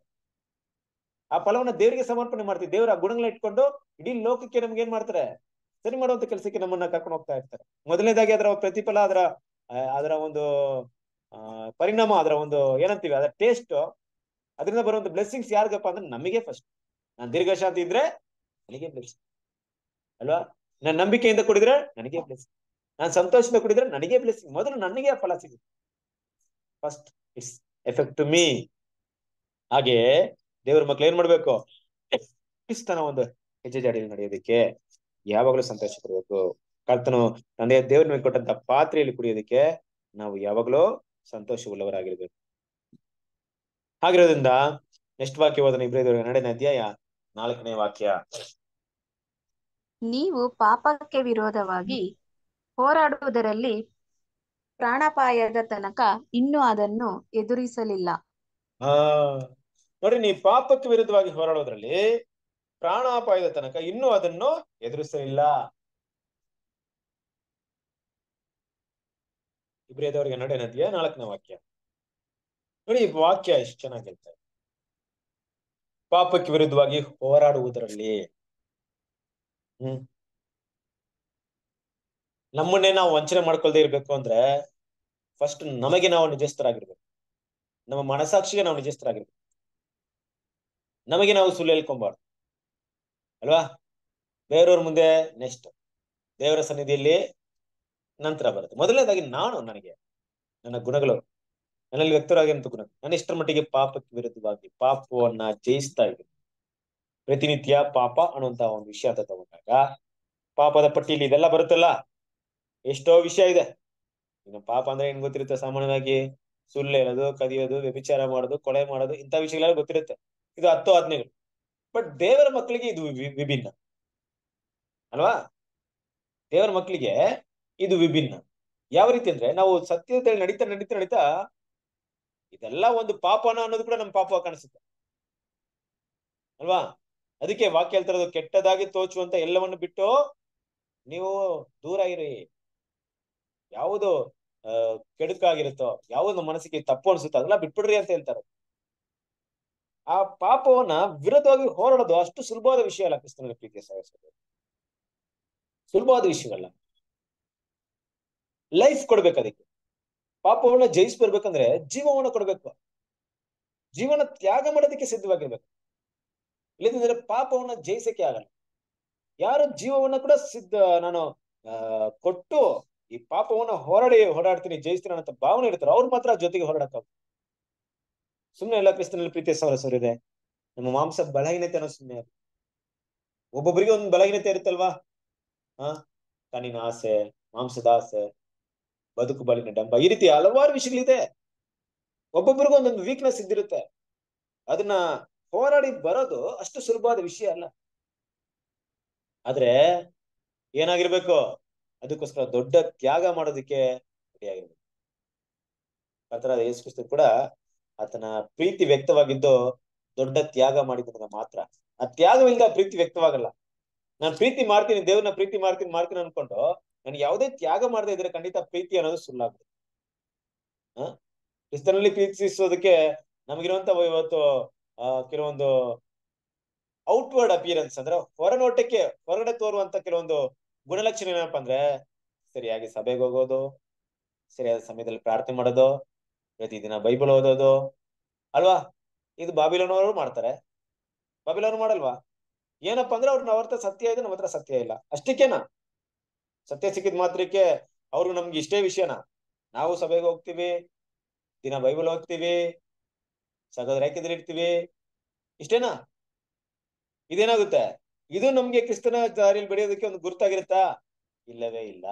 ಆ ಫಲವನ್ನ ದೇವರಿಗೆ ಸಮರ್ಪಣೆ ಮಾಡ್ತೀವಿ ದೇವರ ಆ ಗುಣಗಳನ್ನ ಇಟ್ಕೊಂಡು ಇಡೀ ಲೋಕಕ್ಕೆ ನಮ್ಗೆ ಏನ್ ಮಾಡ್ತಾರೆ ಸರಿ ಮಾಡುವಂತ ಕೆಲಸಕ್ಕೆ ನಮ್ಮನ್ನ ಕರ್ಕೊಂಡು ಹೋಗ್ತಾ ಇರ್ತಾರೆ ಮೊದಲನೇದಾಗಿ ಅದರ ಪ್ರತಿಫಲ ಅದರ ಅದರ ಒಂದು ಆ ಪರಿಣಾಮ ಅದರ ಒಂದು ಏನಂತೀವಿ ಅದರ ಟೇಸ್ಟ್ ಅದರಿಂದ ಬರುವಂತ ಬ್ಲೆಸ್ಸಿಂಗ್ಸ್ ಯಾರಿಗಪ್ಪ ಅಂದ್ರೆ ನಮಗೆ ಫಸ್ಟ್ ನಾನ್ ದೀರ್ಘ ಶಾಂತಿ ಇದ್ರೆ ನನಗೆ ಬ್ಲೆಸ್ ಅಲ್ವಾ ನಾನು ನಂಬಿಕೆಯಿಂದ ಕುಡಿದ್ರೆ ನನಗೆ ಬ್ಲೆಸ್ ನಾನು ಸಂತೋಷದಿಂದ ಕುಡಿದ್ರೆ ನನಗೆ ಬ್ಲೆಸ್ಸಿಂಗ್ ಮೊದಲು ನನಗೆ ಆ ಫಲ ಸಿಗುತ್ತೆ first it's effect to me ಹಾಗೆ ದೇವ್ರ ಮಕ್ಳು ಏನ್ ಮಾಡ್ಬೇಕು ಕ್ರಿಸ್ತನ ಒಂದು ಹೆಜ್ಜೆ ಜಾಡಿಯಲ್ಲಿ ನಡೆಯೋದಕ್ಕೆ ಯಾವಾಗಲೂ ಸಂತೋಷ ಪಡ್ಬೇಕು ಕರ್ತನು ತಂದೆಯ ದೇವ್ರ ಮೇಲೆ ಕೊಟ್ಟಂತ ಪಾತ್ರೆಯಲ್ಲಿ ಕುಡಿಯೋದಕ್ಕೆ ನಾವು ಯಾವಾಗಲೂ ಸಂತೋಷವುಳ್ಳವರಾಗಿರ್ಬೇಕು ಹಾಗಿರೋದ್ರಿಂದ ನೆಕ್ಸ್ಟ್ ವಾಕ್ಯ ಓದನ ಇಬ್ರಿದವರ ನಡೆನ ಅಧ್ಯಾಯ ನಾಲ್ಕನೇ ವಾಕ್ಯ ನೀವು ಪಾಪಕ್ಕೆ ವಿರೋಧವಾಗಿ ಹೋರಾಡುವುದರಲ್ಲಿ ಪ್ರಾಣಾಪಾಯದ ತನಕ ಇನ್ನೂ ಅದನ್ನು ಎದುರಿಸಲಿಲ್ಲ ಆ ನೋಡ್ರಿ ನೀ ಪಾಪಕ್ಕೆ ವಿರುದ್ಧವಾಗಿ ಹೋರಾಡೋದ್ರಲ್ಲಿ ಪ್ರಾಣಾಪಾಯದ ತನಕ ಇನ್ನೂ ಅದನ್ನು ಎದುರಿಸಲಿಲ್ಲ ಇಬ್ರಿಯದವರಿಗೆ ನಡೆ ನದಿಯ ನಾಲ್ಕನೇ ವಾಕ್ಯ ನೋಡಿ ಈ ವಾಕ್ಯ ಎಷ್ಟು ಚೆನ್ನಾಗಿ ಹೇಳ್ತಾರೆ ಪಾಪಕ್ಕೆ ವಿರುದ್ಧವಾಗಿ ಹೋರಾಡುವುದರಲ್ಲಿ ಹ್ಮ್ ನಮ್ಮನ್ನೇ ನಾವು ವಂಚನೆ ಮಾಡ್ಕೊಳ್ದೆ ಇರ್ಬೇಕು ಅಂದ್ರೆ ಫಸ್ಟ್ ನಮಗೆ ನಾವು ನಿಜಸ್ಥರಾಗಿರ್ಬೇಕು ನಮ್ಮ ಮನಸಾಕ್ಷಿಗೆ ನಾವು ನಿಜಸ್ಥರಾಗಿರ್ಬೇಕು ನಮಗೆ ನಾವು ಸುಳ್ಳು ಹೇಳ್ಕೊಬಾರ್ದು ಅಲ್ವಾ ಬೇರೆಯವ್ರ ಮುಂದೆ ನೆಕ್ಸ್ಟ್ ದೇವರ ಸನ್ನಿಧಿಯಲ್ಲಿ ನಂತರ ಬರುತ್ತೆ ಮೊದಲನೇದಾಗಿ ನಾನು ನನಗೆ ನನ್ನ ಗುಣಗಳು ನನ್ನಲ್ಲಿ ವ್ಯಕ್ತರಾಗಿರುವಂತ ಗುಣ ನಾನು ಎಷ್ಟರ ಮಟ್ಟಿಗೆ ಪಾಪಕ್ಕೆ ವಿರುದ್ಧವಾಗಿ ಪಾಪವನ್ನ ಜಯಿಸ್ತಾ ಇದ್ದೀನಿ ಪ್ರತಿನಿತ್ಯ ಪಾಪ ಅನ್ನುವಂತ ಒಂದು ವಿಷಯ ಅಂತ ತಗೊಂಡಾಗ ಪಾಪದ ಪಟ್ಟಿಯಲ್ಲಿ ಇದೆಲ್ಲ ಬರುತ್ತಲ್ಲ ಎಷ್ಟೋ ವಿಷಯ ಇದೆ ಇನ್ನು ಪಾಪ ಅಂದ್ರೆ ಏನ್ ಗೊತ್ತಿರುತ್ತೆ ಸಾಮಾನ್ಯವಾಗಿ ಸುಳ್ಳು ಹೇಳೋದು ಕದಿಯೋದು ವ್ಯಭಿಚಾರ ಮಾಡೋದು ಕೊಲೆ ಮಾಡೋದು ಇಂಥ ವಿಷಯಗಳೆಲ್ಲ ಗೊತ್ತಿರುತ್ತೆ ಇದು ಹತ್ತು ಆಜ್ಞೆಗಳು ಬಟ್ ದೇವರ ಮಕ್ಕಳಿಗೆ ಇದು ವಿ- ವಿಭಿನ್ನ ಅಲ್ವಾ ದೇವರ ಮಕ್ಕಳಿಗೆ ಇದು ವಿಭಿನ್ನ ಯಾವ ರೀತಿ ಅಂದ್ರೆ ನಾವು ಸತ್ಯದಲ್ಲಿ ನಡೀತಾ ನಡೀತಾ ನಡೀತಾ ಇದೆಲ್ಲ ಒಂದು ಪಾಪನ ಅನ್ನೋದು ಕೂಡ ನಮ್ ಪಾಪ ಕಾಣಿಸುತ್ತೆ ಅಲ್ವಾ ಅದಕ್ಕೆ ವಾಕ್ಯ ಹೇಳ್ತಿರೋದು ಕೆಟ್ಟದಾಗಿ ತೋಚುವಂತ ಎಲ್ಲವನ್ನು ಬಿಟ್ಟು ನೀವು ದೂರ ಇರಿ ಯಾವುದು ಆ ಕೆಡುಕಾಗಿರುತ್ತೋ ಯಾವುದು ನಮ್ಮ ಮನಸ್ಸಿಗೆ ತಪ್ಪು ಅನ್ಸುತ್ತೋ ಅದೆಲ್ಲ ಬಿಟ್ಬಿಡ್ರಿ ಅಂತ ಹೇಳ್ತಾರೆ ಆ ಪಾಪವನ್ನ ವಿರುದ್ಧವಾಗಿ ಹೋರಾಡೋದು ಅಷ್ಟು ಸುಲಭವಾದ ವಿಷಯ ಅಲ್ಲ ಕ್ರಿಸ್ತನ ಪ್ರೀತಿಯ ಸಹೋದರ ಸುಲಭವಾದ ವಿಷಯವಲ್ಲ ಲೈಫ್ ಕೊಡ್ಬೇಕು ಅದಕ್ಕೆ ಪಾಪವನ್ನ ಜಯಿಸಿ ಬರ್ಬೇಕಂದ್ರೆ ಜೀವವನ್ನ ಕೊಡ್ಬೇಕು ಜೀವನ ತ್ಯಾಗ ಮಾಡೋದಕ್ಕೆ ಸಿದ್ಧವಾಗಿರ್ಬೇಕು ಇಲ್ಲದಿದ್ರೆ ಪಾಪವನ್ನ ಜಯಿಸಕ್ಕೆ ಆಗಲ್ಲ ಯಾರು ಜೀವವನ್ನ ಕೂಡ ಸಿದ್ಧ ನಾನು ಆ ಕೊಟ್ಟು ಈ ಪಾಪವನ್ನ ಹೋರಾಡಿ ಹೋರಾಡ್ತೀನಿ ಜಯಿಸ್ತೀನಿ ಅನ್ನೋ ಭಾವನೆ ಇರ್ತಾರೆ ಅವ್ರು ಮಾತ್ರ ಜೊತೆಗೆ ಹೋರಾಡಕ್ಕಾಗ ಸುಮ್ನೆ ಎಲ್ಲ ಕ್ರಿಸ್ತನಲ್ಲಿ ಪ್ರೀತಿಯ ಸೌರ ಇದೆ ನಮ್ಮ ಮಾಂಸ ಬಲಹೀನತೆ ಅನ್ನೋ ಸುಮ್ಮನೆ ಅದು ಒಬ್ಬೊಬ್ಬರಿಗೆ ಒಂದು ಬಲಹೀನತೆ ಇರುತ್ತಲ್ವಾ ಹಾ ಕಣ್ಣಿನ ಆಸೆ ಮಾಂಸದ ಆಸೆ ಬದುಕು ಬಲಿನ ಡಂಬ ಈ ರೀತಿ ಹಲವಾರು ವಿಷಯಗಳಿದೆ ಒಬ್ಬೊಬ್ಬರಿಗೂ ಒಂದೊಂದು ವೀಕ್ನೆಸ್ ಇದ್ದಿರುತ್ತೆ ಅದನ್ನ ಹೋರಾಡಿ ಬರೋದು ಅಷ್ಟು ಸುಲಭವಾದ ವಿಷಯ ಅಲ್ಲ ಆದ್ರೆ ಏನಾಗಿರ್ಬೇಕು ಅದಕ್ಕೋಸ್ಕರ ದೊಡ್ಡ ತ್ಯಾಗ ಮಾಡೋದಕ್ಕೆ ರೆಡಿಯಾಗಿರ್ಬೇಕು ಆತರ ಯೇಸು ಕ್ರಿಸ್ತ ಕೂಡ ಆತನ ಪ್ರೀತಿ ವ್ಯಕ್ತವಾಗಿದ್ದು ದೊಡ್ಡ ತ್ಯಾಗ ಮಾಡಿದಾಗ ಮಾತ್ರ ಆ ತ್ಯಾಗವಿಲ್ಲದ ಪ್ರೀತಿ ವ್ಯಕ್ತವಾಗಲ್ಲ ನಾನು ಪ್ರೀತಿ ಮಾಡ್ತೀನಿ ದೇವ್ರನ್ನ ಪ್ರೀತಿ ಮಾಡ್ತೀನಿ ಮಾಡ್ತೀನಿ ಅನ್ಕೊಂಡು ನಾನು ಯಾವುದೇ ತ್ಯಾಗ ಮಾಡದೇ ಇದ್ರೆ ಖಂಡಿತ ಪ್ರೀತಿ ಅನ್ನೋದು ಸುಳ್ಳಾಗುತ್ತೆ ಹ ಕ್ರಿಸ್ತನಲ್ಲಿ ಪ್ರೀತಿಸೋದಕ್ಕೆ ನಮಗಿರುವಂತ ಇವತ್ತು ಆ ಕೆಲವೊಂದು ಔಟ್ವರ್ಡ್ ಅಪಿಯರೆನ್ಸ್ ಅಂದ್ರೆ ಹೊರನೋಟಕ್ಕೆ ಹೊರಗಡೆ ತೋರುವಂತ ಕೆಲವೊಂದು ಗುಣಲಕ್ಷಣ ಏನಪ್ಪಾ ಅಂದ್ರೆ ಸರಿಯಾಗಿ ಸಭೆಗೆ ಹೋಗೋದು ಸರಿಯಾದ ಸಮಯದಲ್ಲಿ ಪ್ರಾರ್ಥನೆ ಮಾಡೋದು ಪ್ರತಿದಿನ ಬೈಬಲ್ ಓದೋದು ಅಲ್ವಾ ಇದು ಬಾಬಿಲೋನವರು ಮಾಡ್ತಾರೆ ಬಾಬಿಲೋನು ಮಾಡಲ್ವಾ ಏನಪ್ಪಾ ಅಂದ್ರೆ ಅವ್ರ ಹತ್ರ ಸತ್ಯ ಇದೆ ನಮ್ಮ ಹತ್ರ ಸತ್ಯ ಇಲ್ಲ ಅಷ್ಟಕ್ಕೇನಾ ಸತ್ಯ ಸಿಕ್ಕಿದ ಮಾತ್ರಕ್ಕೆ ಅವ್ರಿಗೆ ನಮ್ಗೆ ಇಷ್ಟೇ ವಿಷಯನ ನಾವು ಸಭೆಗೆ ಹೋಗ್ತೀವಿ ದಿನ ಬೈಬಲ್ ಓದ್ತೀವಿ ಸಹೋದರ ಇರ್ತೀವಿ ಇಷ್ಟೇನಾ ಇದೇನಾಗುತ್ತೆ ಇದು ನಮ್ಗೆ ಕ್ರಿಸ್ತನ ದಾರಿಯಲ್ಲಿ ಬೆಳೆಯೋದಕ್ಕೆ ಒಂದು ಗುರುತಾಗಿರುತ್ತಾ ಇಲ್ಲವೇ ಇಲ್ಲ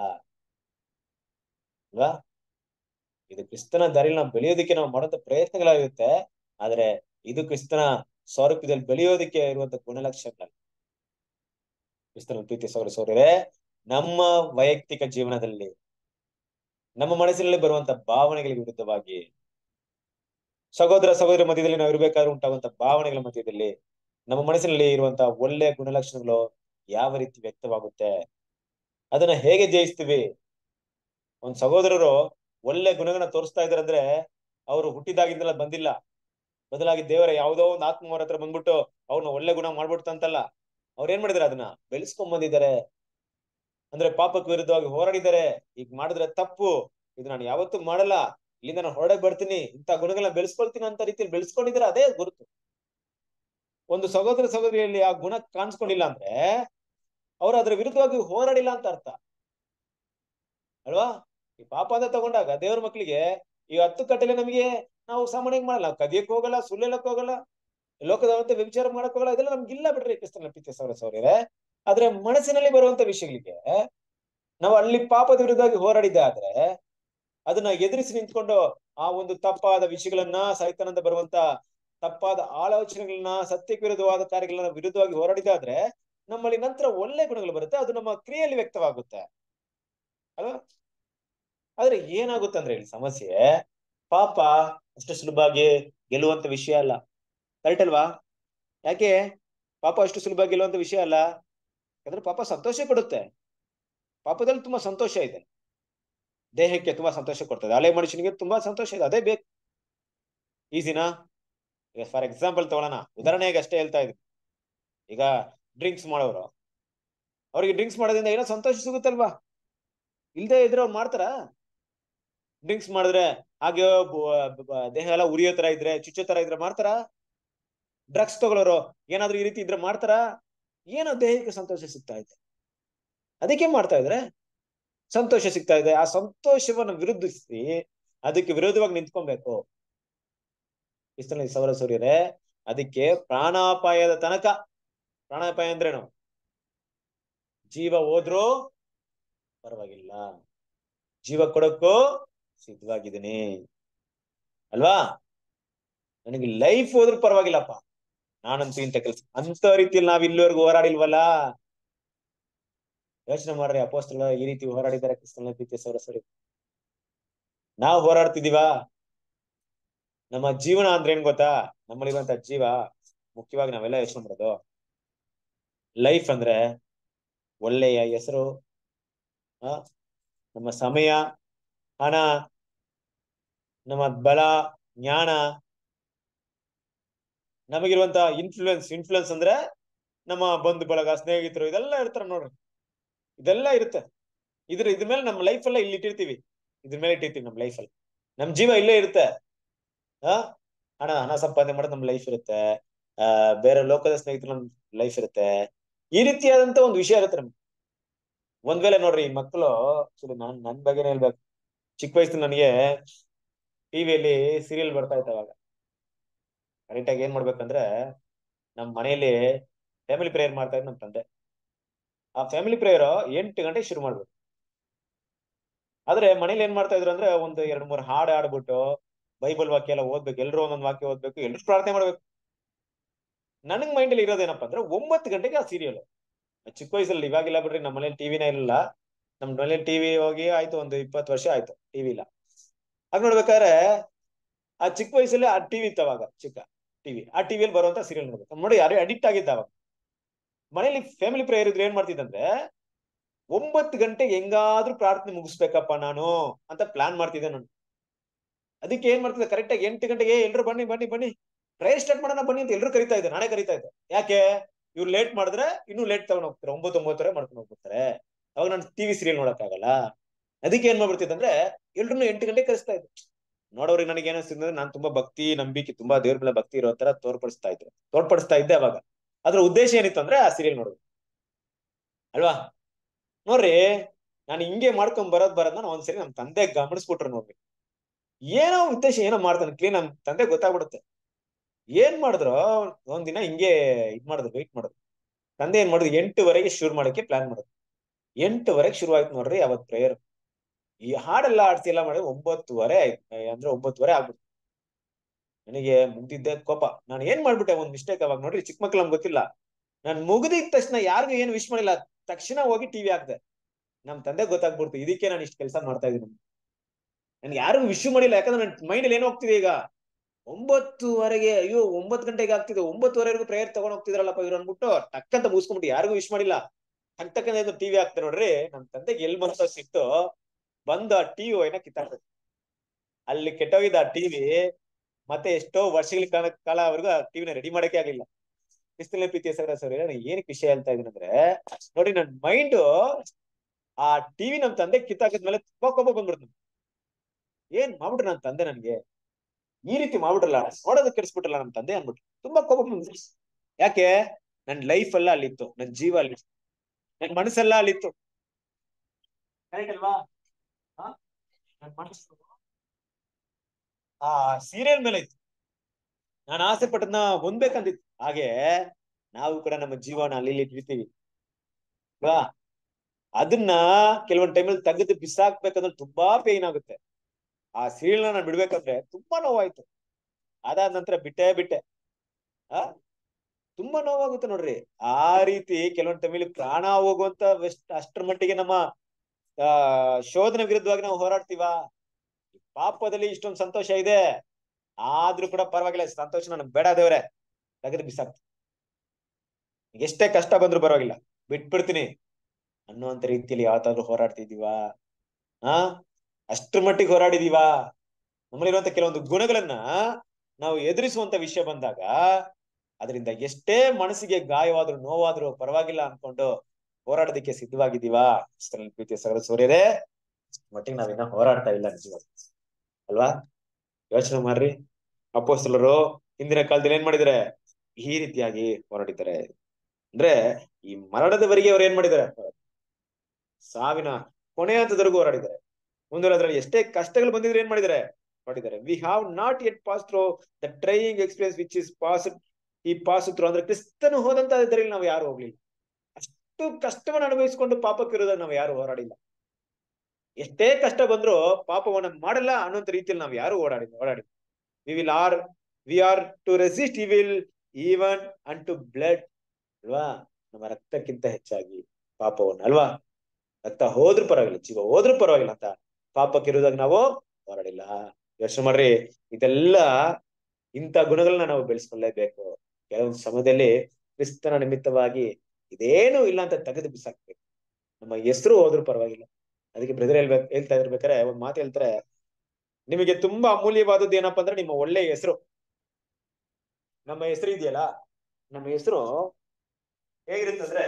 ಅಲ್ವಾ ಇದು ಕ್ರಿಸ್ತನ ದಾರಿಯಲ್ಲಿ ನಾವು ಬೆಳೆಯೋದಕ್ಕೆ ನಾವು ಮಾಡುವಂತ ಪ್ರಯತ್ನಗಳಾಗಿರುತ್ತೆ ಆದ್ರೆ ಇದು ಕ್ರಿಸ್ತನ ಸ್ವರೂಪದಲ್ಲಿ ಬೆಳೆಯೋದಕ್ಕೆ ಇರುವಂತ ಗುಣಲಕ್ಷಣಗಳು ಕ್ರಿಸ್ತನ ಪ್ರೀತಿ ಸೌರ ಸೌರರೇ ನಮ್ಮ ವೈಯಕ್ತಿಕ ಜೀವನದಲ್ಲಿ ನಮ್ಮ ಮನಸ್ಸಿನಲ್ಲಿ ಬರುವಂತ ಭಾವನೆಗಳಿಗೆ ವಿರುದ್ಧವಾಗಿ ಸಹೋದರ ಸಹೋದರಿ ಮಧ್ಯದಲ್ಲಿ ನಾವು ಇರ್ಬೇಕಾದ್ರೆ ಉಂಟಾಗುವಂತ ಭಾವನೆಗಳ ಮಧ್ಯದಲ್ಲಿ ನಮ್ಮ ಮನಸ್ಸಿನಲ್ಲಿ ಇರುವಂತ ಒಳ್ಳೆ ಗುಣಲಕ್ಷಣಗಳು ಯಾವ ರೀತಿ ವ್ಯಕ್ತವಾಗುತ್ತೆ ಅದನ್ನ ಹೇಗೆ ಜಯಿಸ್ತೀವಿ ಒಂದ್ ಸಹೋದರರು ಒಳ್ಳೆ ಗುಣಗಳನ್ನ ತೋರಿಸ್ತಾ ಇದಾರೆ ಅಂದ್ರೆ ಅವರು ಹುಟ್ಟಿದಾಗಿಂದಲ್ಲ ಬಂದಿಲ್ಲ ಬದಲಾಗಿ ದೇವರ ಯಾವುದೋ ಒಂದು ಆತ್ಮ ಅವ್ರ ಹತ್ರ ಬಂದ್ಬಿಟ್ಟು ಅವ್ರನ್ನ ಒಳ್ಳೆ ಗುಣ ಮಾಡ್ಬಿಡ್ತಂತಲ್ಲ ಅವ್ರ ಏನ್ ಮಾಡಿದಾರೆ ಅದನ್ನ ಬೆಳೆಸ್ಕೊಂಡ್ ಬಂದಿದ್ದಾರೆ ಅಂದ್ರೆ ಪಾಪಕ್ಕೆ ವಿರುದ್ಧವಾಗಿ ಹೋರಾಡಿದ್ದಾರೆ ಈಗ ಮಾಡಿದ್ರೆ ತಪ್ಪು ಇದು ನಾನು ಯಾವತ್ತೂ ಮಾಡಲ್ಲ ಇಲ್ಲಿಂದ ನಾನು ಹೊರಡೆ ಬರ್ತೀನಿ ಇಂಥ ಗುಣಗಳನ್ನ ಬೆಳೆಸ್ಕೊಳ್ತೀನಿ ಅಂತ ರೀತಿಯಲ್ಲಿ ಬೆಳೆಸ್ಕೊಂಡಿದ್ರೆ ಅದೇ ಗುರುತು ಒಂದು ಸಹೋದರ ಸಹೋದರಿಯಲ್ಲಿ ಆ ಗುಣ ಕಾಣಿಸ್ಕೊಂಡಿಲ್ಲ ಅಂದ್ರೆ ಅವ್ರು ಅದ್ರ ವಿರುದ್ಧವಾಗಿ ಹೋರಾಡಿಲ್ಲ ಅಂತ ಅರ್ಥ ಅಲ್ವಾ ಈ ಪಾಪ ಅಂತ ತಗೊಂಡಾಗ ದೇವ್ರ ಮಕ್ಕಳಿಗೆ ಈ ಹತ್ತು ಕಟ್ಟಲೆ ನಮಗೆ ನಾವು ಸಾಮಾನ್ಯವಾಗಿ ಮಾಡಲ್ಲ ನಾವು ಕದಿಯಕ್ ಹೋಗಲ್ಲ ಸುಳ್ಳೆಲ್ಲಕ್ ಹೋಗಲ್ಲ ಲೋಕದ ವ್ಯವಿಚಾರ ಮಾಡಕ್ ಹೋಗಲ್ಲ ಇದೆಲ್ಲ ನಮ್ಗಿಲ್ಲ ಬಿಡ್ರಿ ಕ್ರಿಸ್ತನ ಪ್ರೀತಿ ಸೌರ ಸೌರ್ಯರೇ ಆದ್ರೆ ಮನಸ್ಸಿನಲ್ಲಿ ಬರುವಂತ ವಿಷಯಗಳಿಗೆ ನಾವು ಅಲ್ಲಿ ಪಾಪದ ವಿರುದ್ಧವಾಗಿ ಹೋರಾಡಿದ್ದಾದ್ರೆ ಅದನ್ನ ಎದುರಿಸಿ ನಿಂತ್ಕೊಂಡು ಆ ಒಂದು ತಪ್ಪಾದ ವಿಷಯಗಳನ್ನ ಸೈತಾನಂದ ಬರುವಂತ ತಪ್ಪಾದ ಆಲೋಚನೆಗಳನ್ನ ಸತ್ಯಕ್ಕೆ ವಿರುದ್ಧವಾದ ಕಾರ್ಯಗಳನ್ನ ವಿರುದ್ಧವಾಗಿ ಹೋರಾಡಿದಾದ್ರೆ ನಮ್ಮಲ್ಲಿ ನಂತರ ಒಳ್ಳೆ ಗುಣಗಳು ಬರುತ್ತೆ ಅದು ನಮ್ಮ ಕ್ರಿಯೆಯಲ್ಲಿ ವ್ಯಕ್ತವಾಗುತ್ತೆ ಅಲ್ವಾ ಆದ್ರೆ ಏನಾಗುತ್ತೆ ಅಂದ್ರೆ ಇಲ್ಲಿ ಸಮಸ್ಯೆ ಪಾಪ ಅಷ್ಟು ಸುಲಭವಾಗಿ ಗೆಲ್ಲುವಂತ ವಿಷಯ ಅಲ್ಲ ಕರೆಕ್ಟ್ ಅಲ್ವಾ ಯಾಕೆ ಪಾಪ ಅಷ್ಟು ಸುಲಭವಾಗಿ ಗೆಲ್ಲುವಂತ ವಿಷಯ ಅಲ್ಲ ಯಾಕಂದ್ರೆ ಪಾಪ ಸಂತೋಷ ಕೊಡುತ್ತೆ ಪಾಪದಲ್ಲಿ ತುಂಬಾ ಸಂತೋಷ ಇದೆ ದೇಹಕ್ಕೆ ತುಂಬಾ ಸಂತೋಷ ಕೊಡ್ತದೆ ಹಳೆ ಮನುಷ್ಯನಿಗೆ ತುಂಬಾ ಸಂತೋಷ ಇದೆ ಅದೇ ಬೇಕು ಈಸಿನಾ ಈಗ ಫಾರ್ ಎಕ್ಸಾಂಪಲ್ ತಗೊಳ್ಳೋಣ ಉದಾಹರಣೆಗೆ ಅಷ್ಟೇ ಹೇಳ್ತಾ ಇದ್ವಿ ಈಗ ಡ್ರಿಂಕ್ಸ್ ಮಾಡೋರು ಅವ್ರಿಗೆ ಡ್ರಿಂಕ್ಸ್ ಮಾಡೋದ್ರಿಂದ ಏನೋ ಸಂತೋಷ ಸಿಗುತ್ತಲ್ವಾ ಇಲ್ದೇ ಇದ್ರೆ ಅವ್ರು ಮಾಡ್ತಾರ ಡ್ರಿಂಕ್ಸ್ ಮಾಡಿದ್ರೆ ಹಾಗೆ ಬ- ಬ- ದೇಹ ಎಲ್ಲ ಉರಿಯೋ ತರ ಇದ್ರೆ ಚುಚ್ಚೋ ತರ ಇದ್ರೆ ಮಾಡ್ತಾರ ಡ್ರಗ್ಸ್ ತಗೊಳ್ಳೋರು ಏನಾದ್ರೂ ಈ ರೀತಿ ಇದ್ರೆ ಮಾಡ್ತಾರ ಏನೋ ದೇಹಕ್ಕೆ ಸಂತೋಷ ಸಿಗ್ತಾ ಇದೆ ಅದಕ್ಕೆ ಮಾಡ್ತಾ ಇದ್ರೆ ಸಂತೋಷ ಸಿಗ್ತಾ ಇದೆ ಆ ಸಂತೋಷವನ್ನು ವಿರುದ್ಧಿಸಿ ಅದಕ್ಕೆ ವಿರೋಧವಾಗಿ ನಿಂತ್ಕೊಬೇಕು ಇಷ್ಟಲ್ಲಿ ಸೌರ ಸೂರ್ಯರೇ ಅದಕ್ಕೆ ಪ್ರಾಣಾಪಾಯದ ತನಕ ಪ್ರಾಣಾಪಾಯ ಅಂದ್ರೇನು ಜೀವ ಹೋದ್ರೂ ಪರವಾಗಿಲ್ಲ ಜೀವ ಕೊಡಕ್ಕೂ ಸಿದ್ಧವಾಗಿದ್ದೀನಿ ಅಲ್ವಾ ನನಗೆ ಲೈಫ್ ಹೋದ್ರೂ ಪರವಾಗಿಲ್ಲಪ್ಪ ನಾನಂತೂ ಇಂಥ ಕೆಲಸ ಅಂತ ರೀತಿಯಲ್ಲಿ ನಾವ್ ಇಲ್ಲಿವರೆಗೂ ಹೋರಾಡಿಲ್ವಲ್ಲ ಯೋಚನೆ ಮಾಡ್ರಿ ಅಪೋಸ್ತಲ ಈ ರೀತಿ ಹೋರಾಡಿದ್ದಾರೆ ಕ್ರಿಸ್ತನ ಪ್ರೀತಿಯ ಸೌರಸರಿ ನಾವು ಹೋರಾಡ್ತಿದೀವಾ ನಮ್ಮ ಜೀವನ ಅಂದ್ರೆ ಏನ್ ಗೊತ್ತಾ ನಮ್ಮಲ್ಲಿರುವಂತ ಜೀವ ಮುಖ್ಯವಾಗಿ ನಾವೆಲ್ಲ ಯೋಚನೆ ಮಾಡೋದು ಲೈಫ್ ಅಂದ್ರೆ ಒಳ್ಳೆಯ ಹೆಸರು ಆ ನಮ್ಮ ಸಮಯ ಹಣ ನಮ್ಮ ಬಲ ಜ್ಞಾನ ನಮಗಿರುವಂತ ಇನ್ಫ್ಲೂಯೆನ್ಸ್ ಇನ್ಫ್ಲೂಯೆನ್ಸ್ ಅಂದ್ರೆ ನಮ್ಮ ಬಂಧು ಬಳಗ ಸ್ನೇಹಿತರು ಇದೆಲ್ಲ ಇರ್ತಾರ ನೋಡ್ರಿ ಇದೆಲ್ಲ ಇರುತ್ತೆ ಇದ್ರ ಇದ್ರ ಮೇಲೆ ನಮ್ಮ ಲೈಫ್ ಎಲ್ಲ ಇಲ್ಲಿ ಇಟ್ಟಿರ್ತೀವಿ ಇದ್ರ ಮೇಲೆ ಇಟ್ಟಿರ್ತೀವಿ ನಮ್ಮ ಲೈಫ್ ಅಲ್ಲಿ ನಮ್ ಜೀವ ಇಲ್ಲೇ ಇರುತ್ತೆ ಆ ಹಣ ಹಣ ಸಂಪಾದನೆ ಮಾಡೋದು ನಮ್ ಲೈಫ್ ಇರುತ್ತೆ ಆ ಬೇರೆ ಲೋಕದ ಸ್ನೇಹಿತರು ನಮ್ ಲೈಫ್ ಇರುತ್ತೆ ಈ ರೀತಿಯಾದಂತ ಒಂದು ವಿಷಯ ಇರುತ್ತೆ ನಮ್ಗೆ ಒಂದ್ ವೇಳೆ ನೋಡ್ರಿ ಈ ಮಕ್ಕಳು actually ನಾನ್ ನನ್ ಬಗ್ಗೆನೇ ಹೇಳ್ಬೇಕು ಚಿಕ್ಕ ವಯಸ್ಸಲ್ಲಿ ನನಗೆ ಟಿವಿಯಲ್ಲಿ ಸೀರಿಯಲ್ ಬರ್ತಾ ಇತ್ತು ಅವಾಗ ಕರೆಕ್ಟ್ ಆಗಿ ಏನ್ ಮಾಡ್ಬೇಕಂದ್ರೆ ನಮ್ ಮನೆಯಲ್ಲಿ ಫ್ಯಾಮಿಲಿ ಪ್ರೇಯರ್ ಮಾಡ್ತಾ ಇದ್ ನಮ್ ತಂದೆ ಆ ಫ್ಯಾಮಿಲಿ ಪ್ರೇಯರ್ ಎಂಟು ಗಂಟೆಗೆ ಶುರು ಮಾಡ್ಬೇಕು ಆದ್ರೆ ಮನೇಲಿ ಏನ್ ಮಾಡ್ತಾ ಇದ್ರು ಅಂದ್ರೆ ಒಂದು ಎರಡ್ ಮೂರ್ ಹಾಡು ಆಡ್ಬಿಟ್ಟು ಬೈಬಲ್ ವಾಕ್ಯ ಎಲ್ಲ ಓದ್ಬೇಕು ಎಲ್ರು ಒಂದೊಂದ್ ವಾಕ್ಯ ಓದ್ಬೇಕು ಎಲ್ರು ಪ್ರಾರ್ಥನೆ ಮಾಡ್ಬೇಕು ನನಗ್ ಮೈಂಡ್ ಅಲ್ಲಿ ಇರೋದೇನಪ್ಪ ಅಂದ್ರೆ ಒಂಬತ್ತು ಗಂಟೆಗೆ ಆ ಸೀರಿಯಲ್ ಚಿಕ್ಕ ವಯಸ್ಸಲ್ಲಿ ಇವಾಗಿಲ್ಲ ಬಿಡ್ರಿ ನಮ್ಮ ಮನೇಲಿ ಟಿವಿನೇ ಇಲ್ಲ ನಮ್ ಮನೇಲಿ ಟಿವಿ ಹೋಗಿ ಆಯ್ತು ಒಂದು ಇಪ್ಪತ್ತು ವರ್ಷ ಆಯ್ತು ಟಿವಿ ಇಲ್ಲ ಆಗ ನೋಡ್ಬೇಕಾದ್ರೆ ಆ ಚಿಕ್ಕ ವಯಸ್ಸಲ್ಲಿ ಆ ಟಿವಿ ಇತ್ತು ಅವಾಗ ಚಿಕ್ಕ ಟಿವಿ ಆ ಟಿವಿಯಲ್ಲಿ ಬರುವಂತ ಸೀರಿಯಲ್ ನೋಡ್ಬೇಕು ನೋಡಿ ಯಾರು ಅಡಿಕ್ಟ್ ಆಗಿದ್ದ ಅವಾಗ ಮನೇಲಿ ಫ್ಯಾಮಿಲಿ ಪ್ರೇಯರ್ ಇದ್ರೆ ಏನ್ ಮಾಡ್ತಿದ್ದಂದ್ರೆ ಒಂಬತ್ತು ಗಂಟೆಗೆ ಹೆಂಗಾದ್ರೂ ಪ್ರಾರ್ಥನೆ ಮುಗಿಸ್ಬೇಕಪ್ಪ ನಾನು ಅಂತ ಪ್ಲಾನ್ ಮಾಡ್ತಿದ್ದೆ ನಾನು ಅದಕ್ಕೆ ಏನ್ ಮಾಡ್ತಿದ್ದೆ ಕರೆಕ್ಟ್ ಆಗಿ ಎಂಟು ಗಂಟೆಗೆ ಎಲ್ರು ಬನ್ನಿ ಬನ್ನಿ ಬನ್ನಿ ಪ್ರೇಯರ್ ಸ್ಟಾರ್ಟ್ ಮಾಡೋಣ ಬನ್ನಿ ಅಂತ ಎಲ್ರು ಕರಿತಾ ಇದ್ದೆ ನಾನೇ ಕರಿತಾ ಇದ್ದೆ ಯಾಕೆ ಇವ್ರು ಲೇಟ್ ಮಾಡಿದ್ರೆ ಇನ್ನೂ ಲೇಟ್ ತಗೊಂಡ್ ಹೋಗ್ತಾರೆ ಒಂಬತ್ತು ಒಂಬತ್ತುವರೆ ಮಾಡ್ಕೊಂಡು ಹೋಗ್ಬಿಡ್ತಾರೆ ಅವಾಗ ನಾನು ಟಿವಿ ಸೀರಿಯಲ್ ನೋಡಕ್ಕಾಗಲ್ಲ ಅದಕ್ಕೆ ಏನ್ ಮಾಡ್ಬಿಡ್ತಿದ್ದೆ ಅಂದ್ರೆ ಎಲ್ರು ಎಂಟು ಗಂಟೆಗೆ ಕರೆಸ್ತಾ ಇದ್ದೆ ನೋಡೋರಿಗೆ ನನಗೆ ಏನೋ ಸಿಗ್ತದೆ ನಾನು ತುಂಬಾ ಭಕ್ತಿ ನಂಬಿಕೆ ತುಂಬಾ ದೇವ್ರ ಮೇಲೆ ಭಕ್ತಿ ಇರೋ ತರ ತೋರ್ಪಡಿಸ್ತಾ ಇದ್ರು ತೋರ್ಪಡಿಸ್ತಾ ಇದ್ದೆ ಅವಾಗ ಅದ್ರ ಉದ್ದೇಶ ಏನಿತ್ತು ಅಂದ್ರೆ ಆ ಸೀರಿಯಲ್ ನೋಡೋದು ಅಲ್ವಾ ನೋಡ್ರಿ ನಾನು ಹಿಂಗೆ ಮಾಡ್ಕೊಂಡ್ ಬರೋದ್ ಬರೋದ್ ನಾನು ಒಂದ್ಸರಿ ನಮ್ ತಂದೆ ಗಮನಿಸ್ಬಿಟ್ರು ನೋಡ್ರಿ ಏನೋ ಉದ್ದೇಶ ಏನೋ ಮಾಡ್ತಾನೆ ಕ್ಲೀನ್ ನಮ್ ತಂದೆ ಗೊತ್ತಾಗ್ಬಿಡುತ್ತೆ ಏನ್ ಮಾಡಿದ್ರು ಒಂದಿನ ಹಿಂಗೆ ಇದ್ ಮಾಡಿದ್ರು ವೆಯ್ಟ್ ಮಾಡಿದ್ರು ತಂದೆ ಏನ್ ಮಾಡಿದ್ರು ಎಂಟುವರೆಗೆ ಶುರು ಮಾಡಕ್ಕೆ ಪ್ಲಾನ್ ಮಾಡಿದ್ರು ಎಂಟುವರೆಗೆ ಶುರು ಆಯ್ತು ನೋಡ್ರಿ ಅವತ್ ಪ್ರೇಯರ್ ಈ ಹಾಡೆಲ್ಲ ಆಡ್ಸಿ ಎಲ್ಲ ಮಾಡಿ ಒಂಬತ್ತುವರೆ ಆಯ್ತು ಅಂದ್ರೆ ಒಂಬತ್ತುವರೆ ಆಗ್ಬಿಡ್ತು ನನಗೆ ಮುಗ್ದಿದ್ದೆ ಕೋಪ ನಾನು ಏನ್ ಮಾಡ್ಬಿಟ್ಟೆ ಒಂದ್ ಮಿಸ್ಟೇಕ್ ಅವಾಗ ನೋಡ್ರಿ ಚಿಕ್ಕ ಮಕ್ಳು ನಮ್ಗೆ ಗೊತ್ತಿಲ್ಲ ನಾನ್ ಮುಗ್ದಿದ ತಕ್ಷಣ ಯಾರಿಗೂ ಏನು ವಿಶ್ ಮಾಡಿಲ್ಲ ತಕ್ಷಣ ಹೋಗಿ ಟಿವಿ ಹಾಕ್ದೆ ನಮ್ ತಂದೆ ಗೊತ್ತಾಗ್ಬಿಡ್ತು ಇದಕ್ಕೆ ನಾನು ಇಷ್ಟು ಕೆಲಸ ಮಾಡ್ತಾ ಇದೀನಿ ನನ್ಗೆ ಯಾರಿಗೂ ವಿಶ್ ಮಾಡಿಲ್ಲ ಯಾಕಂದ್ರೆ ನನ್ ಮೈಂಡ್ ಅಲ್ಲಿ ಏನೋ ಹೋಗ್ತಿದೆ ಈಗ ಒಂಬತ್ತುವರೆಗೆ ಅಯ್ಯೋ ಒಂಬತ್ತು ಗಂಟೆಗೆ ಆಗ್ತಿದೆ ಒಂಬತ್ತುವರೆಗೂ ಪ್ರೇಯರ್ ತಗೊಂಡ್ ಹೋಗ್ತಿದ್ರಲ್ಲಪ್ಪ ಇವ್ರು ಅನ್ಬಿಟ್ಟು ಟಕ್ಕಂತ ಮುಗಿಸ್ಕೊಂಡ್ಬಿಟ್ಟು ಯಾರಿಗೂ ವಿಶ್ ಮಾಡಿಲ್ಲ ಟಕ್ ಟಕ್ಕಂತ ಟಿವಿ ಹಾಕ್ತಾರೆ ನೋಡ್ರಿ ನಮ್ ತಂದೆಗೆ ಎಲ್ ಮನಸ್ಸು ಸಿಕ್ತು ಬಂದು ಆ ಟಿವಿ ಏನೋ ಕಿತ್ತಾಡ್ತದೆ ಅಲ್ಲಿ ಕೆಟ್ಟೋಗಿದ್ದ ಆ ಟಿವಿ ಮತ್ತೆ ಎಷ್ಟೋ ವರ್ಷಗಳ ಕಾಲ ಕಾಲವರೆಗೂ ಆ ಟಿವಿನ ರೆಡಿ ಮಾಡಕ್ಕೆ ಆಗ್ಲಿಲ್ಲ ಕ್ರಿಸ್ತನ ಪ್ರೀತಿಯ ಸರ ಸರ್ ಏನಕ್ಕೆ ವಿಷಯ ಹೇಳ್ತಾ ಇದೀನಿ ಅಂದ್ರೆ ನೋಡಿ ನನ್ ಮೈಂಡ್ ಆ ಟಿವಿ ನಮ್ ತಂದೆ ಕಿತ್ತಾಕಿದ್ಮೇಲೆ ತುಂಬಾ ಕೋಪ ಬಂದ್ಬಿಡ್ತು ಏನ್ ಮಾಡ್ಬಿಟ್ರು ನನ್ ತಂದೆ ನನ್ಗೆ ಈ ರೀತಿ ಮಾಡ್ಬಿಟ್ರಲ್ಲ ನೋಡೋದು ಕೆಡಿಸ್ಬಿಟ್ರಲ್ಲ ನಮ್ ತಂದೆ ಅನ್ಬಿಟ್ಟು ತುಂಬಾ ಕೋಪ ಬಂದ್ಬಿಟ್ಟು ಯಾಕೆ ನನ್ ಲೈಫ್ ಎಲ್ಲ ಅಲ್ಲಿತ್ತು ನನ್ ಜೀವ ಅಲ್ಲಿ ನನ್ ಮನಸ್ಸೆಲ್ಲ ಅಲ್ಲಿತ್ತು ಕರೆಕ್ಟ್ ಅಲ್ವಾ ಆ? ನನ್ ಮನಸ್ಸು ಆ ಸೀರಿಯಲ್ ಮೇಲೆ ಇತ್ತು ನಾನು ಆಸೆ ಪಟ್ಟದ್ನ ಹೊಂದ್ಬೇಕಂತಿತ್ತು ಹಾಗೆ ನಾವು ಕೂಡ ನಮ್ಮ ಜೀವನ ಅಲ್ಲಿ ಇಲ್ಲಿ ಇಟ್ಟಿರ್ತೀವಿ ಅಲ್ವಾ ಅದನ್ನ ಕೆಲವೊಂದ್ ಟೈಮಲ್ಲಿ ತೆಗೆದು ಬಿಸಾಕ್ಬೇಕಂದ್ರೆ ತುಂಬಾ ಪೇನ್ ಆಗುತ್ತೆ ಆ ಸೀರಿಯಲ್ ನಾನು ಬಿಡ್ಬೇಕಂದ್ರೆ ತುಂಬಾ ನೋವಾಯ್ತು ಅದಾದ ನಂತರ ಬಿಟ್ಟೇ ಬಿಟ್ಟೆ ಆ ತುಂಬಾ ನೋವಾಗುತ್ತೆ ನೋಡ್ರಿ ಆ ರೀತಿ ಕೆಲವೊಂದ್ ಟೈಮಲ್ಲಿ ಪ್ರಾಣ ಹೋಗುವಂತ ಅಷ್ಟರ ಮಟ್ಟಿಗೆ ನಮ್ಮ ಆ ಶೋಧನೆ ವಿರುದ್ಧವಾಗಿ ನಾವು ಹೋರಾಡ್ತೀವ ಪಾಪದಲ್ಲಿ ಇಷ್ಟೊಂದು ಸಂತೋಷ ಇದೆ ಆದ್ರೂ ಕೂಡ ಪರವಾಗಿಲ್ಲ ಸಂತೋಷ ನನಗೆ ಬೇಡ ದೇವ್ರೆ ತೆಗೆದು ಬಿಸಾಕ್ತಿ ಎಷ್ಟೇ ಕಷ್ಟ ಬಂದ್ರು ಪರವಾಗಿಲ್ಲ ಬಿಟ್ಬಿಡ್ತೀನಿ ಅನ್ನುವಂತ ರೀತಿಯಲ್ಲಿ ಯಾವತ್ತಾದ್ರೂ ಹೋರಾಡ್ತಿದೀವಾ ಆ ಅಷ್ಟ್ರ ಮಟ್ಟಿಗೆ ಹೋರಾಡಿದೀವಾ ನಮ್ಮಲ್ಲಿರುವಂತ ಕೆಲವೊಂದು ಗುಣಗಳನ್ನ ನಾವು ಎದುರಿಸುವಂತ ವಿಷಯ ಬಂದಾಗ ಅದರಿಂದ ಎಷ್ಟೇ ಮನಸ್ಸಿಗೆ ಗಾಯವಾದ್ರೂ ನೋವಾದ್ರೂ ಪರವಾಗಿಲ್ಲ ಅನ್ಕೊಂಡು ಹೋರಾಡೋದಕ್ಕೆ ಸಿದ್ಧವಾಗಿದ್ದೀವಾ ಕ್ರಿಸ್ತನಲ್ಲಿ ಪ್ರೀತಿಯ ಸಗರ ಸೂರ್ಯರೇ ಮಟ್ಟಿಗೆ ನಾವಿನ್ನ ಹೋರಾಡ್ತಾ ಇಲ್ಲ ನಿಜವಾಗಿ ಅಲ್ವಾ ಯೋಚನೆ ಮಾಡ್ರಿ ಅಪ್ಪೋಸ್ತಲರು ಹಿಂದಿನ ಕಾಲದಲ್ಲಿ ಏನ್ ಮಾಡಿದಾರೆ ಈ ರೀತಿಯಾಗಿ ಹೋರಾಡಿದ್ದಾರೆ ಅಂದ್ರೆ ಈ ಮರಣದವರೆಗೆ ಅವ್ರು ಏನ್ ಮಾಡಿದ್ದಾರೆ ಸಾವಿನ ಕೊನೆಯ ಹಂತದವರೆಗೂ ಹೋರಾಡಿದ್ದಾರೆ ಮುಂದೆ ಅದ್ರಲ್ಲಿ ಎಷ್ಟೇ ಕಷ್ಟಗಳು ಬಂದಿದ್ರೆ ಏನ್ ಮಾಡಿದ್ದಾರೆ ಮಾಡಿದ್ದಾರೆ we have not yet pass through the trying experience which is pass ಈ ಪಾಸ್ ಥ್ರೂ ಅಂದ್ರೆ ಕ್ರಿಸ್ತನು ಹೋದಂತ ಇದರಲ್ಲಿ ನಾವು ಯಾರು ಹೋಗ್ಲಿಲ್ಲ ಅಷ್ಟು ಕಷ್ಟವನ್ನು ಅನುಭವಿಸಿಕೊಂಡು ಪಾಪಕ್ಕೆ ವಿರೋಧ ನಾವು ಯಾರು ಹೋರಾಡಿಲ್ಲ ಎಷ್ಟೇ ಕಷ್ಟ ಬಂದ್ರು ಪಾಪವನ್ನ ಮಾಡಲ್ಲ ಅನ್ನೋಂತ ರೀತಿಯಲ್ಲಿ ನಾವು ಯಾರು ಓಡಾಡಿ ಓಡಾಡಿ we will are we are to resist evil even and to blood ಅಲ್ವಾ ನಮ್ಮ ರಕ್ತಕ್ಕಿಂತ ಹೆಚ್ಚಾಗಿ ಪಾಪವನ್ನು ಅಲ್ವಾ ರಕ್ತ ಹೋದ್ರೂ ಪರವಾಗಿಲ್ಲ ಜೀವ ಹೋದ್ರೂ ಪರವಾಗಿಲ್ಲ ಅಂತ ಪಾಪಕ್ಕೆ ಇರೋದಾಗ ನಾವು ಹೋರಾಡಿಲ್ಲ ಯೋಚನೆ ಮಾಡ್ರಿ ಇದೆಲ್ಲ ಇಂಥ ಗುಣಗಳನ್ನ ನಾವು ಬೆಳೆಸ್ಕೊಳ್ಳೇಬೇಕು ಕೆಲವೊಂದು ಸಮಯದಲ್ಲಿ ಕ್ರಿಸ್ತನ ನಿಮಿತ್ತವಾಗಿ ಇದೇನು ಇಲ್ಲ ಅಂತ ತೆಗೆದು ಬಿಸಾಕ್ಬೇಕು ನಮ್ಮ ಹೆಸರು ಹೋದ್ರೂ ಪರವಾಗಿಲ್ಲ ಅದಕ್ಕೆ ಬ್ರದರ್ ಹೇಳ್ಬೇಕು ಹೇಳ್ತಾ ಇರ್ಬೇಕಾರೆ ಒಂದ್ ಮಾತು ಹೇಳ್ತಾರೆ ನಿಮಗೆ ತುಂಬಾ ಅಮೂಲ್ಯವಾದದ್ದು ಏನಪ್ಪಾ ಅಂದ್ರೆ ನಿಮ್ಮ ಒಳ್ಳೆ ಹೆಸರು ನಮ್ಮ ಹೆಸರು ಇದೆಯಲ್ಲ ನಮ್ಮ ಹೆಸರು ಹೇಗಿರುತ್ತಂದ್ರೆ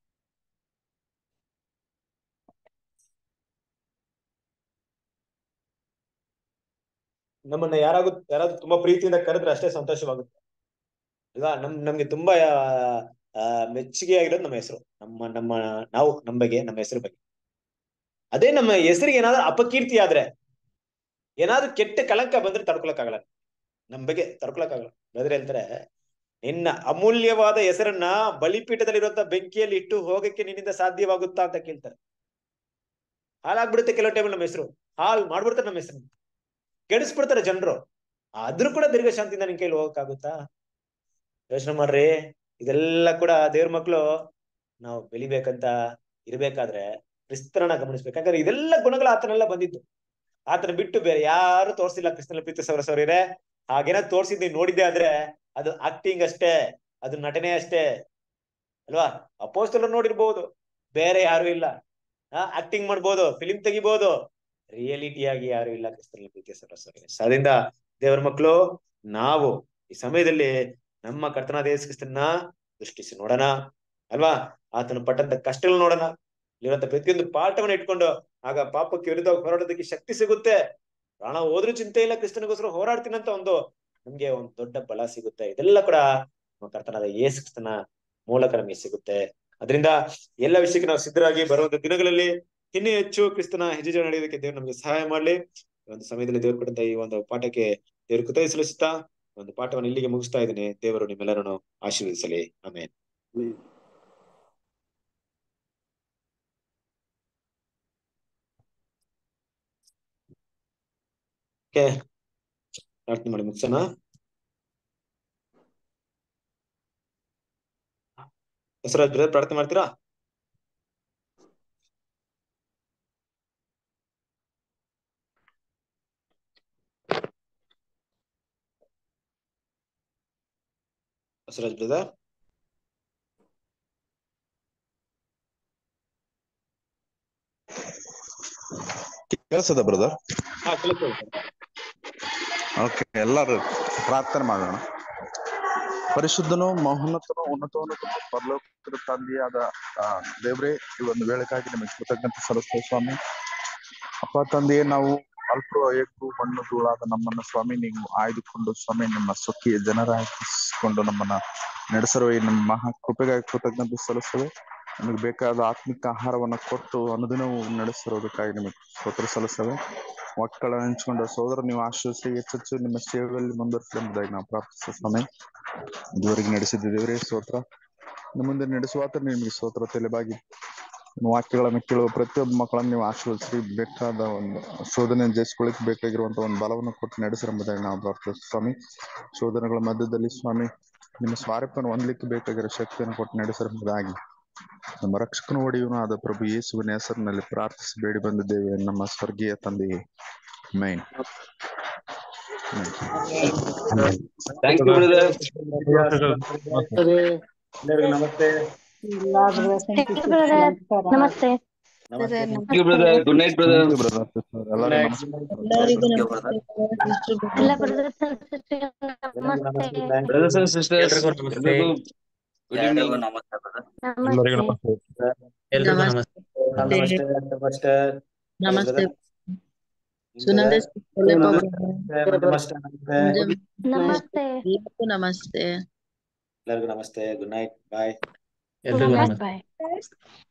ನಮ್ಮನ್ನ ಯಾರಾಗೂ ಯಾರಾದ್ರೂ ತುಂಬಾ ಪ್ರೀತಿಯಿಂದ ಕರೆದ್ರೆ ಅಷ್ಟೇ ಸಂತೋಷವಾಗುತ್ತೆ ಅಲ್ವಾ ನಮ್ ನಮ್ಗೆ ತುಂಬಾ ಆ ಮೆಚ್ಚುಗೆ ಆಗಿರೋದು ನಮ್ಮ ಹೆಸರು ನಮ್ಮ ನಮ್ಮ ನಾವು ನಮ್ಮ ಬಗ್ಗೆ ನಮ್ಮ ಹೆಸರು ಬಗ್ಗೆ ಅದೇ ನಮ್ಮ ಹೆಸರಿಗೆ ಏನಾದ್ರೂ ಅಪಕೀರ್ತಿ ಆದ್ರೆ ಏನಾದ್ರೂ ಕೆಟ್ಟ ಕಳಂಕ ಬಂದ್ರೆ ತಡ್ಕೊಳಕ್ಕಾಗಲ್ಲ ನಮ್ ಬಗ್ಗೆ ತಡ್ಕೊಳಕ್ಕಾಗಲ್ಲ ಬ್ರದರ್ ಹೇಳ್ತಾರೆ ನಿನ್ನ ಅಮೂಲ್ಯವಾದ ಹೆಸರನ್ನ ಬಲಿಪೀಠದಲ್ಲಿರುವಂತ ಬೆಂಕಿಯಲ್ಲಿ ಇಟ್ಟು ಹೋಗಕ್ಕೆ ನಿನ್ನಿಂದ ಸಾಧ್ಯವಾಗುತ್ತಾ ಅಂತ ಕೇಳ್ತಾರೆ ಹಾಳಾಗ್ಬಿಡುತ್ತೆ ಕೆಲವು ಟೈಮ್ ನಮ್ಮ ಹೆಸರು ಹಾಲ್ ಮಾಡ್ಬಿಡ್ತಾರೆ ನಮ್ಮ ಹೆಸರು ಕೆಡಿಸ್ಬಿಡ್ತಾರೆ ಜನರು ಆದ್ರೂ ಕೂಡ ದೀರ್ಘ ಶಾಂತಿಯಿಂದ ನಿನ್ ಕೈಲಿ ಹೋಗಕ್ಕಾಗುತ್ತಾ ಯೋಚನೆ ಮಾಡ್ರಿ ಇದೆಲ್ಲ ಕೂಡ ದೇವ್ರ ಮಕ್ಳು ನಾವು ಬೆಳಿಬೇಕಂತ ಇರ್ಬೇಕಾದ್ರೆ ಕ್ರಿಸ್ತರನ್ನ ಗಮನಿಸ್ಬೇಕು ಯಾಕಂದ್ರೆ ಇದೆಲ್ಲ ಗುಣಗಳು ಆತನೆಲ್ಲ ಬಂದಿದ್ದು ಆತನ ಬಿಟ್ಟು ಬೇರೆ ಯಾರು ತೋರ್ಸಿಲ್ಲ ಕ್ರಿಸ್ತನ ಪ್ರೀತಿ ಸೌರ ಸೌರ್ಯರೇ ಹಾಗೇನ ತೋರ್ಸಿದ್ ನೀವ್ ನೋಡಿದ್ದೆ ಆದ್ರೆ ಅದು ಆಕ್ಟಿಂಗ್ ಅಷ್ಟೇ ಅದು ನಟನೆ ಅಷ್ಟೇ ಅಲ್ವಾ ಅಪೋಸ್ತಲರು ನೋಡಿರ್ಬೋದು ಬೇರೆ ಯಾರು ಇಲ್ಲ ಆಕ್ಟಿಂಗ್ ಮಾಡ್ಬೋದು ಫಿಲಿಂ ತೆಗಿಬಹುದು ರಿಯಾಲಿಟಿಯಾಗಿ ಯಾರು ಇಲ್ಲ ಕ್ರಿಸ್ತನ ಪ್ರೀತಿಯ ಸೌರ ಸೌರ್ಯರೇ ಅದರಿಂದ ದೇವರ ಮಕ್ಕಳು ನಾವು ಈ ಸಮಯದಲ್ಲಿ ನಮ್ಮ ಕರ್ತನಾದ ಯೇಸು ಕ್ರಿಸ್ತನ ದೃಷ್ಟಿಸಿ ನೋಡೋಣ ಅಲ್ವಾ ಆತನು ಪಟ್ಟಂತ ಕಷ್ಟಗಳು ನೋಡೋಣ ಇಲ್ಲಿರುವಂತ ಪ್ರತಿಯೊಂದು ಪಾಠವನ್ನು ಇಟ್ಕೊಂಡು ಆಗ ಪಾಪಕ್ಕೆ ವಿರುದ್ಧ ಹೋರಾಡೋದಕ್ಕೆ ಶಕ್ತಿ ಸಿಗುತ್ತೆ ಪ್ರಾಣ ಹೋದ್ರೂ ಚಿಂತೆ ಇಲ್ಲ ಕ್ರಿಸ್ತನಿಗೋಸ್ಕರ ಹೋರಾಡ್ತೀನಂತ ಒಂದು ನಮ್ಗೆ ಒಂದು ದೊಡ್ಡ ಬಲ ಸಿಗುತ್ತೆ ಇದೆಲ್ಲ ಕೂಡ ನಮ್ಮ ಕರ್ತನಾದ ಯೇಸು ಕ್ರಿಸ್ತನ ಮೂಲಕ ನಮಗೆ ಸಿಗುತ್ತೆ ಅದರಿಂದ ಎಲ್ಲ ವಿಷಯಕ್ಕೆ ನಾವು ಸಿದ್ಧರಾಗಿ ಬರುವಂತ ದಿನಗಳಲ್ಲಿ ಇನ್ನೂ ಹೆಚ್ಚು ಕ್ರಿಸ್ತನ ಹೆಜ್ಜೆ ನಡೆಯೋದಕ್ಕೆ ದೇವರು ನಮಗೆ ಸಹಾಯ ಮಾಡ್ಲಿ ಈ ಒಂದು ಸಮಯದಲ್ಲಿ ದೇವರು ಕೊಟ್ಟಂತ ಈ ಒಂದು ಪಾಠಕ್ಕೆ ದೇವರು ಕೃತಜ್ಞ ಸಲ್ಲಿಸುತ್ತಾ ಒಂದು ಪಾಠವನ್ನು ಇಲ್ಲಿಗೆ ಮುಗಿಸ್ತಾ ಇದ್ದೇನೆ ದೇವರು ನಿಮ್ಮೆಲ್ಲರನ್ನು ಆಶೀರ್ವದಿಸಲಿ ಆಮೇಲೆ ಓಕೆ ಪ್ರಾರ್ಥನೆ ಮಾಡಿ ಮುಗಿಸೋಣ ಬಸವರಾಜ್ ಬ್ರದರ್ ಪ್ರಾರ್ಥನೆ ಮಾಡ್ತೀರಾ ಬಸವರಾಜ್ ಬ್ರದರ್ ಕೇಳಿಸದ ಬ್ರದರ್ ಹಾ ಕೇಳ್ತೇವೆ ಓಕೆ ಎಲ್ಲರೂ ಪ್ರಾರ್ಥನೆ ಮಾಡೋಣ ಪರಿಶುದ್ಧನು ಮಹೋನ್ನತನು ಉನ್ನತೋನ್ನತನು ಪರಲೋಕದ ತಂದೆಯಾದ ಆ, ದೇವ್ರೇ ಈ ಒಂದು ವೇಳೆಗಾಗಿ ನಿಮಗೆ ಕೃತಜ್ಞತೆ ಸಲ್ಲಿಸ್ತೇವೆ ಸ್ವಾಮಿ ಅಪ್ಪ ತಂದೆಯೇ ನಾವು ಅಲ್ಪ ಏಕು ಮಣ್ಣು ಧೂಳಾದ ನಮ್ಮನ್ನ ಸ್ವಾಮಿ ನೀವು ಆಯ್ದುಕೊಂಡು ಸ್ವಾಮಿ ನಿಮ್ಮ ಸ್ವಕೀಯ ಜನರಾಗಿಸಿಕೊಂಡು ನಮ್ಮನ್ನ ನಡೆಸಿರುವ ಈ ನಮ್ಮ ಮಹಾ ಕೃಪೆಗಾಗಿ ಕೃತಜ್ಞತೆ ಸಲ್ಲಿಸ್ತೇವೆ ನಮಗೆ ಬೇಕಾದ ಆತ್ಮಿಕ ಆಹಾರವನ್ನ ಕೊಟ್ಟು ಅನುದಿನವೂ ನಡೆಸಿರೋದಕ್ಕಾಗಿ ನಿಮಗೆ ಸ್ತೋತ್ರ ಸಲ್ಲಿಸ್ತೇವೆ ಮಕ್ಕಳನ್ನ ಹಂಚ್ಕೊಂಡು ಸೋದರ ನೀವು ಆಶ್ರಯಿಸಿ ಹೆಚ್ಚೆಚ್ಚು ನಿಮ್ಮ ಸೇವೆಯಲ್ಲಿ ಮುಂದುವರಿಸಿ ಎಂಬುದಾಗಿ ನಾವು ಪ್ರಾರ್ಥಿಸುವ ಸ್ವಾಮಿ ಇದುವರೆಗೆ ನಡೆಸಿದ್ದೇವೆ ಸ್ತೋತ್ರ ಇನ್ನು ಮುಂದೆ ನಡೆಸುವಾತ ನಿಮಗೆ ಸ್ತೋತ್ರ ತಲೆಬಾಗಿ ನಿಮ್ಮ ವಾಕ್ಯಗಳನ್ನು ಕೇಳುವ ಪ್ರತಿಯೊಬ್ಬ ಮಕ್ಕಳನ್ನು ನೀವು ಆಶೀರ್ವದಿಸಿ ಬೇಕಾದ ಒಂದು ಶೋಧನೆ ಜಯಿಸ್ಕೊಳ್ಳಿಕ್ಕೆ ಬೇಕಾಗಿರುವಂತ ಒಂದು ಬಲವನ್ನು ಕೊಟ್ಟು ನಡೆಸಿರಿ ಎಂಬುದಾಗಿ ನಾವು ಪ್ರಾರ್ಥಿಸುವ ಸ್ವಾಮಿ ಶೋಧನೆಗಳ ಮಧ್ಯದಲ್ಲಿ ಸ್ವಾಮಿ ನಿಮ್ಮ ಸ್ವಾರೂಪವನ್ನು ಹೊಂದಲಿಕ್ಕೆ ಬೇಕಾಗಿರೋ ಶಕ್ತಿಯನ್ನು ಕೊಟ್ಟು ನಡೆಸಿರಿ ಎಂಬುದಾಗಿ ನಮ್ಮ ರಕ್ಷಕನು ಒಡೆಯುವನು ಆದ ಪ್ರಭು ಯೇಸುವಿನ ಹೆಸರಿನಲ್ಲಿ ಪ್ರಾರ್ಥಿಸಿ ಬೇಡಿ ಬಂದಿದ್ದೇವೆ ನಮ್ಮ ಸ್ವರ್ಗೀಯ ತಂದೆಯೇ ಮೈನ್ ಥ್ಯಾಂಕ್ ಯು ಬ್ರದರ್ ಸರಿ ಎಲ್ಲರಿಗೂ ನಮಸ್ತೆ ಎಲ್ಲ ಬ್ರದರ್ Thank you, brother. ನಮಸ್ತೆ ನಮಸ್ತೆ ನಮಸ್ತೆ. You brother good night brother Thank you, brother, sister. ಎಲ್ಲರಿಗೂ ನಮಸ್ಕಾರ ಎಲ್ಲರಿಗೂ ಎಲ್ಲ ನಮಸ್ತೆ brothers and sisters ನಮಸ್ತೆ ಬ್ರದರ್ಸ್ ಅಂಡ್ ಸಿಸ್ಟರ್ಸ್ ಎಲ್ರಿಗೂ ನಮಸ್ತೆ. ಎಲ್ಲರಿಗೂ ಗುಡ್ ಈವ್ನಿಂಗ್ ಎಲ್ಲರಿಗೂ ನಮಸ್ತೆ ನಮಸ್ತೆ ಎಲ್ರಿಗೂ ನಮಸ್ತೆ. ನಮಸ್ತೆ ನಮಸ್ತೆ ನಮಸ್ತೆ ನಮಸ್ತೆ ಸುನಂದ ನಮಸ್ತೆ ನಮಸ್ತೆ ನಮಸ್ತೆ ಎಲ್ಲರಿಗೂ ನಮಸ್ತೆ ಎಲ್ಲರಿಗೂ ನಮಸ್ತೆ ಗುಡ್ ನೈಟ್ ಬಾಯ್ ಎಲ್ರಿಗೂ ಗುಡ್ ನಮಸ್ತೆ ನೈಟ್ ಬಾಯ್